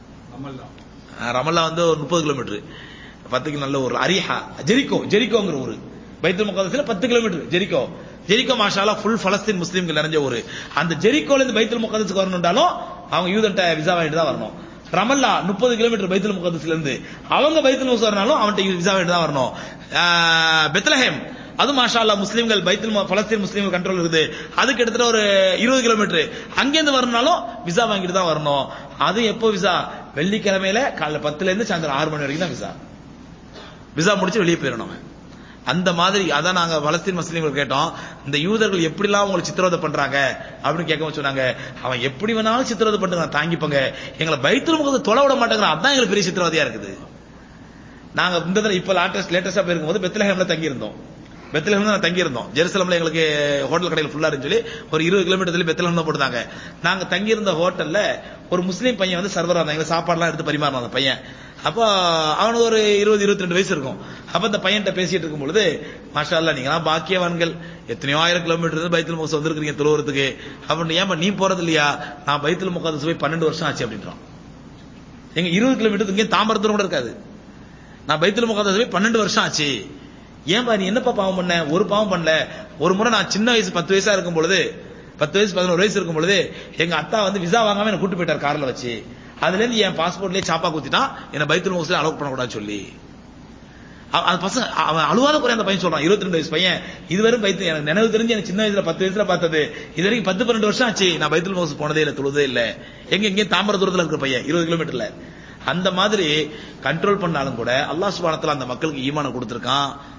ஆஹ், ரமல்லா வந்து ஒரு முப்பது கிலோமீட்டர் பத்துக்கு நல்ல ஒரு அரிஹா ஜெரிகோ ஜெரிகோங்கிற ஊரு பைத்துல் முகாதஸ்ல பத்து கிலோமீட்டர் ஜெரிகோ ஜெரிகோ மாஷாலா ஃபுல் பலஸ்தீன் முஸ்லீம்கள் நிறைஞ்ச ஊரு அந்த ஜெரிகோல இருந்து பைத்துல் முகாதஸ்க்கு வரணும்னாலும் அவங்க யூதன்ட்ட விசா வாங்கிட்டு தான் வரணும் ரமல்லா முப்பது கிலோமீட்டர் பைத்துல் முகதஸ்ல இருந்து அவங்க பைத்துல் முகஸ் வரனாலும் அவன்கிட்ட விசா வேண்டி தான் வரணும் ஆஹ், பெத்லஹேம் அது மாஷா அல்லாஹ் முஸ்லீம்கள் பைத்துல் மு- பலஸ்தீன் முஸ்லீம்கள் கண்ட்ரோல் இருக்குது அதுக்கு கிட்டத்தட்ட ஒரு இருபது கிலோமீட்டர் அங்கேருந்து வரணும்னாலும் விசா வாங்கிட்டு தான் வரணும் அது எப்போ விசா வெள்ளிக்கிழமையில காலைல பத்துல இருந்து சாயந்தரம் ஆறு மணி வரைக்கும் தான் விசா விசா முடிச்சு வெளியே போயிடணும் அவன். அந்த மாதிரி அதான் நாங்க பலஸ்தீன் முஸ்லீம்கள் கேட்டோம் இந்த யூதர்கள் எப்படிலாம் உங்களை சித்திரவதை பண்றாங்க அப்படின்னு கேட்க சொன்னாங்க அவன் எப்படி வேணாலும் சித்திரவதை பண்றான் தாங்கிப்பங்க எங்களை பைத்துல் முகத்தை தொலை விட மாட்டேங்கிறான் அதான் எங்களுக்கு பெரிய சித்திரவதையா இருக்குது நாங்க இந்த தடவை இப்ப லேட்டஸ்ட் லேட்டஸ்டா போயிருக்கும்போது பெத்லஹேம்ல தங்கி இருந்தோம் பெத்லஹேம்ல நான் தங்கி இருந்தோம் ஜெருசலம்ல எங்களுக்கு ஹோட்டல் கடையில் ஃபுல்லா இருந்து சொல்லி ஒரு இருபது கிலோமீட்டர் தள்ளி பெத்லஹேம் தான் போட்டாங்க நாங்க தங்கி இருந்த ஹோட்டல்ல ஒரு முஸ்லீம் பையன் வந்து சர்வரா இருந்தாங்க எங்களுக்கு சாப்பாடுலாம் எடுத்து பரிமாறினான் அந்த பையன் அப்போ அவனுக்கு ஒரு இருபது இருபத்தி ரெண்டு வயசு இருக்கும் அப்ப அந்த பையன்கிட்ட பேசிட்டு இருக்கும் பொழுது மாஷா அல்லா நீங்களாம் பாக்கியவான்கள் எத்தனையோ ஆயிரம் கிலோமீட்டர் இருந்து பைத்துல் முகஸ் வந்திருக்கீங்க தொழுவுறதுக்கு அப்படின்னு ஏன்பா நீ போறது இல்லையா நான் பைத்துல் முகஸ் போய் பன்னெண்டு வருஷம் ஆச்சு அப்படின்றான் எங்க இருபது கிலோமீட்டர் இங்கே தாம்பரத்தூர் கூட இருக்காது நான் பைத்துல் முகத்தாஸ் போய் பன்னெண்டு வருஷம் ஆச்சு ஏன்பா நீ என்னப்பா பாவம் பண்ண ஒரு பாவம் பண்ணல ஒரு முறை நான் சின்ன வயசு பத்து வயசா இருக்கும் பொழுது பத்து வயசு பதினோரு வயசு இருக்கும் பொழுது எங்க அத்தா வந்து விசா வாங்காம என்ன கூட்டு போயிட்டார் கார்ல வச்சு அதுல இருந்து என் பாஸ்போர்ட்லயே சாப்பா குத்திட்டான் என்ன பைத்துல் முகஸ்ல அலோவ் பண்ணக்கூடாது சொல்லி அவ- அந்த பசங்க அவன் அழுவாத குறை அந்த பையன் சொல்றான் இருபத்தி ரெண்டு வயசு பையன் இதுவரை பைத்து எனக்கு நினைவு தெரிஞ்சு எனக்கு சின்ன வயசுல பத்து வயசுல பார்த்தது இது வரைக்கும் பத்து பன்னெண்டு வருஷம் ஆச்சு நான் பைத்துல் முகஸ் போனதே இல்லை தொழுதே இல்லை எங்க எங்கேயும் தாம்பர தூரத்துல இருக்கிற பையன் இருபது கிலோமீட்டர்ல அந்த மாதிரி கண்ட்ரோல் பண்ணாலும் கூட அல்லாஹ் சுப்ஹானஹு வ தஆலா அந்த மக்களுக்கு ஈமான கொடுத்திருக்கான்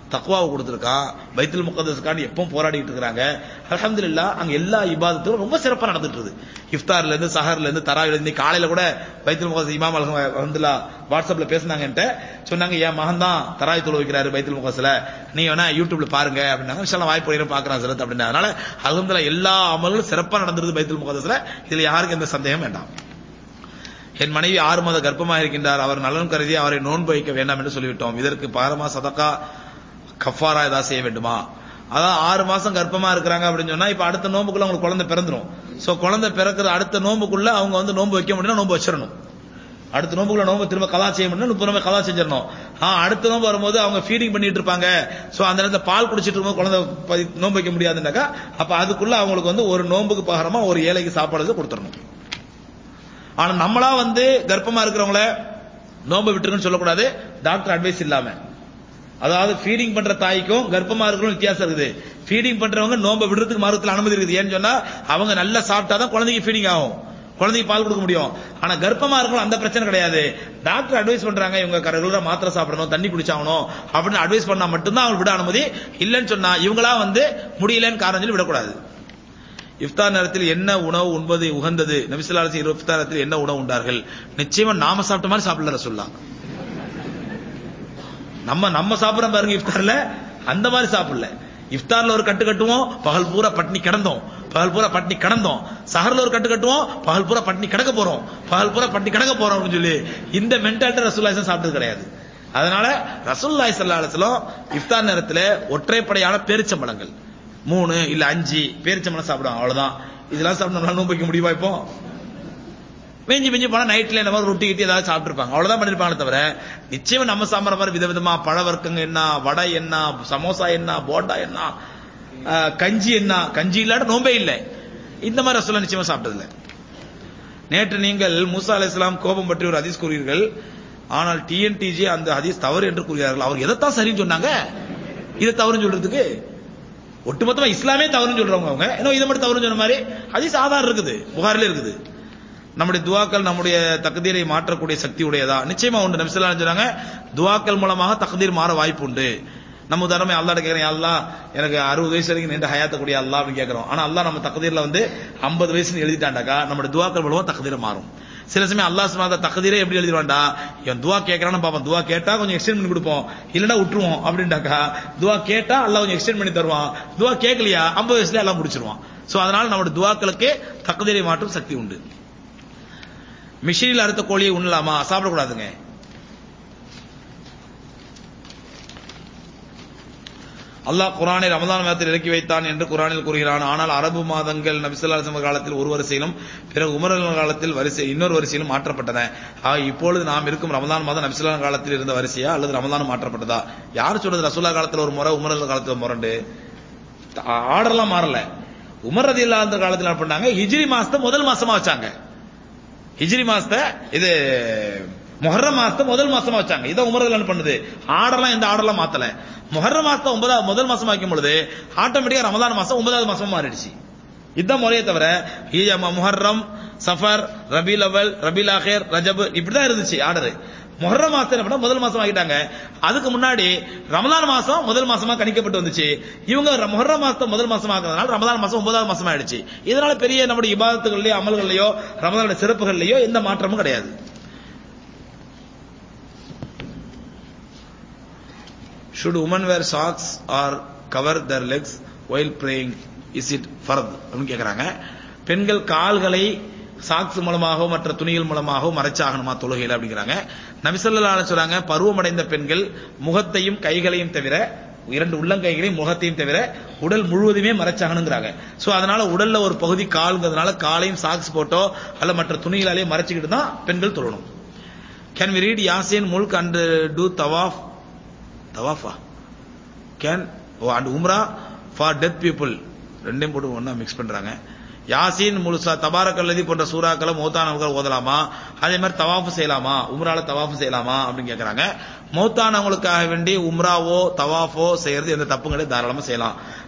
தக்வாவை கொடுத்துருக்கான் பைத்துல் முகதஸ்கான் எப்பவும் போராடிட்டு இருக்காங்க அல்ஹம்துலில்லாஹ் அங்க எல்லா இபாதத்தும் ரொம்ப சிறப்பா நடந்துட்டு இருக்குது இஃப்தார்ல இருந்து சஹர்ல இருந்து தராவில இருந்து காலையில கூட பைத்துல் முகதஸ் இமாம் அல்ஹம்துல்லா வாட்ஸ்அப்ல பேசுனாங்கன்ட்டு சொன்னாங்க என் மகன் தான் தராய் தொழு வைக்கிறாரு பைத்துல் முகஸ்ல நீ வேணா யூடியூப்ல பாருங்க அப்படின்னாங்க இன்ஷால்லா வாய்ப்பு நேரம் பாக்குறான் சிறத்து அப்படின்னா அதனால அல்ஹம்துலில்லாஹ் எல்லா அமல்களும் சிறப்பா நடந்திருக்கு பைத்துல் முகதஸ்ல இதுல யாருக்கும் எந்த சந்தேகம் வேண்டாம் என் மனைவி ஆறு மாத கர்ப்பமாக இருக்கின்றார் அவர் நலன் கருதி அவரை நோன்பு வைக்க வேண்டாம் என்று சொல்லிவிட்டோம் இதற்கு பாரமா சதக்கா கஃபாரா ஏதாவது செய்ய வேண்டுமா அதான் ஆறு மாசம் கர்ப்பமா இருக்கிறாங்க அப்படின்னு சொன்னா இப்ப அடுத்த நோம்புக்குள்ள அவங்களுக்கு குழந்தை பிறந்துரும் சோ குழந்தை பிறக்கிற அடுத்த நோம்புக்குள்ள அவங்க வந்து நோன்பு வைக்க முடியும்னா நோன்பு வச்சிடணும் அடுத்த நோம்புக்குள்ள நோம்பு திரும்ப கலா செய்ய முடியும் முப்பது நோம்பு கலா செஞ்சிடணும் ஆ அடுத்த நோம்பு வரும்போது அவங்க ஃபீடிங் பண்ணிட்டு இருப்பாங்க சோ அந்த நேரத்துல பால் குடிச்சிட்டு இருக்கும்போது குழந்தை பதி- நோன்பு வைக்க முடியாதுன்னாக்கா அப்ப அதுக்குள்ள அவங்களுக்கு வந்து ஒரு நோம்புக்கு பகரமா ஒரு ஏழைக்கு சாப்பாடு கொடுத்துடணும் ஆனா நம்மளா வந்து கர்ப்பமா இருக்கிறவங்கள நோன்பு விட்டுருக்குன்னு சொல்லக்கூடாது டாக்டர் அட்வைஸ் இல்லாம அதாவது ஃபீடிங் பண்ற தாய்க்கும் கர்ப்பமா இருக்கிறவங்க வித்தியாசம் இருக்குது ஃபீடிங் பண்றவங்க நோன்பை விடுறதுக்கு மருத்துவத்தில் அனுமதி இருக்குது ஏன்னு சொன்னா அவங்க நல்லா சாப்பிட்டாதான் குழந்தைக்கு ஃபீடிங் ஆகும் குழந்தைக்கு பால் கொடுக்க முடியும் ஆனா கர்ப்பமா இருக்கணும் அந்த பிரச்சனை கிடையாது டாக்டர் அட்வைஸ் பண்றாங்க இவங்க ரெகுலரா மாத்திரை சாப்பிடணும் தண்ணி குடிச்சாகணும் அப்படின்னு அட்வைஸ் பண்ணா மட்டும்தான் அவங்க விட அனுமதி இல்லைன்னு சொன்னா இவங்களா வந்து முடியலன்னு காரணம் சொல்லி விடக்கூடாது இஃப்தார் நேரத்தில் என்ன உணவு உண்பது உகந்தது நபிசுல்லாசி இஃப்தார் நேரத்தில் என்ன உணவு உண்டார்கள் நிச்சயமா நாம சாப்பிட்ட மாதிரி சாப்பிடல ரசூல்லா நம்ம நம்ம சாப்பிடுறோம் பாருங்க இஃப்தார்ல அந்த மாதிரி சாப்பிடல இஃப்தார்ல ஒரு கட்டு கட்டுவோம் பகல் பூரா பட்னி கிடந்தோம் பகல் பூரா பட்னி கிடந்தோம் சஹர்ல ஒரு கட்டு கட்டுவோம் பகல் பூரா பட்னி கிடக்க போறோம் பகல் பூரா பட்னி கிடக்க போறோம் அப்படின்னு சொல்லி இந்த மென்டாலிட்டி ரசூல்லாய் சாப்பிட்டது கிடையாது அதனால ரசூல்லாய் சல்லா அலுவலம் இஃப்தார் நேரத்துல ஒற்றைப்படையான பேரிச்சம்பழங்கள் மூணு இல்ல அஞ்சு பேரிச்சம்பழம் சாப்பிடுவாங்க அவ்வளவுதான் இதெல்லாம் சாப்பிட்டு நம்மளால நோம்பு வைக்க முடியுமா இப்போ வெஞ்சி வெஞ்சி போனா நைட்ல இந்த மாதிரி ரொட்டி கிட்டி ஏதாவது சாப்பிட்டுருப்பாங்க அவ்வளவுதான் பண்ணிருப்பாங்களே தவிர நிச்சயமா நம்ம சாப்பிடுற மாதிரி விதவிதமா பழ வர்க்கங்க என்ன வடை என்ன சமோசா என்ன போண்டா என்ன ஆஹ், கஞ்சி என்ன கஞ்சி இல்லாட்ட நோம்பே இல்லை இந்த மாதிரி ரசூலா நிச்சயமா சாப்பிட்டதில்லை நேற்று நீங்கள் மூசா அலை இஸ்லாம் கோபம் பற்றி ஒரு ஹதீஸ் கூறுவீர்கள் ஆனால் டிஎன்டிஜி அந்த ஹதீஸ் தவறு என்று கூறுகிறார்கள் அவர் எதைத்தான் சரின்னு சொன்னாங்க இதை தவறுன்னு சொல்றதுக்கு ஒட்டுமொத்தமா இஸ்லாமே தவறுன்னு சொல்றவங்க அவங்க ஏன்னா இதை மட்டும் தவறுன்னு சொன்ன மாதிரி ஹதீஸ் ஆதாரம் இருக்குது புகாரிலே இருக்குது நம்முடைய துவாக்கள் நம்முடைய தக்தீரை மாற்றக்கூடிய சக்தி உடையதா நிச்சயமா உண்டு நபி ஸல்லல்லாஹு அலைஹி வஸல்லம் சொன்னாங்க துவாக்கள் மூலமாக தக்தீர் மாற வாய்ப்பு உண்டு நம்ம உதாரணமே அல்லாஹ்ட்ட கேக்குறேன் அல்லாஹ் எனக்கு அறுபது வயசு வரைக்கும் நீண்ட ஹயாத்த கூடிய அல்லாஹ் அப்படின்னு கேக்குறோம் ஆனா அல்லாஹ் நம்ம தக்தீர்ல வந்து 50 வயசுன்னு எழுதிட்டாண்டாக்கா நம்முடைய துவாக்கள் மூலமா தக்தீர் மாறும் சில சமயம் அல்லாஹ் சுப்ஹானஹு தக்தீரே எப்படி எழுதிடுவான்டா இவன் துவா கேட்கறான்னு பாப்போம் துவா கேட்டா கொஞ்சம் எக்ஸ்டெண்ட் பண்ணி கொடுப்போம் இல்லனா விட்டுருவோம் அப்படின்டாக்கா துவா கேட்டா அல்லாஹ் கொஞ்சம் எக்ஸ்டெண்ட் பண்ணி தருவான் துவா கேட்கலையா 50 வயசுல எல்லாம் முடிச்சிருவான் சோ அதனால நம்முடைய துவாக்களுக்கு தக்தீரை மாற்றும் சக்தி உண்டு மிஷினில் அறுத்த கோழியை உண்ணலாமா சாப்பிடக்கூடாதுங்க அல்லாஹ் குரானை ரமதான் மாதத்தில் இறக்கி வைத்தான் என்று குரானில் கூறுகிறான் ஆனால் அரபு மாதங்கள் நபிசல்லாசம காலத்தில் ஒரு வரிசையிலும் பிறகு உமரல் காலத்தில் வரிசை இன்னொரு வரிசையிலும் மாற்றப்பட்டன ஆக இப்பொழுது நாம் இருக்கும் ரமதான் மாதம் நபிசுல்லா காலத்தில் இருந்த வரிசையா அல்லது ரமதான் மாற்றப்பட்டதா யார் சொல்றது ரசூல்லா காலத்தில் ஒரு முறை உமரல் காலத்தில் ஒரு முரண்டு ஆர்டர்லாம் மாறல உமர் ரதி இல்லாத காலத்தில் என்ன பண்ணாங்க ஹிஜ்ரி மாசத்தை முதல் மாசமா வச்சாங்க ஹிஜ்ரி மாசத்தை இது முஹர்ரம் மாசத்தை முதல் மாசமா வச்சாங்க இதை உமரதுல என்ன பண்ணுது ஆர்டர்லாம் எந்த ஆர்டர்லாம் மாத்தல முஹர்ரம் மாசத்தை ஒன்பதாவது முதல் மாசமா வைக்கும் பொழுது ஆட்டோமேட்டிக்கா ரமதான் மாசம் ஒன்பதாவது மாசமா மாறிடுச்சு இதுதான் முறையே தவிர ஹீஜ- முஹர்ரம் சஃபர் ரபீல் அவல் ரபீல் ஆஹிர் ரஜப் இப்படிதான் இருந்துச்சு ஆர்டர் முஹர்ரம் மாசம் என்ன பண்ணா முதல் மாசம் ஆகிட்டாங்க அதுக்கு முன்னாடி ரமலான் மாசம் முதல் மாசமா கணிக்கப்பட்டு வந்துச்சு இவங்க ர- முஹர்ரம் மாசத்தை முதல் மாசம் ஆக்குறதுனால ரமலான் மாசம் ஒன்பதாவது மாசம் ஆயிடுச்சு இதனால பெரிய நம்முடைய இபாதத்துகள்லயோ அமல்கள்லயோ ரமலானுடைய சிறப்புகள்லயோ எந்த மாற்றமும் கிடையாது should women wear socks or cover their legs while praying is it fard அப்படின்னு கேக்குறாங்க பெண்கள் கால்களை சாக்ஸ் மூலமாகவோ மற்ற துணிகள் மூலமாகவோ மறைச்சாகணுமா தொழுகையில் அப்படிங்கிறாங்க நபிசல்லான சொல்றாங்க பருவமடைந்த பெண்கள் முகத்தையும் கைகளையும் தவிர இரண்டு உள்ளங்கைகளையும் முகத்தையும் தவிர உடல் முழுவதுமே மறைச்சாகணுங்கிறாங்க சோ அதனால உடல்ல ஒரு பகுதி கால்ங்கிறதுனால காலையும் சாக்ஸ் போட்டோ அல்ல மற்ற துணிகளாலேயே மறைச்சிக்கிட்டு தான் பெண்கள் தொழணும் கேன் வி ரீட் யாசின் முல்க் அண்ட் டூ தவாஃப் தவாஃபா கேன் ஓ அண்ட் உம்ரா ஃபார் டெத் பீப்புள் ரெண்டையும் போட்டு ஒண்ணா மிக்ஸ் பண்றாங்க யாசீன் முழுசா தபாரக்கல்லதி போன்ற சூறாக்களை மௌத்தானவர்கள் ஓதலாமா அதே மாதிரி தவாஃபு செய்யலாமா உம்ரால தவாஃபு செய்யலாமா அப்படின்னு கேக்குறாங்க மௌத்தானவங்களுக்காக வேண்டி உம்ராவோ தவாஃபோ செய்யறது எந்த தப்பும் கிடையாது தாராளமா செய்யலாம்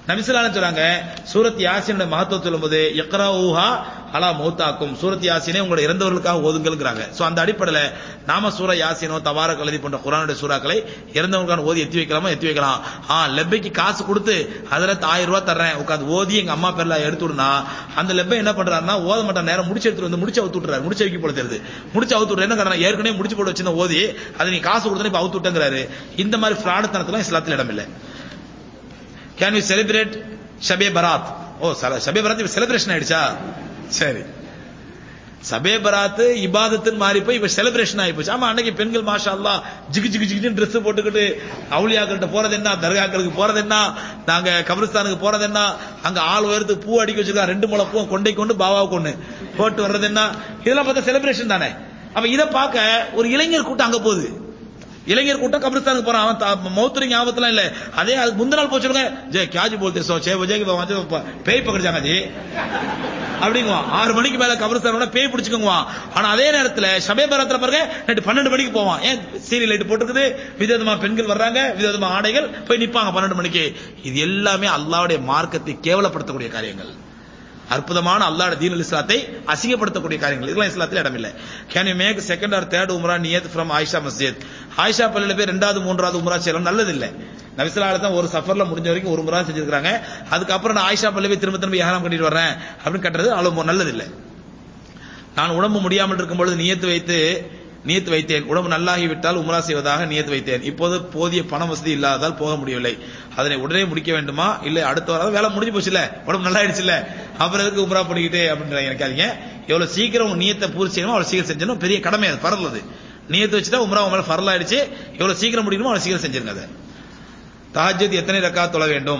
நபிசுல்லான்னு சொல்றாங்க சூரத் யாசினுடைய மகத்துவம் சொல்லும்போது எக்ரா ஊஹா அலா மௌத்தாக்கும் சூரத் யாசினே உங்களுடைய இறந்தவர்களுக்காக ஓதுங்கள்ங்கிறாங்க சோ அந்த அடிப்படையில் நாம சூரா யாசினோ தவார கலதி போன்ற குரானுடைய சூறாக்களை இறந்தவங்களுக்கான ஓதி எத்தி வைக்கலாமா எத்தி வைக்கலாம் ஆ லெப்பைக்கு காசு கொடுத்து அதுல ஆயிரம் ரூபாய் தர்றேன் உட்காந்து ஓதி எங்க அம்மா பேர்ல எடுத்து விடுனா அந்த லெப்பை என்ன பண்றாருன்னா ஓத மாட்டான் நேரம் முடிச்சு எடுத்துட்டு வந்து முடிச்சு அவுத்து விட்டுறாரு முடிச்சு வைக்க போல தெரியுது முடிச்சு அவுத்து விட்டு என்ன காரணம் ஏற்கனவே முடிச்சு போட்டு வச்சிருந்த ஓதி அதை நீ காசு கொடுத்தா இப்ப அவுத்து விட்டங்கிறாரு இந்த மாதிரி ஃபிராடுத்தனத்துல இஸ்லாத்தில் இடம் இல்லை can we celebrate Shabe Barat or Shabe Barat இப்ப செலிப்ரேஷன் ஆயிடுச்சா சரி சபே பராத் இபாதத்துன்னு மாறி போய் இப்ப செலிப்ரேஷன் ஆகி போச்சு ஆமா அன்னைக்கு பெண்கள் மாஷா அல்லா ஜிகு ஜிகு ஜிகு ட்ரெஸ் போட்டுக்கிட்டு அவுளியாக்கள்கிட்ட போறது என்ன தர்காக்களுக்கு போறது என்ன நாங்க கபிரிஸ்தானுக்கு போறது என்ன அங்க ஆள் உயரத்துக்கு பூ அடிக்க வச்சிருக்காங்க ரெண்டு முளை பூ கொண்டை கொண்டு பாபாவுக்கு ஒண்ணு போட்டு வர்றது என்ன இதெல்லாம் பார்த்தா செலிப்ரேஷன் தானே அப்ப இதை பார்க்க ஒரு இளைஞர் கூட்டம் அங்க போகுது இளைஞர் கூட்டம் கபிரிஸ்தானுக்கு போறான் அவன் மௌத்திரி ஞாபகத்துல இல்ல அதே அதுக்கு முந்தின நாள் போச்சுருங்க ஜே கியாஜி போல்தே சோ சே வஜே பேய் பக்கடிச்சாங்க ஜி அப்படிங்குவான் ஆறு மணிக்கு மேல கபிரிஸ்தானோட பேய் பிடிச்சுக்குவான் ஆனா அதே நேரத்துல சபை பரத்துல பாருங்க நைட்டு பன்னெண்டு மணிக்கு போவான் ஏன் சீரியல் லைட் போட்டுருக்குது விதவிதமா பெண்கள் வர்றாங்க விதவிதமா ஆடைகள் போய் நிப்பாங்க பன்னெண்டு மணிக்கு இது எல்லாமே அல்லாவுடைய மார்க்கத்தை கேவலப்படுத்தக்கூடிய காரியங்கள் அற்புதமான அல்லாட தீன் இஸ்லாத்தை அசிங்கப்படுத்தக்கூடிய காரியங்கள் இதெல்லாம் இஸ்லாத்தில் இடமில்லை can you make second or third உம்ரா நியத் ஃப்ரம் ஆயிஷா மஸ்ஜித் ஆயிஷா பள்ளியில போய் ரெண்டாவது மூன்றாவது உம்ரா செய்யலாம் நல்லது இல்லை நபிசலால தான் ஒரு சஃபர்ல முடிஞ்ச வரைக்கும் ஒரு முறை செஞ்சிருக்காங்க அதுக்கப்புறம் நான் ஆயிஷா பள்ளி போய் திரும்ப திரும்ப ஏகாரம் கட்டிட்டு வர்றேன் அப்படின்னு கட்டுறது அவ்வளவு நல்லது இல்லை நான் உடம்பு முடியாமல் இருக்கும் பொழுது நியத்து வைத்து நியத்து வைத்தேன் உடம்பு நல்லாகி விட்டால் உம்ரா செய்வதாக நியத்து வைத்தேன் இப்போது போதிய பண வசதி இல்லாததால் போக முடியவில்லை அதனை உடனே முடிக்க வேண்டுமா இல்ல அடுத்த வாரம் வேலை முடிஞ்சு போச்சு இல்ல உடம்பு நல்லா ஆயிடுச்சு இல்ல அப்புறம் எதுக்கு உம்ரா பண்ணிக்கிட்டே அப்படின்னு நினைக்காதீங்க எவ்வளவு சீக்கிரம் உங்க நியத்தை பூர்த்தி செய்யணுமோ அவ்வளவு சீக்கிரம் செஞ்சணும் பெரிய கடமை அது பரல் அது நியத்து வச்சுட்டா உம்ரா உங்க மேல பரல் ஆயிடுச்சு எவ்வளவு சீக்கிரம் முடிக்கணுமோ அவ்வளவு சீக்கிரம் செஞ்சிருங்க அதை தஹஜத் எத்தனை ரக்கா தொழ வேண்டும்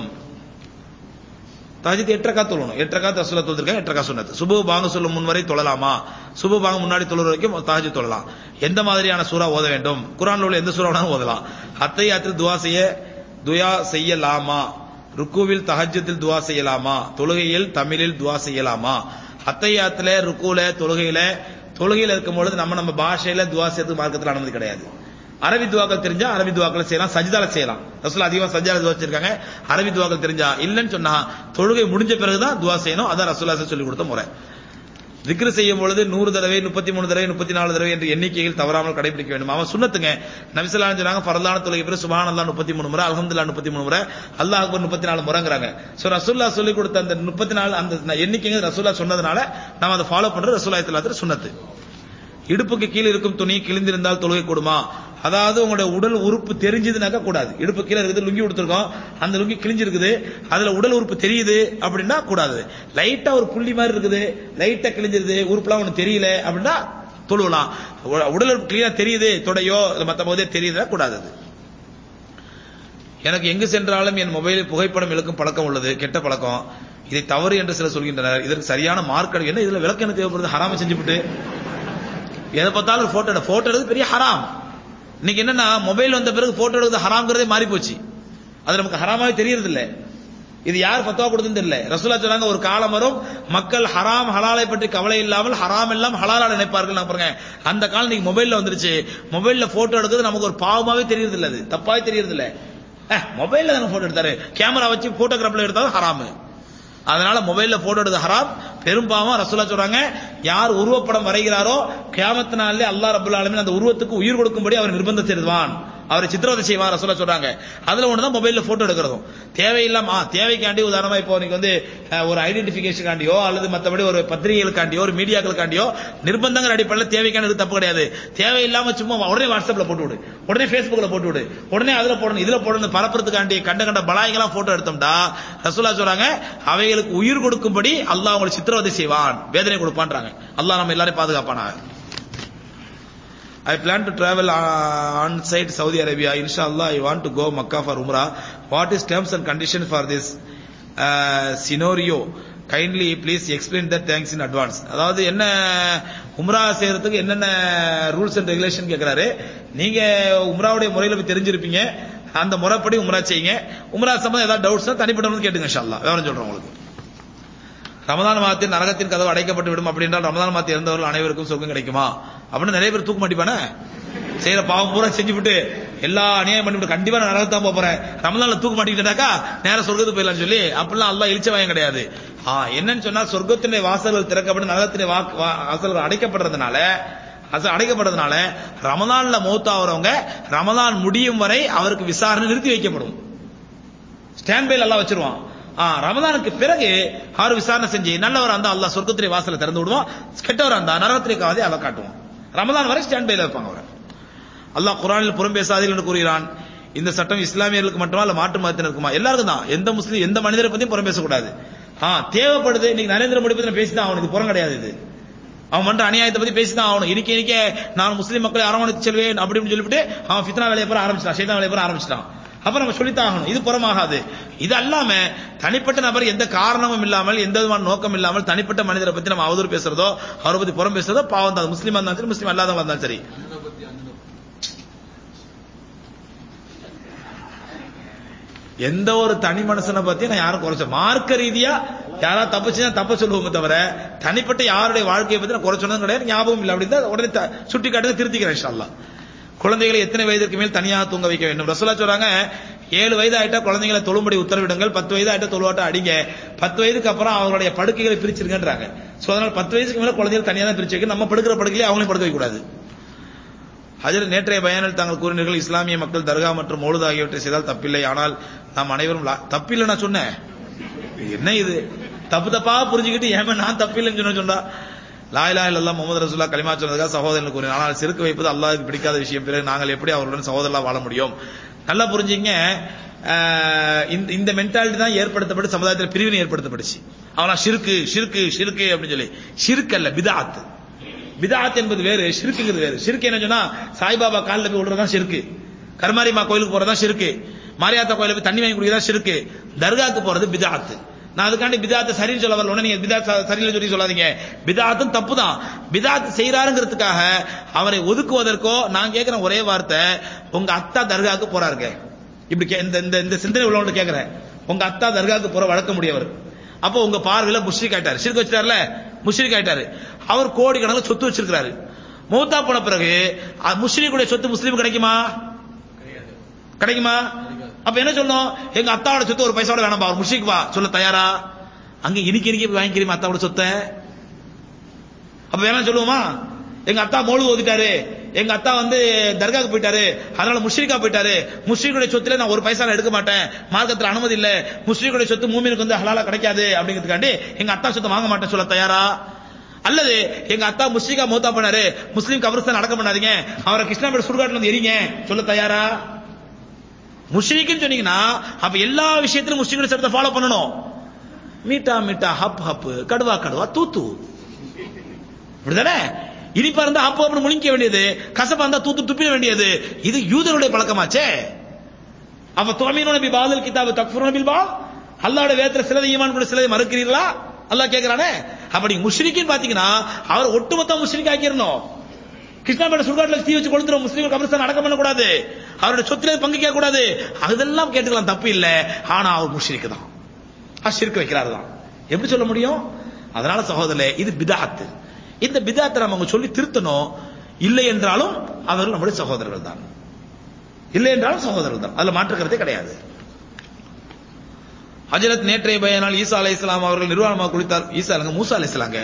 தஹஜத் எட்டு ரக்கா தொழணும் எட்டு ரக்கா ரசூலா தொழுதிருக்காங்க எட்டு ரக்கா சுன்னத் சுபு பாங்க சொல்லும் முன் வரை தொழலாமா சுபு பாங்க முன்னாடி தொழுற வரைக்கும் தஹஜத் தொழலாம் எந்த மாதிரியான சூறா ஓத வேண்டும் குரான்ல உள்ள எந்த சூறா வேணாலும் ஓதலாம் அத்தையாத்தில் துவா செய்ய துயா செய்யலாமா ருக்குவில் தஹஜத்தில் துவா செய்யலாமா தொழுகையில் தமிழில் துவா செய்யலாமா அத்தையாத்துல ருக்குல தொழுகையில தொழுகையில இருக்கும் பொழுது நம்ம நம்ம பாஷையில துவா செய்யறதுக்கு மார்க்கத்தில் அனுமதி கிடையாது அரபி துவாக்கள் தெரிஞ்சா அரபி துவாக்கள் செய்யலாம் சஜிதால செய்யலாம் ரசூல் அதிகமா சஜிதால துவா வச்சிருக்காங்க அரபி துவாக்கள் தெரிஞ்சா இல்லைன்னு சொன்னா தொழுகை முடிஞ்ச பிறகுதான் துவா செய்யணும் அதான் ரசூல்லா சொல்லி கொடுத்த முறை திக்ரு செய்யும் பொழுது நூறு தடவை முப்பத்தி மூணு தடவை முப்பத்தி நாலு தடவை என்ற எண்ணிக்கையில் தவறாமல் கடைபிடிக்க வேண்டும் அவன் சுண்ணத்துங்க நபிசல்லா சொன்னாங்க பரலான தொழுகை பிறகு சுபான் அல்லா முப்பத்தி மூணு முறை அலமதுல்லா முப்பத்தி மூணு முறை அல்லாஹ் அக்பர் முப்பத்தி நாலு முறைங்கிறாங்க சோ ரசூல்லா சொல்லி கொடுத்த அந்த முப்பத்தி நாலு அந்த எண்ணிக்கை ரசூல்லா சொன்னதுனால நம்ம அதை ஃபாலோ பண்றது ரசூல்லா இத்தலாத்துல சுண்ணத்து இடுப்புக்கு கீழே இருக்கும் துணி கிழிந்திருந்தால் தொழுகை கூடுமா அதாவது உங்களுடைய உடல் உறுப்பு தெரிஞ்சதுனாக்கா கூடாது இடுப்பு கீழே இருக்குது லுங்கி கொடுத்துருக்கோம் அந்த லுங்கி கிழிஞ்சிருக்குது அதுல உடல் உறுப்பு தெரியுது அப்படின்னா கூடாது லைட்டா ஒரு புள்ளி மாதிரி இருக்குது லைட்டா கிழிஞ்சிருது உறுப்புலாம் ஒண்ணு தெரியல அப்படின்னா தொழுவலாம் உடல் உறுப்பு கிளியா தெரியுது தொடையோ இல்ல மத்த போதே தெரியுதா கூடாது அது எனக்கு எங்கு சென்றாலும் என் மொபைலில் புகைப்படம் இழுக்கும் பழக்கம் உள்ளது கெட்ட பழக்கம் இதை தவறு என்று சிலர் சொல்கின்றனர் இதற்கு சரியான மார்க் என்ன இதுல விளக்கு எனக்கு தேவைப்படுது ஹராம செஞ்சுவிட்டு எதை பார்த்தாலும் போட்டோ எடு போட்டோ எடுக்கிறது பெரிய ஹராம் இன்னைக்கு என்னன்னா மொபைல் வந்த பிறகு போட்டோ எடுக்கிறது ஹராம்ங்கிறதே மாறி போச்சு அது நமக்கு ஹராமாவே தெரியறது இல்ல இது யார் பத்துவா கொடுத்தது தெரியல ரசூலா சொன்னாங்க ஒரு காலம் வரும் மக்கள் ஹராம் ஹலாலை பற்றி கவலை இல்லாமல் ஹராம் எல்லாம் ஹலாலா நினைப்பார்கள் பாருங்க அந்த காலம் இன்னைக்கு மொபைல்ல வந்துருச்சு மொபைல்ல போட்டோ எடுக்கிறது நமக்கு ஒரு பாவமாவே தெரியறது இல்ல அது தப்பாவே தெரியறது இல்ல மொபைல்ல தானே போட்டோ எடுத்தாரு கேமரா வச்சு போட்டோகிராஃப்ல எடுத்தாலும் ஹராமு அதனால மொபைல்ல போட்டோ எடுத்து ஹராம் பெரும்பாவம் ரசூலா சொல்றாங்க யார் உருவப்படம் வரைகிறாரோ கியாமத்து நாளிலே அல்லாஹ் ரபுல் ஆலமின் அந்த உருவத்துக்கு உயிர் கொடுக்கும்படி அவர் நிர்பந்தம் செய்வான் அவரை சித்திரவதை செய்வார் ரசூலா சொல்றாங்க அதுல ஒண்ணுதான் மொபைல்ல போட்டோ எடுக்கிறதும் தேவையில்லாம தேவைக்காண்டி உதாரணமா இப்போ நீங்க வந்து ஒரு ஐடென்டிபிகேஷன் அல்லது மற்றபடி ஒரு பத்திரிகைகளுக்காண்டியோ ஒரு மீடியாக்களுக்காண்டியோ நிர்பந்தங்கள் அடிப்படையில் தேவைக்கான தப்பு கிடையாது தேவையில்லாம சும்மா உடனே வாட்ஸ்அப்ல போட்டு விடு உடனே பேஸ்புக்ல போட்டு விடு உடனே அதுல போடணும் இதுல போடணும் பரப்புறதுக்காண்டி கண்ட கண்ட பலாய்களாம் போட்டோ எடுத்தோம்டா ரசூலா சொல்றாங்க அவைகளுக்கு உயிர் கொடுக்கும்படி அல்லாஹ் அவங்களை சித்திரவதை செய்வான் வேதனை கொடுப்பான்றாங்க அல்லாஹ் நம்ம எல்லாரையும் பாதுகாப்பானாங்க I plan to travel uh, on site Saudi Arabia. Inshallah, I want to go Makkah for Umrah. What is terms and conditions for this uh, scenario? Kindly please explain that thanks in advance அதாவது என்ன உம்ரா செய்யறதுக்கு என்னென்ன rules and regulation கேட்கிறாரு நீங்க உம்ராவுடைய முறையில போய் தெரிஞ்சிருப்பீங்க அந்த முறைப்படி உம்ரா செய்யுங்க உம்ரா சம்பந்தம் ஏதாவது டவுட்ஸ் தனிப்பட்ட கேட்டுங்க ஷல்லா விவரம் சொல்றேன் உங்களுக்கு ரமதான் மாதத்தில் நரகத்தின் கதவு அடைக்கப்பட்டு விடும் அப்படின்றால் ரமதான் மாதத்தில் இருந்தவர்கள் அனைவருக்கும் சொர்க்கம் கிடைக்குமா அப்படின்னு நிறைய பேர் தூக்க மாட்டிப்பானே செய்யற பாவம் பூரா செஞ்சு விட்டு எல்லா அநியாயம் பண்ணிவிட்டு கண்டிப்பா நான் நரகத்தான் போப் போறேன் ரமலான்ல தூக்க மாட்டிக்கிட்டாக்கா நேர சொர்க்கத்துக்கு போயிடலாம்னு சொல்லி அப்படிலாம் அல்லாஹ் இழிச்ச வாயம் கிடையாது ஆ என்னன்னு சொன்னா சொர்க்கத்தினுடைய வாசல்கள் திறக்கப்பட்டு நரகத்தினுடைய வாக்கு- வா- வாசல்கள் அடைக்கப்படுறதுனால அது அடைக்கப்படுறதுனால ரமலான்ல மௌத்தாகிறவங்க ரமலான் முடியும் வரை அவருக்கு விசாரணை நிறுத்தி வைக்கப்படும் ஸ்டாண்ட் பைல எல்லாம் வச்சிருவான் ஆ, ரமலானுக்கு பிறகு அவர் விசாரணை செஞ்சு நல்லவர் இருந்தா அல்லாஹ் சொர்க்கத்திலே வாசலை திறந்து விடுவான் கெட்டவர் இருந்தா நரகத்திலே காவதி அதை காட்டுவான் ரமலான் வரை ஸ்டாண்ட் பைல வைப்பாங்க அவரை அல்லாஹ் குரானில் புறம் பேசாதீர்கள் என்று கூறுகிறான் இந்த சட்டம் இஸ்லாமியர்களுக்கு மட்டுமா இல்ல மாற்று மதத்தினருக்குமா எல்லாருக்கும் தான் எந்த முஸ்லீம் எந்த மனிதரை பத்தியும் புறம் பேசக்கூடாது ஆ தேவைப்படுது இன்னைக்கு நரேந்திர மோடி பத்தி பேசிதான் அவனுக்கு புறம் கிடையாது இது அவன் பண்ற அநியாயத்தை பத்தி பேசிதான் ஆகணும் இனிக்க இனிக்க நான் முஸ்லீம் மக்களை அரவணைத்து செல்வேன் அப்படின்னு சொல்லிவிட்டு அவன் ஃபித்னா வேலையை போற ஆரம்பிச்சிட்டான் ஷைதான் வேலையை போற ஆரம்பிச்சிட்டான் அப்ப நம்ம சொல்லித்தான் ஆகணும் இது புறமாகாது இது அல்லாம தனிப்பட்ட நபர் எந்த காரணமும் இல்லாமல் எந்த விதமான நோக்கம் இல்லாமல் தனிப்பட்ட மனிதரை பத்தி நம்ம அவதூறு பேசுறதோ அவரை பத்தி புறம் பேசுறதோ பாவம் தான் அது முஸ்லீமா இருந்தாலும் சரி முஸ்லீம் அல்லாதவங்க இருந்தாலும் சரி எந்த ஒரு தனி மனுஷனை பத்தி நான் யாரும் குறைச்ச மார்க்க ரீதியா யாராவது தப்பு செஞ்சா தப்ப சொல்லுவோமே தவிர தனிப்பட்ட யாருடைய வாழ்க்கையை பத்தி நான் குறை சொன்னதும் கிடையாது ஞாபகம் இல்லை அப்படின்னு தான் உடனே த- சுட்டி காட்டுறது திருத்திக்கிறேன் இன்ஷா அல்லாஹ் குழந்தைகளை எத்தனை வயதிற்கு மேல் தனியாக தூங்க வைக்க வேண்டும் ரசூலா சொல்றாங்க ஏழு வயது ஆயிட்டா குழந்தைகளை தொழும்படி உத்தரவிடுங்கள் பத்து வயது ஆயிட்டா தொழுவாட்டம் அடிங்க பத்து வயதுக்கு அப்புறம் அவங்களுடைய படுக்கைகளை பிரிச்சிருங்கன்றாங்க சோ அதனால பத்து வயசுக்கு மேல குழந்தைகள் தனியாக தான் பிரிச்சு வைக்க நம்ம படுக்கிற படுக்கையிலே அவங்களையும் படுக்க வைக்க கூடாது அதில் நேற்றைய பயானில் தாங்கள் கூறினீர்கள் இஸ்லாமிய மக்கள் தர்கா மற்றும் மௌலுது ஆகியவற்றை செய்தால் தப்பில்லை ஆனால் நாம் அனைவரும் லா- தப்பில்லை நான் சொன்னேன் என்ன இது தப்பு தப்பா புரிஞ்சுக்கிட்டு ஏமா நான் தப்பில்லைன்னு சொன்ன சொன்னா லாயிலா இல்லல்லா முகமது ரசூல்லா கலிமா சொன்னதுக்காக சகோதரன் கூறினார் ஆனால் சிறுக்கு வைப்பது அல்லாஹ்வுக்கு பிடிக்காத விஷயம் பிறகு நாங்கள் எப்படி அவருடன் சகோதரலா வாழ முடியும் நல்லா புரிஞ்சுங்க ஆஹ் இந்த- இந்த மென்டாலிட்டி தான் ஏற்படுத்தப்பட்டு சமுதாயத்தில் பிரிவினை ஏற்படுத்தப்பட்டுச்சு அவனா ஷிருக்கு ஷிருக்கு ஷிருக்கு அப்படின்னு சொல்லி ஷிர்க் அல்ல பிதாத் பிதாத் என்பது வேறு ஷிருக்குங்கிறது வேறு ஷிருக்கு என்ன சொன்னா சாய்பாபா காலில் போய் விடுறதா ஷிருக்கு கருமாரிமா கோயிலுக்கு போறதா ஷிருக்கு மாரியாத்தா கோயிலுக்கு போய் தண்ணி வாங்கி குடிக்கிறதா ஷிருக்கு தர்காக்கு போறது பிதாத் நான் அதுக்காண்டி பிதாத்தை சரின்னு சொல்ல வரல உடனே நீங்க பிதாத் சரியில்லை சொல்லி சொல்லாதீங்க பிதாத்தும் தப்பு தான் பிதாத் செய்யறாருங்கிறதுக்காக அவரை ஒதுக்குவதற்கோ நான் கேட்கிற ஒரே வார்த்தை உங்க அத்தா தர்காவுக்கு போறாருங்க இப்படி கே- இந்த இந்த இந்த சிந்தனை உள்ளவங்க கேட்கிறேன் உங்க அத்தா தர்காவுக்கு போற வழக்க முடியவர் அப்போ உங்க பார்வையில முஷ்ரிக் ஆயிட்டாரு சிறுக்கு வச்சிட்டாருல முஷ்ரிக் ஆயிட்டாரு அவர் கோடி கணக்கில் சொத்து வச்சிருக்காரு மூத்தா போன பிறகு அ- முஸ்லீமுடைய சொத்து முஸ்லீம் கிடைக்குமா கிடைக்குமா அப்ப என்ன சொல்லணும் எங்க அத்தாவோட சொத்து ஒரு பைசாவோட வேணாம்பா அவர் முஷ்ரிக் வா சொல்ல தயாரா அங்க இனிக்கி இனிக்கி போய் வாங்கிக்கிறீமா அத்தாவோட சொத்தை அப்ப வேணாம் சொல்லுவோமா எங்க அத்தா மோழுது ஓதிட்டாரு எங்க அத்தா வந்து தர்காக்கு போயிட்டாரு அதனால முஷ்ரிகா போயிட்டாரு முஸ்லீமுடைய சொத்துல நான் ஒரு பைசா நான் எடுக்க மாட்டேன் மார்க்கத்துல அனுமதி இல்ல முஸ்லீமுடைய சொத்து மூமினுக்கு வந்து ஹலாலா கிடைக்காது அப்படிங்கிறதுக்காண்டி எங்க அத்தா சொத்தை வாங்க மாட்டேன் சொல்ல தயாரா அல்லது எங்க அத்தா முஸ்லிகா மூத்தா பண்ணாரு முஸ்லீம் கபரஸ்தான் அடக்கம் பண்ணாதீங்க அவரை கிருஷ்ணாபேட் சுடுகாட்டுல வந்து எரிங்க சொல்ல தயாரா முஸ்லிக்குன்னு சொன்னீங்கன்னா அப்ப எல்லா விஷயத்திலும் முஸ்லீம்கள் சட்டத்தை ஃபாலோ பண்ணணும் மீட்டா மீட்டா ஹப் ஹப் கடுவா கடுவா தூத்து இப்படிதானே இனிப்பா இருந்தா அப்போ அப்படி முழிக்க வேண்டியது கசப்பா இருந்தா தூத்து துப்பிட வேண்டியது இது யூதருடைய பழக்கமாச்சே அப்ப தோமீனோட பி பாதல் கிதாபு தக்ஃபுரூன பில் பால் அல்லாஹ்வோட வேதத்துல சிலதை ஈமான் கூட சிலதை மறுக்கிறீர்களா அல்லாஹ் கேக்குறானே அப்படி முஷ்ரிக்கின்னு பாத்தீங்கன்னா அவர் ஒட்டுமொத்த முஷ்ரிக் ஆக்கிரணும் கிருஷ்ணாபேட்ட சுடுகாட்டுல தீ வச்சு கொளுத்துற முஸ்லீம் கபரஸ்தான் அடக்கம் பண்ணக்கூடாது அவருடைய சொத்துல பங்கு கேட்க கூடாது அதெல்லாம் கேட்டுக்கலாம் தப்பு இல்ல ஆனா அவர் முஷ்ரிக்கு தான் அஷிர்க்கு வைக்கிறாரு தான் எப்படி சொல்ல முடியும் அதனால சகோதரே இது பிதாத்து இந்த பிதாத்தை நம்ம அவங்க சொல்லி திருத்தணும் இல்லை என்றாலும் அவர்கள் நம்முடைய சகோதரர்கள் தான் இல்லை என்றாலும் சகோதரர்கள் தான் அதுல மாற்றுக்கிறதே கிடையாது ஹஜரத் நேற்றைய பயனால் ஈசா அலை இஸ்லாம் அவர்கள் நிர்வாணமாக குளித்தார் ஈசா இல்லைங்க மூசா அலை இஸ்லாங்க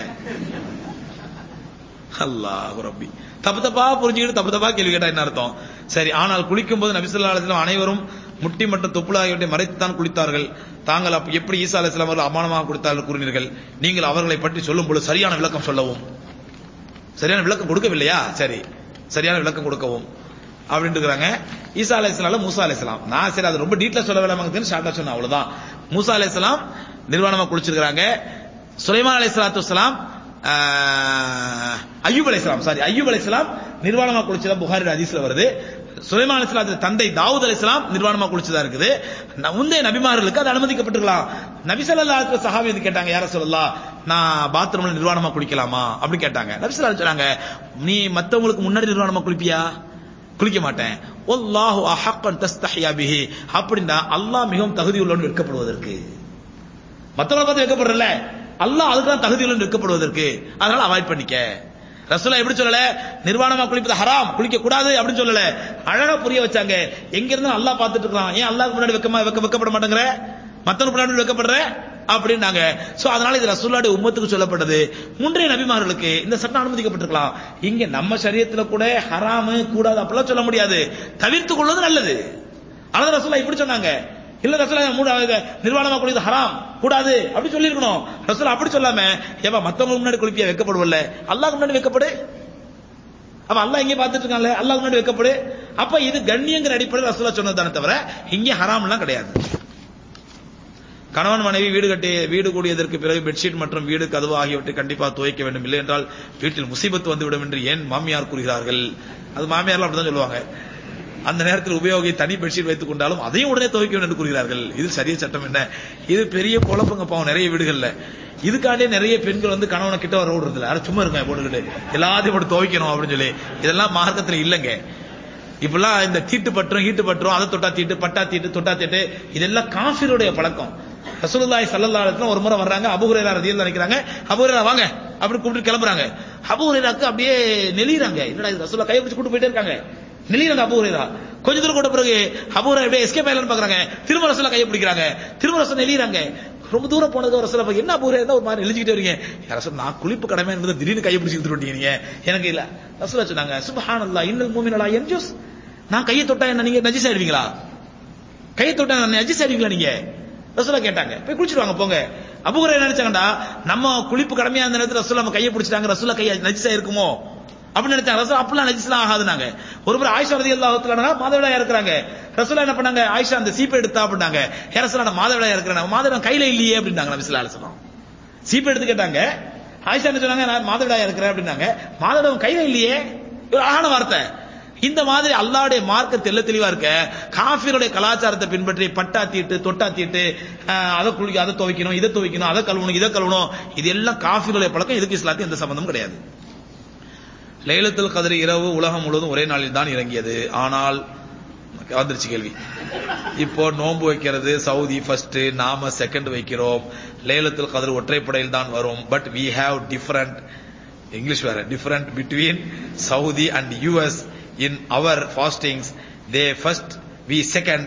அல்லாஹ் ரப்பி தப்பு தப்பா புரிஞ்சுக்கிட்டு தப்பு தப்பா கேள்வி கேட்டா என்ன அர்த்தம் சரி ஆனால் குளிக்கும் போது நபிசுல்லா அலிஸ்லாம் அனைவரும் முட்டி மற்றும் தொப்புள் ஆகியவற்றை மறைத்துத்தான் குளித்தார்கள் தாங்கள் அப்ப எப்படி ஈசா அலிஸ்லாம் அவர்கள் அமானமாக கொடுத்தார்கள் கூறினீர்கள் நீங்கள் அவர்களை பற்றி சொல்லும் பொழுது சரியான விளக்கம் சொல்லவும் சரியான விளக்கம் கொடுக்கவில்லையா சரி சரியான விளக்கம் கொடுக்கவும் அப்படின்னு இருக்கிறாங்க ஈசா அலைஹிஸ்ஸலாம் மூசா அலைஹிஸ்ஸலாம் நான் சரி அது ரொம்ப டீட்டெயிலா சொல்ல வேணாம் ஷார்ட்டா சொன்னேன் அவ்வளவுதான் மூசா அலைஹிஸ்ஸலாம் நிர்வாணமா குளிச்சிருக்காங்க சுலைமான் அலைஹிஸ்ஸலாத்து வஸ்ஸலாம் ஆஹ், அய்யூப் அலைஹிஸ்ஸலாம் சாரி அய்யூப் அலைஹிஸ்ஸலாம் நிர்வாணமா குளிச்சதா புகாரி ஹதீஸ்ல வருது சுலைமான் அலைஹிஸ்ஸலாத்து தந்தை தாவூத் அலைஹிஸ்ஸலாம் நிர்வாணமா குளிச்சதா இருக்குது ந- முந்தைய நபிமார்களுக்கு அது அனுமதிக்கப்பட்டிருக்கலாம் நபி ஸல்லல்லாஹு அலைஹி வஸல்லம் சஹாபி வந்து கேட்டாங்க யார சொல்லலாம் நான் பாத்ரூம்ல நிர்வாணமா குளிக்கலாமா அப்படி கேட்டாங்க நபி ஸல்லல்லாஹு அலைஹி சொன்னாங்க நீ மத்தவங்களுக்கு முன்னாடி நிர்வாணமா குளிப்பியா குளிக்க மாட்டேன் ஒல்லாஹு அஹக்கன் தஸ்தஹியா பிஹி அப்படின்னா அல்லாஹ் மிகவும் தகுதி உள்ளவன் வெட்கப்படுவதற்கு மத்தவங்களை பார்த்து வெட்கப்படுறல அல்லாஹ் அதுக்கு தான் தகுதி உள்ளவன் வெட்கப்படுவதற்கு அதனால அவாய்ட் பண்ணிக்க ரசூலா எப்படி சொல்லல நிர்வாணமா குளிப்பது ஹராம் குளிக்க கூடாது அப்படின்னு சொல்லல அழகா புரிய வச்சாங்க எங்க இருந்தாலும் அல்லாஹ் பார்த்துட்டு இருக்கான் ஏன் அல்லாஹ்க்கு முன்னாடி வெக்கமா வெக்க வெக்கப்பட மாட்டேங்கிற மத்தவனுக்கு முன்னாடி வெக்கப்படுற அப்படின்னாங்க சோ அதனால இது ரசூலுடைய உம்மத்துக்கு சொல்லப்பட்டது முன்றைய நபிமார்களுக்கு இந்த சட்டம் அனுமதிக்கப்பட்டிருக்கலாம் இங்க நம்ம சரியத்துல கூட ஹராமு கூடாது அப்படிலாம் சொல்ல முடியாது தவிர்த்து கொள்வது நல்லது அதான் ரசூலா இப்படி சொன்னாங்க இல்ல ரசூலா மூட நிர்வாணமா குளிது ஹராம் கூடாது அப்படி சொல்லியிருக்கணும் ரசூலா அப்படி சொல்லாம ஏவா மத்தவங்க முன்னாடி குளிப்பியா வைக்கப்படுவல்ல அல்லாஹ் முன்னாடி வைக்கப்படு அப்ப அல்லாஹ் இங்கே பார்த்துட்டு இருக்கான்ல அல்லாஹ் முன்னாடி வைக்கப்படு அப்ப இது கண்ணியங்கிற அடிப்படையில் ரசூலா சொன்னதானே தவிர இங்கே ஹராம்லாம் கிடையாது கணவன் மனைவி வீடு கட்டி வீடு கூடியதற்கு பிறகு பெட்ஷீட் மற்றும் வீடு கதவு ஆகியவற்றை கண்டிப்பாக துவைக்க வேண்டும் இல்லை என்றால் வீட்டில் முசீபத்து வந்துவிடும் என்று ஏன் மாமியார் கூறுகிறார்கள் அது மாமியார்லாம் அப்படிதான் சொல்லுவாங்க அந்த நேரத்தில் உபயோகி தனி பெட்ஷீட் வைத்துக் கொண்டாலும் அதையும் உடனே துவைக்க வேண்டும் என்று கூறுகிறார்கள் இது சரிய சட்டம் என்ன இது பெரிய குழப்பங்க பாவம் நிறைய வீடுகள்ல இதுக்காண்டே நிறைய பெண்கள் வந்து கணவனை கிட்ட வர விடுறது இல்ல யாரும் சும்மா இருங்க போட்டுக்கிட்டு எல்லாத்தையும் போட்டு துவைக்கணும் அப்படின்னு சொல்லி இதெல்லாம் மார்க்கத்தில் இல்லைங்க இப்பெல்லாம் இந்த தீட்டு பற்றும் ஹீட்டு பற்றும் அதை தொட்டா தீட்டு பட்டா தீட்டு தொட்டா தீட்டு இதெல்லாம் காஃபிருடைய பழக்கம் ரசூலுல்லாஹி ஸல்லல்லாஹு அலைஹி வஸல்லம் ஒரு முறை வர்றாங்க அபூ ஹுரைரா ரலியல்லாஹு நினைக்கிறாங்க அபூ ஹுரைரா வாங்க அப்படி கூப்பிட்டு கிளம்புறாங்க அபூ ஹுரைராக்கு அப்படியே நெளிறாங்க என்னடா இது ரசூலுல்லாஹ் கையை பிடிச்சு கூட்டு போயிட்டே இருக்காங்க நெளிறாங்க அபூ ஹுரைரா கொஞ்ச தூரம் கூட பிறகு அபூ ஹுரைரா அப்படியே எஸ்கேப் ஆயிலன்னு பாக்குறாங்க திரும்ப ரசூலுல்லாஹ் கையை பிடிக்கிறாங்க திரும்ப ரசூல் நெளிறாங்க ரொம்ப தூரம் போனதுக்கு ரசூலுல்லாஹ் பார்த்து, என்ன அபூ ஹுரைரா ஒரு மாதிரி நெளிஞ்சிட்டே இருக்கீங்க "யா ரசூல் நான் குளிப்பு கடமை என்பது திடீர்னு கையை பிடிச்சு விட்டுட்டீங்க நீங்க எனக்கு இல்ல ரசூலுல்லாஹ் சொன்னாங்க சுப்ஹானல்லாஹ் இன்னல் மூமினலா என்ஜூஸ் நான் கையை தொட்டா என்ன நீங்க நஜிஸ் ஆயிடுவீங்களா கையை தொட்டா என்ன நஜிஸ் ஆயிடுவீங்களா நீங்க ரசூலா கேட்டாங்க போய் குளிச்சிருவாங்க போங்க அபுகுரை நினைச்சாங்கடா நம்ம குளிப்பு கடமையா அந்த நேரத்துல ரசூலா நம்ம கையை பிடிச்சிட்டாங்க ரசூலா கையை நஜிஸா இருக்குமோ அப்படின்னு நினைச்சாங்க ரசூலா அப்பெல்லாம் நஜிஸ்லாம் ஆகாதுனாங்க ஒரு முறை ஆயிஷா ரதி அல்லாஹ் மாதவிடாயா இருக்கிறாங்க ரசூலா என்ன பண்ணாங்க ஆயிஷா அந்த சீப்பை எடுத்தா அப்படின்னாங்க ஏன் ரசூலா நான் மாதவிடாயா இருக்கிறாங்க மாதவிடம் கையில இல்லையே அப்படின்னாங்க நபி ஸல்லல்லாஹு அலைஹி வஸல்லம் சீப்பை எடுத்து கேட்டாங்க ஆயிஷா என்ன சொன்னாங்க நான் மாதவிடாயா இருக்கிறேன் அப்படின்னாங்க மாதவிடம் கையில இல்லையே இது ஒரு அழகான வார்த்தை இந்த மாதிரி அல்லாஹ்வுடைய மார்க்க தெள்ள தெளிவா இருக்க காஃபிருடைய கலாச்சாரத்தை பின்பற்றி பட்டா தீட்டு தொட்டா தீட்டு அஹ், அதை குளிக்க அதை துவைக்கணும் இதை துவைக்கணும் அதை கழுவணும் இதை கழுவணும் இது எல்லாம் காஃபிருடைய பழக்கம் இதுக்கு இஸ்லாத்துக்கு எந்த சம்பந்தமும் கிடையாது லைலத்துல் கதிர் இரவு உலகம் முழுவதும் ஒரே நாளில் தான் இறங்கியது ஆனால் வந்துருச்சு கேள்வி இப்போ நோன்பு வைக்கிறது சவுதி ஃபர்ஸ்ட் நாம செகண்ட் வைக்கிறோம் லைலத்துல் கதிர் ஒற்றைப்படையில் தான் வரும் but we have different English வேற different between Saudi and US in our fastings they first we second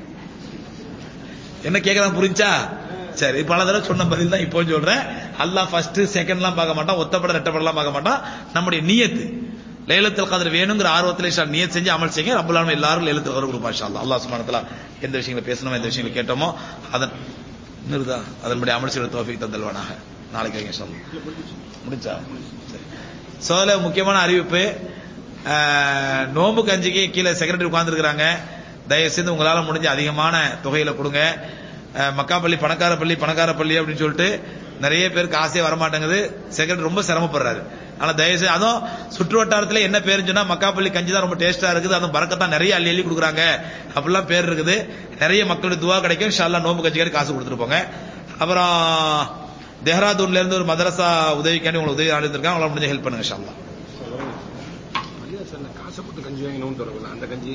என்ன கேக்குறாங்க புரிஞ்சா சரி பல தடவை சொன்ன பதில் தான் இப்போ சொல்றேன் அல்லாஹ் ஃபர்ஸ்ட் செகண்ட்லாம் பார்க்க மாட்டான் ஒத்தப்பட ரெட்டப்படலாம் பார்க்க மாட்டான் நம்முடைய நியத்து லைலத்துல் கதிர் வேணுங்கிற ஆர்வத்தில் இன்ஷா நியத் செஞ்சு அமல் செய்யுங்க ரப்பல் ஆலமீன் எல்லாரும் லைலத்துல் கதிர் கொடுப்பா இன்ஷா அல்லாஹ் அல்லாஹ் சுப்ஹானஹு வ தஆலா எந்த விஷயங்களை பேசணுமோ எந்த விஷயங்களை கேட்டோமோ அதன் நிறுதா அதன்படி அமல் செய்ய தோஃபிக் தந்தல்வானாக நாளைக்கு வைங்க இன்ஷா அல்லாஹ் முடிஞ்சா சரி சோல முக்கியமான அறிவிப்பு அஹ், நோன்பு கஞ்சிக்கு கீழே செக்ரட்டரி உட்கார்ந்துருக்காங்க தயவு செய்து உங்களால முடிஞ்ச அதிகமான தொகையில கொடுங்க அஹ், மக்காப்பள்ளி பணக்கார பள்ளி பணக்கார பள்ளி அப்படின்னு சொல்லிட்டு நிறைய பேருக்கு ஆசையே வரமாட்டேங்குது செக்ரட்டரி ரொம்ப சிரமப்படுறாரு ஆனா தயவு செய்து அதுவும் சுற்று வட்டாரத்துல என்ன பேருன்னு சொன்னா மக்காப்பள்ளி கஞ்சி தான் ரொம்ப டேஸ்டா இருக்குது அதுவும் பறக்கத்தான் நிறைய அள்ளி அள்ளி கொடுக்குறாங்க அப்படிலாம் பேர் இருக்குது நிறைய மக்களுக்கு துவா கிடைக்கும் ஷால்லா நோன்பு கஞ்சிக்காரி காசு கொடுத்துட்டு போங்க அப்புறம் தெஹ்ராதூன்ல இருந்து ஒரு மதரசா உதவிக்காண்டி உங்களுக்கு உதவி அனுப்பியிருக்காங்க அவங்கள முடிஞ்ச ஹெல்ப் பண்ணுங்க ஷால்லா பள்ளிவாசல்ல காசை போட்டு கஞ்சி வாங்கி நோம்பு திறக்கல அந்த கஞ்சி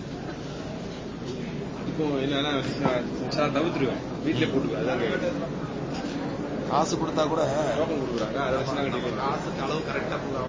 இப்போ என்னன்னா நான் தவிர்த்துருவேன் வீட்டிலே போட்டுக்குவேன் அதான் கேட்குறேன் காசு கொடுத்தா கூட டோக்கன் கொடுக்குறாங்க அதை வச்சு நாங்கள் காசுக்கு அளவு கரெக்டா